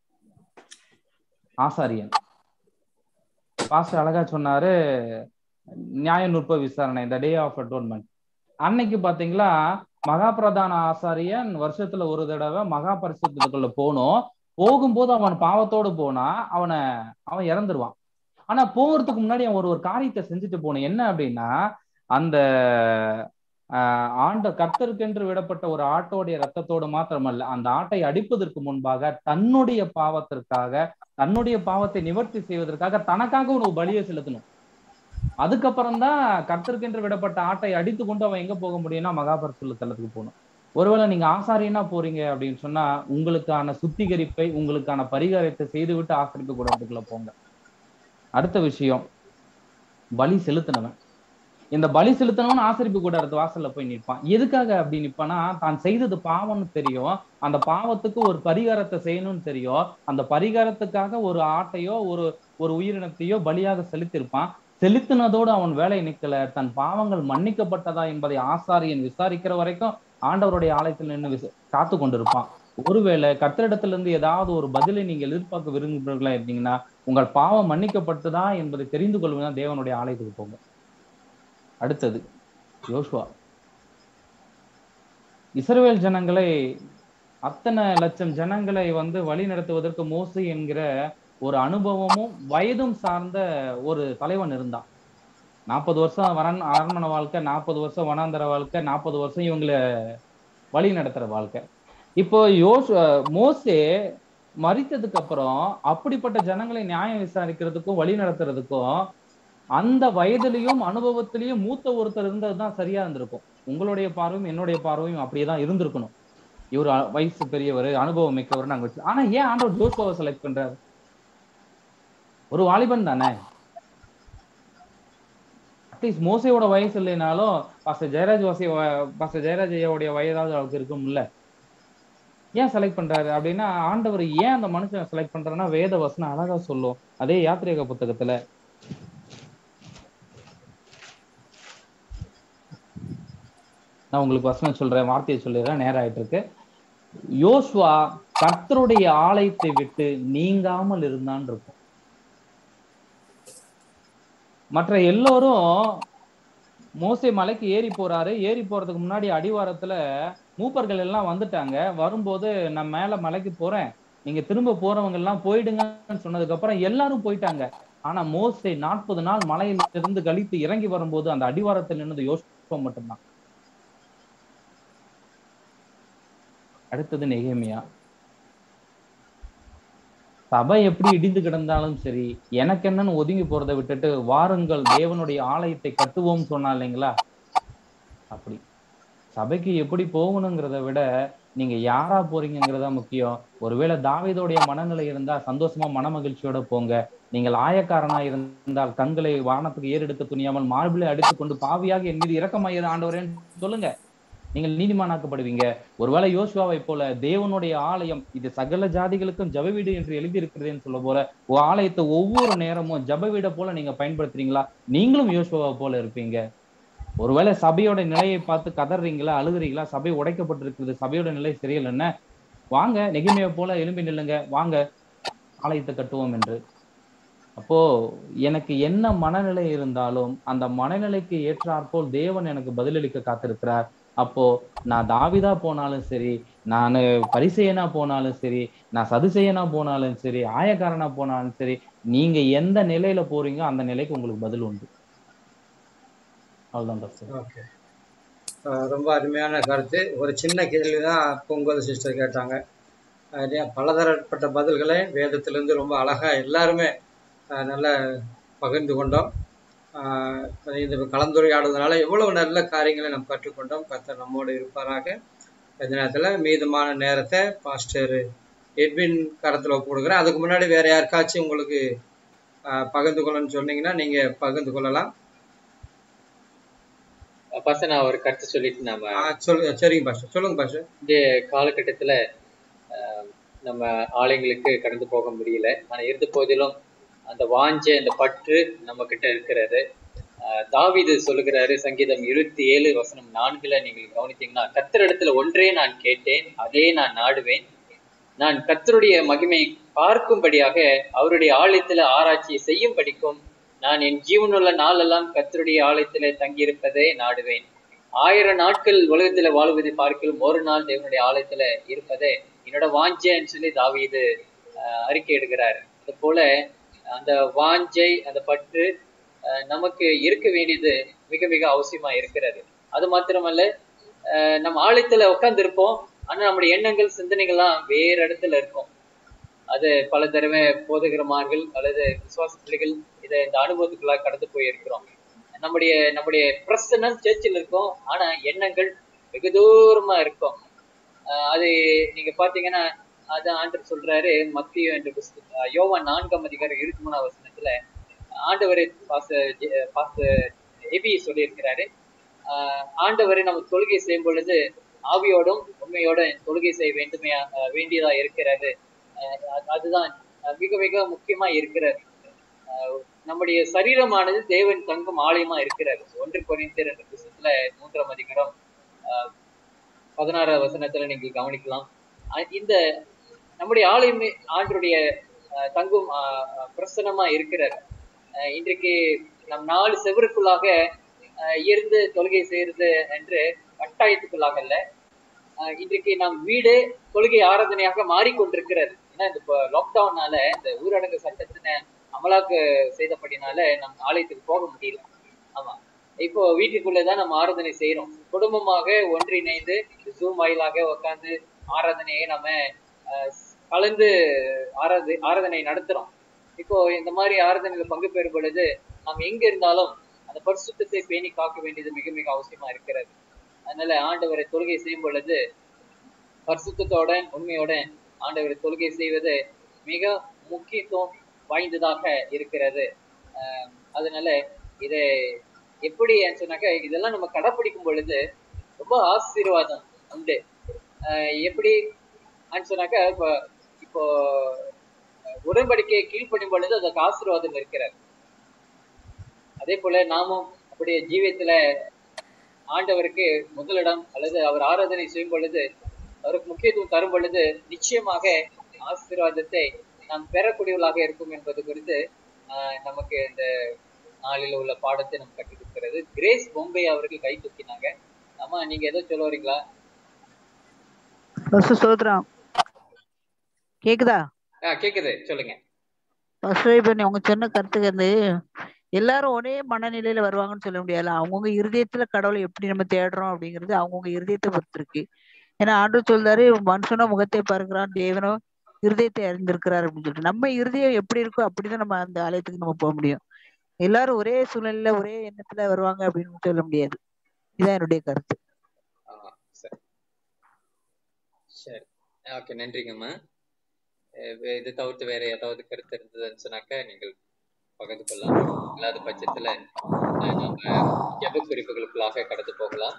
Speaker 2: ஆசாரியன் பாஸ்டர் அழகா சொன்னாரு நியாய நுட்ப விசாரணை இந்த டே ஆஃப் அட்டோன்மெண்ட் அன்னைக்கு பாத்தீங்களா மகாபிரதான ஆசாரியன் வருஷத்துல ஒரு தடவை மகா பரிசுத்துக்குள்ள போகணும் போகும்போது அவன் பாவத்தோடு போனா அவனை அவன் இறந்துருவான் ஆனா போகிறதுக்கு முன்னாடி அவன் ஒரு ஒரு காரியத்தை செஞ்சுட்டு போகணும் என்ன அப்படின்னா அந்த ஆஹ் ஆண்ட கர்த்தருக்கென்று விடப்பட்ட ஒரு ஆட்டோடைய ரத்தத்தோடு மாத்திரமல்ல அந்த ஆட்டை அடிப்பதற்கு முன்பாக தன்னுடைய பாவத்திற்காக தன்னுடைய பாவத்தை நிவர்த்தி செய்வதற்காக தனக்காக ஒரு பலியை செலுத்தணும் அதுக்கப்புறம் தான் கர்த்தருக்கென்று விடப்பட்ட ஆட்டை அடித்து கொண்டு அவன் எங்க போக முடியும்னா மகாபரிசுல தலத்துக்கு போகணும் ஒருவேளை நீங்க ஆசாரியனா போறீங்க அப்படின்னு சொன்னா உங்களுக்கான சுத்திகரிப்பை உங்களுக்கான பரிகாரத்தை செய்துவிட்டு ஆசிரிப்பு கூடத்துக்குள்ள போங்க அடுத்த விஷயம் பலி செலுத்தினவன் இந்த பலி செலுத்தணும்னு ஆசரிப்பு கூடாரத்து வாசல்ல போய் நிற்பான் எதுக்காக அப்படி நிற்பானா தான் செய்தது பாவம்னு தெரியும் அந்த பாவத்துக்கு ஒரு பரிகாரத்தை செய்யணும்னு தெரியும் அந்த பரிகாரத்துக்காக ஒரு ஆட்டையோ ஒரு ஒரு உயிரினத்தையோ பலியாக செலுத்திருப்பான் செலுத்தினதோடு அவன் வேலை நிக்கல தன் பாவங்கள் மன்னிக்கப்பட்டதா என்பதை ஆசாரியன் விசாரிக்கிற வரைக்கும் ஆண்டவருடைய ஆலயத்தில் நின்று விச காத்து கொண்டிருப்பான் ஒருவேளை கத்திரிடத்திலிருந்து ஏதாவது ஒரு பதிலை நீங்கள் எதிர்பார்க்க விரும்புகிறீர்களா இருந்தீங்கன்னா உங்கள் பாவம் மன்னிக்கப்பட்டதா என்பதை தெரிந்து கொள்வதுதான் தேவனுடைய ஆலயத்துக்கு போங்க அடுத்தது யோசுவா இஸ்ரவேல் ஜனங்களை அத்தனை லட்சம் ஜனங்களை வந்து வழி நடத்துவதற்கு மோசை என்கிற ஒரு அனுபவமும் வயதும் சார்ந்த ஒரு தலைவன் இருந்தான் நாற்பது வருஷம் வரன் அரண்மனை வாழ்க்கை நாற்பது வருஷம் வனாந்தர வாழ்க்கை நாற்பது வருஷம் இவங்களை வழி நடத்துற வாழ்க்கை இப்போ யோசு மோசே மறித்ததுக்கு அப்புறம் அப்படிப்பட்ட ஜனங்களை நியாயம் விசாரிக்கிறதுக்கும் வழி நடத்துறதுக்கும் அந்த வயதிலையும் அனுபவத்திலையும் மூத்த ஒருத்தர் இருந்தது தான் சரியா இருந்திருக்கும் உங்களுடைய பார்வையும் என்னுடைய பார்வையும் அப்படியே தான் இருந்திருக்கணும் இவர் வயசு பெரியவர் அனுபவம் மிக்கவர் நாங்க வச்சு ஆனா ஏன் ஆண்டவர் ஜோஸ்வாவை செலக்ட் பண்றாரு ஒரு வாலிபன் தானே அட்லீஸ்ட் மோசையோட வயசு இல்லைனாலும் பாஸ்டர் ஜெயராஜ் வாசி பாஸ்டர் ஜெயராஜ் ஐயாவுடைய வயதாவது அவருக்கு இருக்கும்ல ஏன் செலக்ட் பண்றாரு அப்படின்னா ஆண்டவர் ஏன் அந்த மனுஷனை செலக்ட் பண்றாருன்னா வேத வசனம் அழகா சொல்லும் அதே யாத்திரிக புத்தகத்துல நான் உங்களுக்கு வசனம் சொல்றேன் வார்த்தையை சொல்லிடுறேன் நேரம் ஆயிட்டு இருக்கு யோசுவா கர்த்தருடைய ஆலயத்தை விட்டு நீங்காமல் இருந்தான் இருக்கும் மற்ற எல்லோரும் மோசே மலைக்கு ஏறி போறாரு ஏறி போறதுக்கு முன்னாடி அடிவாரத்துல மூப்பர்கள் எல்லாம் வந்துட்டாங்க வரும்போது நான் மேல மலைக்கு போறேன் நீங்க திரும்ப போறவங்க எல்லாம் போயிடுங்கன்னு சொன்னதுக்கு அப்புறம் எல்லாரும் போயிட்டாங்க ஆனா மோசே நாற்பது நாள் மலையில இருந்து கழித்து இறங்கி வரும்போது அந்த அடிவாரத்தில் நின்னது யோசிப்ப மட்டும்தான் அடுத்தது நெகேமியா சபை எப்படி இடிந்து கிடந்தாலும் சரி எனக்கு என்னன்னு ஒதுங்கி போறதை விட்டுட்டு வாருங்கள் தேவனுடைய ஆலயத்தை கட்டுவோம் சொன்னா இல்லைங்களா அப்படி சபைக்கு எப்படி போகணுங்கிறத விட நீங்க யாரா போறீங்கிறதா முக்கியம் ஒருவேளை தாவீதோடைய மனநிலை இருந்தா சந்தோஷமா மனமகிழ்ச்சியோட போங்க நீங்கள் ஆயக்காரனா இருந்தால் கண்களை வானத்துக்கு ஏறெடுக்க துணியாமல் மார்பிளை அடித்துக் கொண்டு பாவியாக என் மீது இரக்கமாயிரு ஆண்டவரேன்னு சொல்லுங்க நீங்கள் நீதிமானாக்கப்படுவீங்க ஒருவேளை யோசுவாவை போல தேவனுடைய ஆலயம் இது சகல ஜாதிகளுக்கும் ஜப வீடு என்று எழுதி இருக்கிறதுன்னு சொல்ல போல உன் ஆலயத்தை ஒவ்வொரு நேரமும் ஜப வீடை போல நீங்க பயன்படுத்துறீங்களா நீங்களும் யோசுவாவை போல இருப்பீங்க ஒருவேளை சபையோட நிலையை பார்த்து கதறீங்களா அழுகுறீங்களா சபை உடைக்கப்பட்டிருக்கிறது சபையோட நிலை சரியில்லைன்னா வாங்க நெகிமையை போல எலும்பி நில்லுங்க வாங்க ஆலயத்தை கட்டுவோம் என்று அப்போ எனக்கு என்ன மனநிலை இருந்தாலும் அந்த மனநிலைக்கு ஏற்றாற்போல் தேவன் எனக்கு பதிலளிக்க காத்திருக்கிறார் அப்போ நான் தாவிதா போனாலும் சரி நான் பரிசெயனா போனாலும் சரி நான் சதுசெயனா போனாலும் சரி ஆயக்காரனா போனாலும் சரி நீங்க எந்த நிலையில போறீங்க அந்த நிலைக்கு உங்களுக்கு பதில் உண்டு அவ்வளவுதான் பாஸ்டர்
Speaker 3: ஓகே ரொம்ப அருமையான கருத்து ஒரு சின்ன கேள்வி தான் பொங்கல் சிஸ்டர் கேட்டாங்க நிறைய பலதரப்பட்ட பதில்களை வேதத்திலிருந்து ரொம்ப அழகாக எல்லாருமே அஹ், நல்ல பகிர்ந்து கொண்டோம் அஹ், இந்த கலந்துரையாடுவதனால எவ்வளவு நல்ல காரியங்களை நம்ம கற்றுக்கொண்டோம் கர்த்தர் நம்மோடு இருப்பாராக இந்த நேரத்தில் மீதமான நேரத்தை பாஸ்டர் எட்வின் கரத்தில் ஒப்புடுக்கிறேன் அதுக்கு முன்னாடி வேற யாருக்காச்சும் உங்களுக்கு அஹ், பகிர்ந்து கொள்ளணும்னு சொன்னீங்கன்னா நீங்கள் பகிர்ந்து கொள்ளலாம்
Speaker 11: பாஸ்டர் நான் ஒரு கருத்து சொல்லிட்டு நாம
Speaker 3: அஹ், சொல்லு சரிங்க பாஸ்டர் சொல்லுங்க பாஸ்டர்
Speaker 11: இந்த காலகட்டத்துல ஆஹ், நம்ம ஆலயங்களுக்கு கடந்து போக முடியல ஆனா இருந்த போதிலும் அந்த வாஞ்சை அந்த பற்று நம்ம கிட்ட இருக்கிறது ஆஹ், தாவீது சொல்லுகிறாரு சங்கீதம் இருபத்தி ஏழு வசனம் நான்குல நீங்கள் கவனித்தீங்கன்னா கத்தரிடத்துல ஒன்றே நான் கேட்டேன் அதே நான் நாடுவேன் நான் கர்த்தருடைய மகிமை பார்க்கும்படியாக அவருடைய ஆலயத்துல ஆராய்ச்சி செய்யும் படிக்கும் நான் என் ஜீவனுள்ள நாளெல்லாம் கர்த்தருடைய ஆலயத்துல தங்கியிருப்பதை நாடுவேன் ஆயிரம் நாட்கள் உலகத்துல வாழ்வதை பார்க்கலும் ஒரு நாள் தேவனுடைய ஆலயத்துல இருப்பதே என்னோட வாஞ்சைன்னு சொல்லி தாவீது ஆஹ், அறிக்கை எடுக்கிறார் அது போல அந்த வாஞ்சை அந்த பற்று ஆஹ், நமக்கு இருக்க வேண்டியது மிக மிக அவசியமா இருக்கிறது அது மாத்திரமல்ல ஆஹ், நம்ம ஆலயத்துல உட்கார்ந்து இருப்போம் ஆனா நம்முடைய எண்ணங்கள் சிந்தனைகள்லாம் வேற இடத்துல இருக்கும் அது பல தடவை போதகரமார்கள் அல்லது விசுவாச பிள்ளைகள் இதை இந்த அனுபவத்துக்குள்ளாக கடந்து போயிருக்கிறோம் நம்முடைய நம்முடைய பிரசனம் சேர்ச்சில் இருக்கும் ஆனா எண்ணங்கள் வெகு தூரமா இருக்கும் ஆஹ் அது நீங்க பாத்தீங்கன்னா அதான் ஆண்டவர் சொல்றாரு மத்திய என்ற புஸ்தகம் யோவான் நான்காம் அதிகாரம் இருபத்தி மூணாம் வசனத்துல ஆண்டவரை பாச பாச எபி சொல்லியிருக்கிறாரு ஆஹ் ஆண்டவரை நம்ம தொழுகை செய்யும் பொழுது ஆவியோடும் உண்மையோட தொழுகை செய்ய வேண்டுமையா ஆஹ் வேண்டியதா இருக்கிறது ஆஹ் அது- அதுதான் ஆஹ் மிக மிக முக்கியமா இருக்கிறது ஆஹ் நம்முடைய சரீரமானது தேவன் தங்கும் ஆலயமா இருக்கிறது ஒன்று குறைந்தர் என்ற புத்தகத்துல மூன்றாம் அதிகாரம் ஆஹ் பதினாறாவது வசனத்துல நீங்கள் கவனிக்கலாம் ஆஹ் இந்த நம்முடைய ஆலயமே ஆண்டருடைய ஆஹ் தங்கும் ஆஹ் ஆஹ் பிரசனமா இருக்கிறார் ஆஹ் இன்றைக்கு நம் நாலு செவருக்குள்ளாக ஆஹ் இருந்து தொழுகை செய்யறது என்று கட்டாயத்துக்குள்ளாக அல்ல ஆஹ் இன்றைக்கு நம் வீடு தொழுகை ஆராதனையாக மாறிக்கொண்டிருக்கிறது ஏன்னா இந்த லாக்டவுன்னால இந்த ஊரடங்கு சட்டத்தின அமலாக்க செய்தபடினால நம் ஆலயத்துக்கு போக முடியல ஆமா இப்போ வீட்டுக்குள்ளதான் நம்ம ஆராதனை செய்யறோம் குடும்பமாக ஒன்றிணைந்து ஜூம் வாயிலாக உட்கார்ந்து ஆராதனையை நம்ம ஆஹ் கலந்து ஆராத ஆராதனை நடத்துறோம் இப்போ இந்த மாதிரி ஆராதனையில பங்கு பெறும் பொழுது நாம் எங்க இருந்தாலும் அந்த பரிசுத்தத்தை பேணி காக்க வேண்டியது மிக மிக அவசியமா இருக்கிறது அதனால ஆண்டவரை தொழுகை செய்யும் பொழுது பரிசுத்தத்தோட உண்மையோட ஆண்டவரை தொழுகை செய்வது மிக முக்கியத்துவம் வாய்ந்ததாக இருக்கிறது ஆஹ் அதனால இதை எப்படி சொன்னாக்க இதெல்லாம் நம்ம கடைப்பிடிக்கும் பொழுது ரொம்ப ஆசீர்வாதம் உண்டு ஆஹ் எப்படி சொன்னாக்க இப்போ இப்போ உடன்படிக்கையை கீழ்ப்படும் பொழுது அதுக்கு ஆசீர்வாதம் இருக்கிறது அதே போல நாமும் அப்படியே ஜீவியத்துல ஆண்டவருக்கு முதலிடம் அல்லது அவர் ஆராதனை செய்யும் பொழுது அவருக்கு முக்கியத்துவம் தரும் பொழுது நிச்சயமாக ஆசீர்வாதத்தை நாம் பெறக்கூடியவர்களாக இருக்கும் என்பது குறித்து ஆஹ் நமக்கு இந்த நாளில் உள்ள பாடத்தை நம்ம கற்றுக் கொடுக்கிறது கிரேஸ் பொம்பே அவர்கள் கை தூக்கினாங்க ஆமா நீங்க எதோ சொல்ல வரீங்களா
Speaker 12: பசு சோத்ரம் கேக்குதா
Speaker 11: ஆஹ் கேக்குது சொல்லுங்க
Speaker 12: பசு இப்ப நீ உங்க சொன்ன கருத்துக்கு வந்து எல்லாரும் ஒரே மனநிலையில வருவாங்கன்னு சொல்ல முடியாது அவங்கவுங்க இருதயத்துல கடவுளை எப்படி நம்ம தேடுறோம் அப்படிங்கிறது அவங்கவுங்க இருதயத்தை பொறுத்து இருக்கு ஏன்னா ஆண்டு சொல்றாரு மனுஷனோ முகத்தை பார்க்கிறான் தேவனோ இருதயத்தை அறிந்திருக்கிறார் அப்படின்னு சொல்லிட்டு நம்ம இருதயம் எப்படி இருக்கோ அப்படிதான் நம்ம அந்த ஆலயத்துக்கு நம்ம போக முடியும் எல்லாரும் ஒரே சூழ்நிலையில ஒரே எண்ணத்துல வருவாங்க அப்படின்னு சொல்ல முடியாது இதான் என்னுடைய கருத்து
Speaker 11: ஆஹ் சரி சரி ஓகே நன்றிங்கம்மா அஹ் வே- இது தவிர்த்து வேற ஏதாவது கருத்து இருந்ததுன்னு சொன்னாக்க நீங்கள் பகிர்ந்து கொள்ளலாம் இல்லாத பட்சத்துல அஹ் நாம ஜெப குறிப்புகளுக்குள்ளாக கடந்து போகலாம்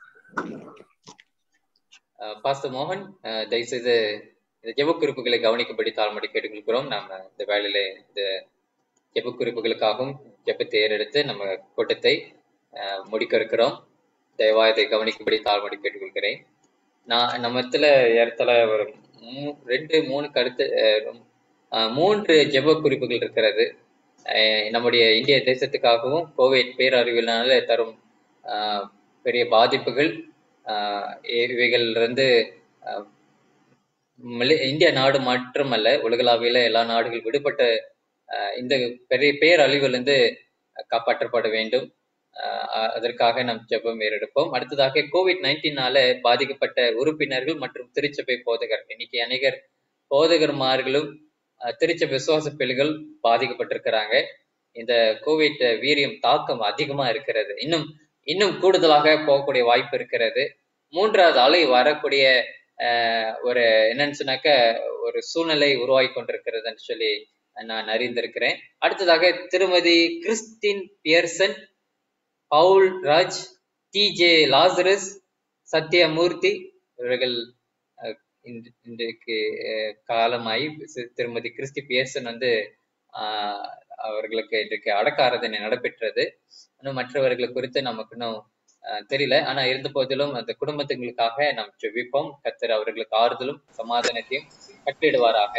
Speaker 11: பாஸ்டர் மோகன் அஹ் தயவுசெய்து இந்த ஜெப குறிப்புகளை கவனிக்கும்படி தாழ்மடி கேட்டுக்கொள்கிறோம் நாம இந்த வேலையில இந்த ஜெப குறிப்புகளுக்காகவும் ஜெபத்தை ஏறெடுத்து நம்ம கூட்டத்தை அஹ் முடிக்க இருக்கிறோம் தயவா இதை கவனிக்கும்படி தாழ்மடி கேட்டுக்கொள்கிறேன் நான் நம்மத்துல ஏறத்தாழ ஒரு மூ- ரெண்டு மூணு கருத்து அஹ் அஹ் மூன்று ஜெப குறிப்புகள் இருக்கிறது அஹ் நம்முடைய இந்திய தேசத்துக்காகவும் கோவிட் பேரறிவினால தரும் அஹ் பெரிய பாதிப்புகள் அஹ் இவைகள்ல இருந்து அஹ் மலே- இந்திய நாடு மட்டுமல்ல உலகளாவில எல்லா நாடுகள் விடுபட்ட அஹ் இந்த பெரிய பேரழிவிலிருந்து காப்பாற்றப்பட வேண்டும் அஹ் அ- அதற்காக நாம் ஜெபம் ஏறெடுப்போம் அடுத்ததாக கோவிட் நைன்டீனால பாதிக்கப்பட்ட உறுப்பினர்கள் மற்றும் திருச்சபை போதகர் இன்னைக்கு அநேகர் போதகர்மார்களும் அஹ் திருச்சபை விசுவாச பிள்ளைகள் பாதிக்கப்பட்டிருக்கிறாங்க இந்த கோவிட் வீரியம் தாக்கம் அதிகமா இருக்கிறது இன்னும் இன்னும் கூடுதலாக போகக்கூடிய வாய்ப்பு இருக்கிறது மூன்றாவது அலை வரக்கூடிய அஹ், ஒரு என்னன்னு சொன்னாக்க ஒரு சூழ்நிலை உருவாகி கொண்டிருக்கிறதுன்னு சொல்லி நான் அறிந்திருக்கிறேன் அடுத்ததாக திருமதி Christine Pearson Paul Raj T J Lazarus Sathyamoorthy இவர்கள் அஹ், இன்று- இன்றைக்கு அஹ், காலமாய் சி- திருமதி கிறிஸ்டி பியர்சன் வந்து ஆஹ், அவர்களுக்கு இன்றைக்கு அடக்க ஆராதனை நடைபெற்றது இன்னும் மற்றவர்கள் குறித்து நமக்கு இன்னும் ஆஹ், தெரியல ஆனா இருந்த போதிலும் அந்த குடும்பத்துங்களுக்காக நாம் ஜெபிப்போம் கத்தர் அவர்களுக்கு ஆறுதலும் சமாதானத்தையும் கட்டிடுவாராக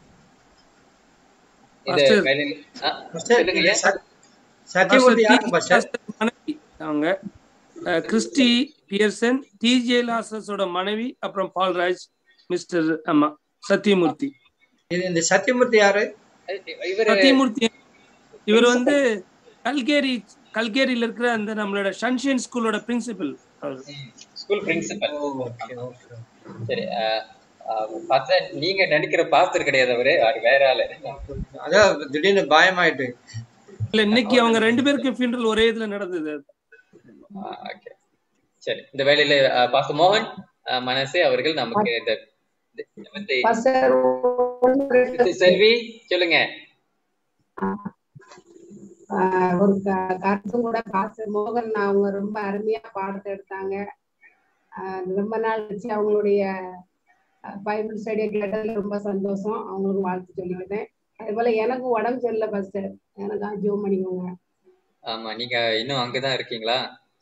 Speaker 11: இது
Speaker 3: Pastor.
Speaker 11: வேலையில் ஆ,
Speaker 3: Pastor,
Speaker 11: சொல்லுங்க ஐயா.
Speaker 3: சத்- சத்தியமூர்த்தி யாருங்க பாஸ்டர்
Speaker 5: பாஸ்டர் மனைவி அவங்க அஹ், கிறிஸ்டி பியர்சன் டிஜே லாசஸோட மனைவி அப்புறம் பால்ராஜ் மிஸ்டர் ஆமா சத்தியமூர்த்தி
Speaker 3: இது இந்த சத்தியமூர்த்தி யாரு
Speaker 11: இவரு
Speaker 5: சத்தியமூர்த்தி இவர் வந்து கல்கேரி கல்கேரியில இருக்கிற அந்த நம்மளோட சன்ஷைன் ஸ்கூலோட பிரின்சிபல் அவர்
Speaker 11: ஸ்கூல் பிரின்சிபல் சரி ஆஹ், ஆஹ், பாஸ்டர் நீங்க நினைக்கிற பாஸ்டர் கிடையாது அவரு அவர் வேற ஆளு
Speaker 3: அதான் திடீர்னு பயமாயிட்டு
Speaker 5: இல்ல இன்னைக்கு அவங்க ரெண்டு பேருக்கு ஃபியூனரல் ஒரே இதுல நடந்தது
Speaker 11: ஆஹ், okay. சரி இந்த வேலையில ஆஹ், பாஸ்டர் மோகன் ஆஹ், மனசே அவர்கள் நமக்கு இந்த இந்த ஜெபத்தை
Speaker 13: பாஸ்டர்
Speaker 11: சிஸ்டர் செல்வி சொல்லுங்க
Speaker 13: ஆஹ் ஒரு க- கருத்தும் கூட பாஸ்டர் மோகன் அவங்க ரொம்ப அருமையா பாடத்தை எடுத்தாங்க ஆஹ் ரொம்ப நாள் கழிச்சு அவங்களுடைய அஹ், பைபிள் ஸ்டடியை கேட்டதுல ரொம்ப சந்தோஷம் அவங்களுக்கு வாழ்த்து சொல்லிக்கிட்டேன் அதே போல எனக்கும் உடம்பு சரியில்லை பாஸ்டர் எனக்கா ஜோம் பண்ணிக்கோங்க
Speaker 11: ஆமா நீங்க இன்னும் அங்கதான் இருக்கீங்களா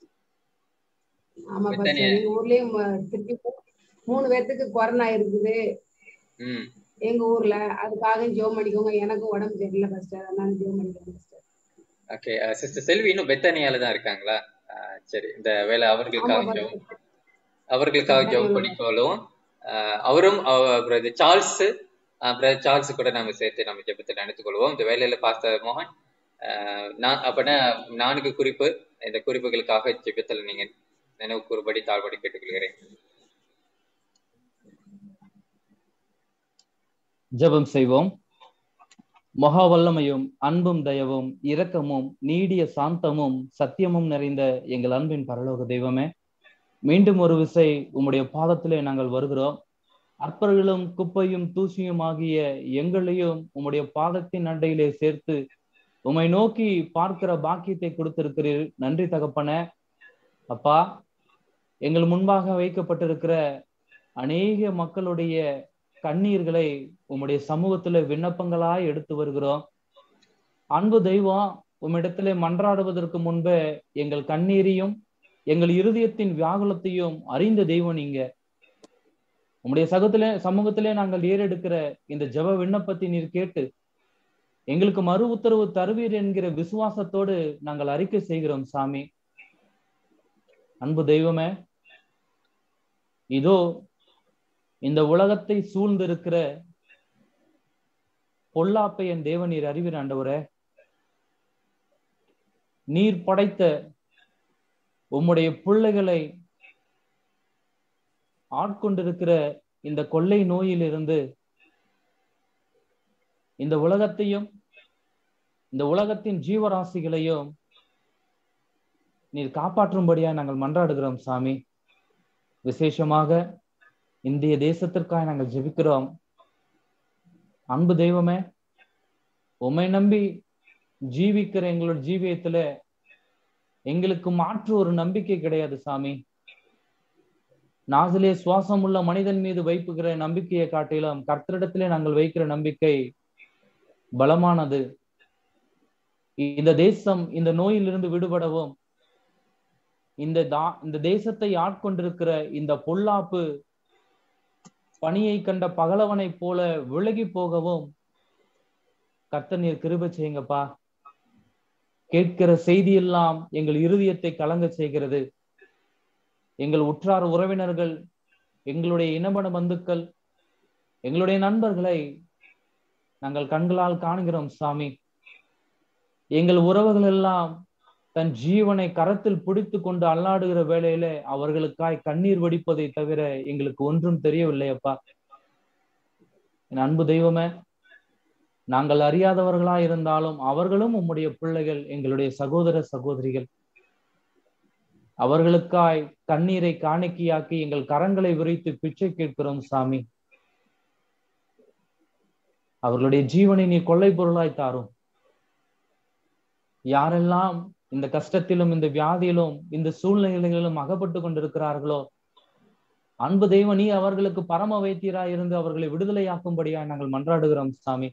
Speaker 13: ஆமா பாஸ்டர்
Speaker 11: பெத்தானியா
Speaker 13: எங்க ஊர்லயும் ம- திருப்பி மூ- மூணு பேர்த்துக்கு கொரோனா இருக்குது
Speaker 11: ம்
Speaker 13: எங்க ஊர்ல அதுக்காக ஜோம் பண்ணிக்கோங்க எனக்கும் உடம்பு சரியில்லை பாஸ்டர் அதனால ஜோம் பண்ணிக்கோங்க பாஸ்டர்
Speaker 11: ஓகே சிஸ்டர் செல்வி இன்னும் பெத்தானியால தான் இருக்காங்களா ஆஹ், சரி இந்த வேலை
Speaker 13: ஆமா
Speaker 11: அவர்களுக்காக
Speaker 13: பாஸ்டர்
Speaker 11: ஜெபம் அவர்களுக்காக ஜெபம்
Speaker 13: பெத்தானியால
Speaker 11: பண்ணிக்கொள்ளுவோம் ஆஹ், அவரும் பிரதர் சார்ல்ஸ் பிரதர் சார்ல்ஸ் கூட நம்ம சேர்த்து நம்ம ஜெபத்தில் நினைத்துக் கொள்வோம் இந்த வேலையில பாஸ்டர் மோகன் ஆஹ், நான் அப்பனா நான்கு குறிப்பு இந்த குறிப்புகளுக்காக ஜெபத்தில் நீங்க நினைவு கூறுபடி தாழ்படி கேட்டுக்கொள்கிறேன்
Speaker 2: ஜெபம் செய்வோம் மகா வல்லமையும் அன்பும் தயவும் இரக்கமும் நீடிய சாந்தமும் சத்தியமும் நிறைந்த எங்கள் அன்பின் பரலோக தெய்வமே மீண்டும் ஒரு விசை உம்முடைய பாதத்திலே நாங்கள் வருகிறோம் அற்பர்களும் குப்பையும் தூசியும் ஆகிய எங்களையும் உம்முடைய பாதத்தின் அண்டையிலே சேர்த்து உம்மை நோக்கி பார்க்கிற பாக்கியத்தை கொடுத்திருக்கிறீர் நன்றி தகப்பன அப்பா எங்கள் முன்பாக வைக்கப்பட்டிருக்கிற அநேக மக்களுடைய கண்ணீர்களை உம்முடைய சமூகத்துல விண்ணப்பங்களாய் எடுத்து வருகிறோம் அன்பு தெய்வம் உம்மிடத்திலே மன்றாடுவதற்கு முன்பே எங்கள் கண்ணீரையும் எங்கள் இருதயத்தின் வியாகுலத்தையும் அறிந்த தெய்வம் நீங்க உம்முடைய சகத்திலே சமூகத்திலே நாங்கள் ஏறெடுக்கிற இந்த ஜெப விண்ணப்பத்தை நீர் கேட்டு எங்களுக்கு மறு உத்தரவு தருவீர் என்கிற விசுவாசத்தோடு நாங்கள் அறிக்கை செய்கிறோம் சாமி அன்பு தெய்வமே இதோ இந்த உலகத்தை சூழ்ந்திருக்கிற பொல்லாப்பை என் தேவ நீர் அறிவீர் ஆண்டவரே நீர் படைத்த உம்முடைய பிள்ளைகளை ஆட்கொண்டிருக்கிற இந்த கொள்ளை நோயிலிருந்து இந்த உலகத்தையும் இந்த உலகத்தின் ஜீவராசிகளையும் நீர் காப்பாற்றும்படியா நாங்கள் மன்றாடுகிறோம் சாமி விசேஷமாக இந்திய தேசத்திற்காக நாங்கள் ஜெபிக்கிறோம் அன்பு தெய்வமே உம்மை நம்பி ஜீவிக்கிற எங்களோட ஜீவியத்துல எங்களுக்கு மாற்று ஒரு நம்பிக்கை கிடையாது சாமி நாசிலே சுவாசம் உள்ள மனிதன் மீது வைப்புகிற நம்பிக்கையை காட்டிலும் கர்த்தரிடத்திலே நாங்கள் வைக்கிற நம்பிக்கை பலமானது இந்த தேசம் இந்த நோயிலிருந்து விடுபடவும் இந்த தா இந்த தேசத்தை ஆட்கொண்டிருக்கிற இந்த பொல்லாப்பு பணியை கண்ட பகலவனைப் போல விலகி போகவும் கர்த்தர் நீர் கிருப செய்யுங்கப்பா கேட்கிற செய்தி எல்லாம் எங்கள் இருதயத்தை கலங்க செய்கிறது எங்கள் உற்றார் உறவினர்கள் எங்களுடைய இனபட பந்துக்கள் எங்களுடைய நண்பர்களை நாங்கள் கண்களால் காணுகிறோம் சாமி எங்கள் உறவுகள் எல்லாம் தன் ஜீவனை கரத்தில் பிடித்து கொண்டு அல்லாடுகிற வேளையில அவர்களுக்காய் கண்ணீர் வடிப்பதை தவிர எங்களுக்கு ஒன்றும் தெரியவில்லை அப்பா என் அன்பு தெய்வமே நாங்கள் அறியாதவர்களா இருந்தாலும் அவர்களும் உம்முடைய பிள்ளைகள் எங்களுடைய சகோதர சகோதரிகள் அவர்களுக்காய் கண்ணீரை காணிக்கையாக்கி எங்கள் கரங்களை விரித்து பிச்சை கேட்கிறோம் சாமி அவர்களுடைய ஜீவனை நீ கொள்ளை பொருளாய் தாரும் யாரெல்லாம் இந்த கஷ்டத்திலும் இந்த வியாதியிலும் இந்த சூழ்நிலைகளிலும் அகப்பட்டு கொண்டிருக்கிறார்களோ அன்பு தெய்வம் நீ அவர்களுக்கு பரம வைத்தியராய் இருந்து அவர்களை விடுதலையாக்கும்படியா நாங்கள் மன்றாடுகிறோம் சாமி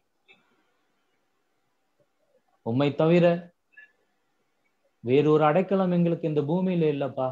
Speaker 2: உம்மை தவிர வேறொரு அடைக்கலம் எங்களுக்கு இந்த பூமியில இல்லப்பா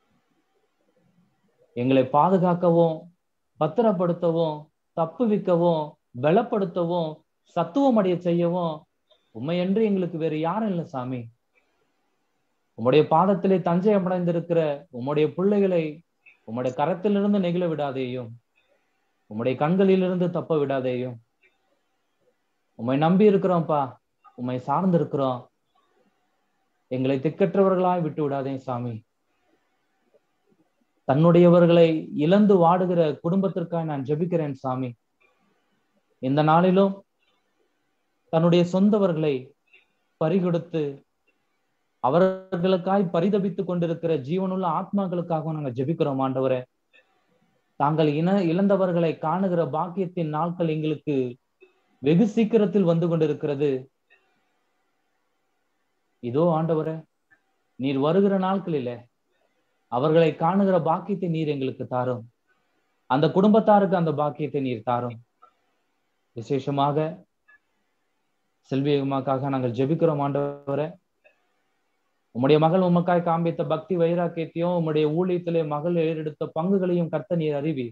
Speaker 2: எங்களை பாதுகாக்கவும் பத்திரப்படுத்தவும் தப்புவிக்கவும் பலப்படுத்தவும் சத்துவம் அடைய செய்யவும் உண்மை என்று எங்களுக்கு வேற யாரும் இல்லை சாமி உம்முடைய பாதத்திலே தஞ்சை அடைந்திருக்கிற உம்முடைய பிள்ளைகளை உம்முடைய கரத்திலிருந்து நெகிழ விடாதேயும் உம்முடைய கண்களிலிருந்து தப்ப விடாதேயும் உம்மை நம்பி இருக்கிறோம்ப்பா உம்மை சார்ந்து இருக்கிறோம் எங்களை திக்கற்றவர்களாய் விட்டு விடாதே சாமி தன்னுடையவர்களை இழந்து வாடுகிற குடும்பத்திற்காக நான் ஜெபிக்கிறேன் சாமி இந்த நாளிலும் தன்னுடைய சொந்தவர்களை பறிகொடுத்து அவர்களுக்காய் பரிதபித்துக் கொண்டிருக்கிற ஜீவனுள்ள ஆத்மாக்களுக்காக நாங்கள் ஜெபிக்கிறோம் ஆண்டவரே தாங்கள் இன இழந்தவர்களை காணுகிற பாக்கியத்தின் நாட்கள் எங்களுக்கு வெகு சீக்கிரத்தில் வந்து கொண்டிருக்கிறது இதோ ஆண்டவரே நீர் வருகிற நாட்களில அவர்களை காணுகிற பாக்கியத்தை நீர் எங்களுக்கு தாரும் அந்த குடும்பத்தாருக்கு அந்த பாக்கியத்தை நீர் தாரும் விசேஷமாக செல்வியமாக்காக நாங்கள் ஜெபிக்கிறோம் ஆண்டவரை உம்முடைய மகள் உமக்காய் காண்பித்த பக்தி வைராக்கியத்தையும் உம்முடைய ஊழியத்திலே மகள் ஏறெடுத்த பங்குகளையும் கர்த்த நீர் அறிவி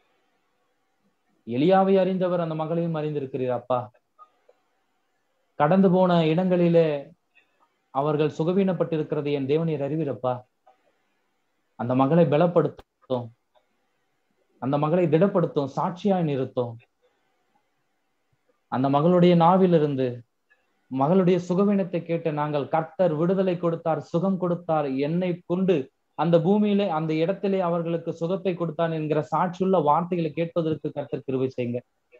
Speaker 2: எளியாவை அறிந்தவர் அந்த மகளையும் அறிந்திருக்கிறீர் அப்பா கடந்து போன இடங்களிலே அவர்கள் சுகவீனப்பட்டிருக்கிறது என் தேவனீர் அறிவீரப்பா அந்த மகளை பலப்படுத்தும் அந்த மகளை திடப்படுத்தும் சாட்சியாய் நிறுத்தும் அந்த மகளுடைய நாவிலிருந்து மகளுடைய சுகவீனத்தை கேட்டு நாங்கள் கர்த்தர் விடுதலை கொடுத்தார் சுகம் கொடுத்தார் என்னை கொண்டு அந்த பூமியிலே அந்த இடத்திலே அவர்களுக்கு சுகத்தை கொடுத்தான் என்கிற சாட்சியுள்ள வார்த்தைகளை கேட்பதற்கு கர்த்தர் கிருவை செய்யுங்க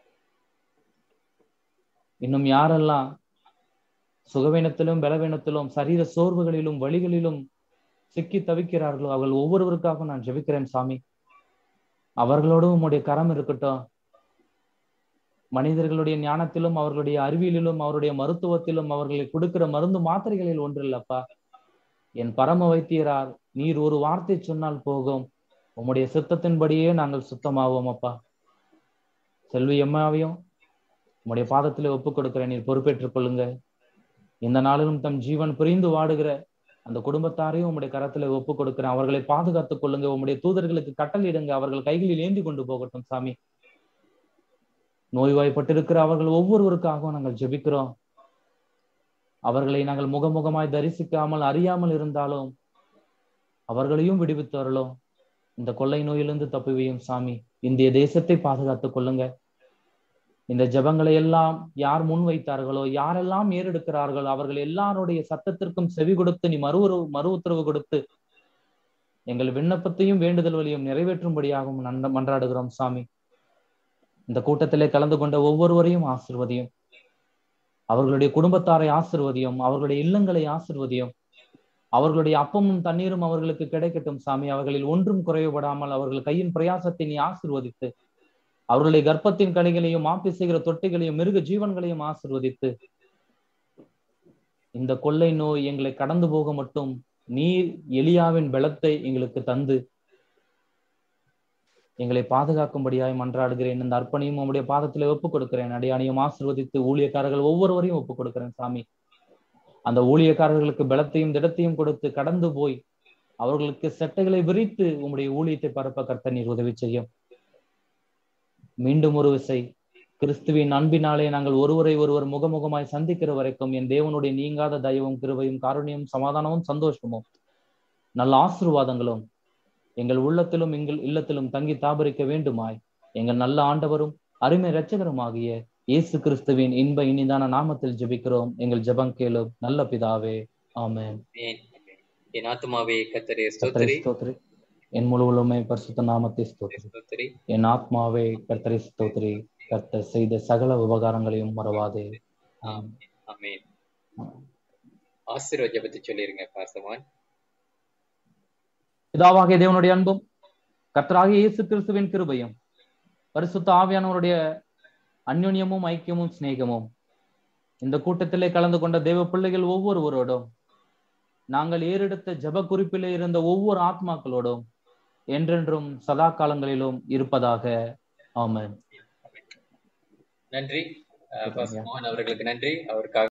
Speaker 2: இன்னும் யாரெல்லாம் சுகவீனத்திலும் பலவீனத்திலும் சரீர சோர்வுகளிலும் வழிகளிலும் சிக்கி தவிக்கிறார்களோ அவர்கள் ஒவ்வொருவருக்காக நான் ஜெபிக்கிறேன் சாமி அவர்களோடும் உம்முடைய கரம் இருக்கட்டும் மனிதர்களுடைய ஞானத்திலும் அவர்களுடைய அறிவியலிலும் அவருடைய மருத்துவத்திலும் அவர்களை கொடுக்கிற மருந்து மாத்திரைகளில் ஒன்றில்லப்பா என் பரம வைத்தியரார் நீர் ஒரு வார்த்தை சொன்னால் போகும் உம்முடைய சித்தத்தின்படியே நாங்கள் சுத்தமாவோம் அப்பா செல்வி அம்மாவையும் உம்முடைய பாதத்திலே ஒப்புக் கொடுக்கிறேன் நீர் பொறுப்பேற்றுக் கொள்ளுங்க இந்த நாளிலும் தம் ஜீவன் பிரிந்து வாடுகிற அந்த குடும்பத்தாரையும் உம்முடைய கரத்துல ஒப்புக் கொடுக்கிறேன் அவர்களை பாதுகாத்துக் கொள்ளுங்க உம்முடைய தூதர்களுக்கு கட்டளையிடுங்க அவர்கள் கைகளில் ஏந்தி கொண்டு போகட்டும் சாமி நோய்வாய்ப்பட்டிருக்கிற அவர்கள் ஒவ்வொருவருக்காகவும் நாங்கள் ஜெபிக்கிறோம் அவர்களை நாங்கள் முகமுகமாய் தரிசிக்காமல் அறியாமல் இருந்தாலும் அவர்களையும் விடுவித்து வரலும் இந்த கொள்ளை நோயிலிருந்து தப்புவியும் சாமி இந்திய தேசத்தை பாதுகாத்துக் கொள்ளுங்க இந்த ஜெபங்களை எல்லாம் யார் முன் வைத்தார்களோ யாரெல்லாம் ஏறெடுக்கிறார்களோ அவர்கள் எல்லாருடைய சத்தத்திற்கும் செவி கொடுத்து நீ மறு உறவு- மறு உத்தரவு கொடுத்து எங்கள் விண்ணப்பத்தையும் வேண்டுதல் வழியும் நிறைவேற்றும்படியாகவும் நன்ற மன்றாடுகிறோம் சாமி இந்த கூட்டத்திலே கலந்து கொண்ட ஒவ்வொருவரையும் ஆசிர்வதியும் அவர்களுடைய குடும்பத்தாரை ஆசிர்வதியும் அவர்களுடைய இல்லங்களை ஆசிர்வதியும் அவர்களுடைய அப்பமும் தண்ணீரும் அவர்களுக்கு கிடைக்கட்டும் சாமி அவர்களில் ஒன்றும் குறைவுபடாமல் அவர்கள் கையின் பிரயாசத்தை நீ ஆசிர்வதித்து அவர்களுடைய கர்ப்பத்தின் கனிகளையும் ஆப்பி செய்கிற தொட்டிகளையும் மிருக ஜீவன்களையும் ஆசிர்வதித்து இந்த கொள்ளை நோய் எங்களை கடந்து போக மட்டும் நீர் எலியாவின் பலத்தை எங்களுக்கு தந்து எங்களை பாதுகாக்கும்படியாய் மன்றாடுகிறேன் இந்த அர்ப்பணியும் உம்முடைய பாதத்திலே ஒப்புக் கொடுக்கிறேன் அடியானையும் ஆசிர்வதித்து ஊழியக்காரர்கள் ஒவ்வொருவரையும் ஒப்புக் கொடுக்கிறேன் சாமி அந்த ஊழியக்காரர்களுக்கு பலத்தையும் திடத்தையும் கொடுத்து கடந்து போய் அவர்களுக்கு செட்டைகளை விரித்து உம்முடைய ஊழியத்தை பரப்ப கர்த்த நீர் உதவி செய்யும் மீண்டும் ஒரு விசை கிறிஸ்துவின் அன்பினாலே நாங்கள் ஒருவரை ஒருவர் முகமுகமாய் சந்திக்கிற வரைக்கும் என் தேவனுடைய நீங்காத தயவும் கிருபையும் காருண்யமும் சமாதானமும் சந்தோஷமும் நல்ல ஆசீர்வாதங்களும் எங்கள் உள்ளத்திலும் எங்கள் இல்லத்திலும் தங்கி தாபரிக்க வேண்டுமாய் எங்கள் நல்ல ஆண்டவரும் அருமை இரட்சகருமாகிய இயேசு கிறிஸ்துவின் இன்ப இனிதான நாமத்தில் ஜெபிக்கிறோம் எங்கள் ஜெபம் கேளும் நல்ல பிதாவே ஆமென்
Speaker 11: ஆமென். என் ஆத்துமாவே கத்தரே
Speaker 2: கர்த்தரை
Speaker 11: ஸ்தோத்திரி
Speaker 2: ஸ்தோத்திரி என் முழு உள்ளமே பரிசுத்த நாமத்தை ஸ்தோத்திரி
Speaker 11: ஸ்தோத்திரி
Speaker 2: என் ஆத்மாவே கர்த்தரை ஸ்தோத்திரி கர்த்தர் செய்த சகல உபகாரங்களையும் மறவாதே ஆமென்.
Speaker 11: ஆமென் ஆசீர்வாத ஜெபத்தை சொல்லிருங்க பாசமான்
Speaker 2: பிதாவாகிய தேவனுடைய அன்பும் கர்த்தராகிய இயேசு கிறிஸ்துவின் கிருபையும் பரிசுத்த ஆவியானவருடைய அந்யோன்யமும் ஐக்கியமும் சிநேகமும் இந்த கூட்டத்திலே கலந்து கொண்ட தேவ பிள்ளைகள் ஒவ்வொருவரோடும் நாங்கள் ஏறெடுத்த ஜெப குறிப்பிலே இருந்த ஒவ்வொரு ஆத்மாக்களோடும் என்றென்றும் சதா காலங்களிலும் இருப்பதாக ஆமென்
Speaker 11: நன்றி அஹ் பாஸ்டர் மோகன் அவர்களுக்கு நன்றி அவருக்காக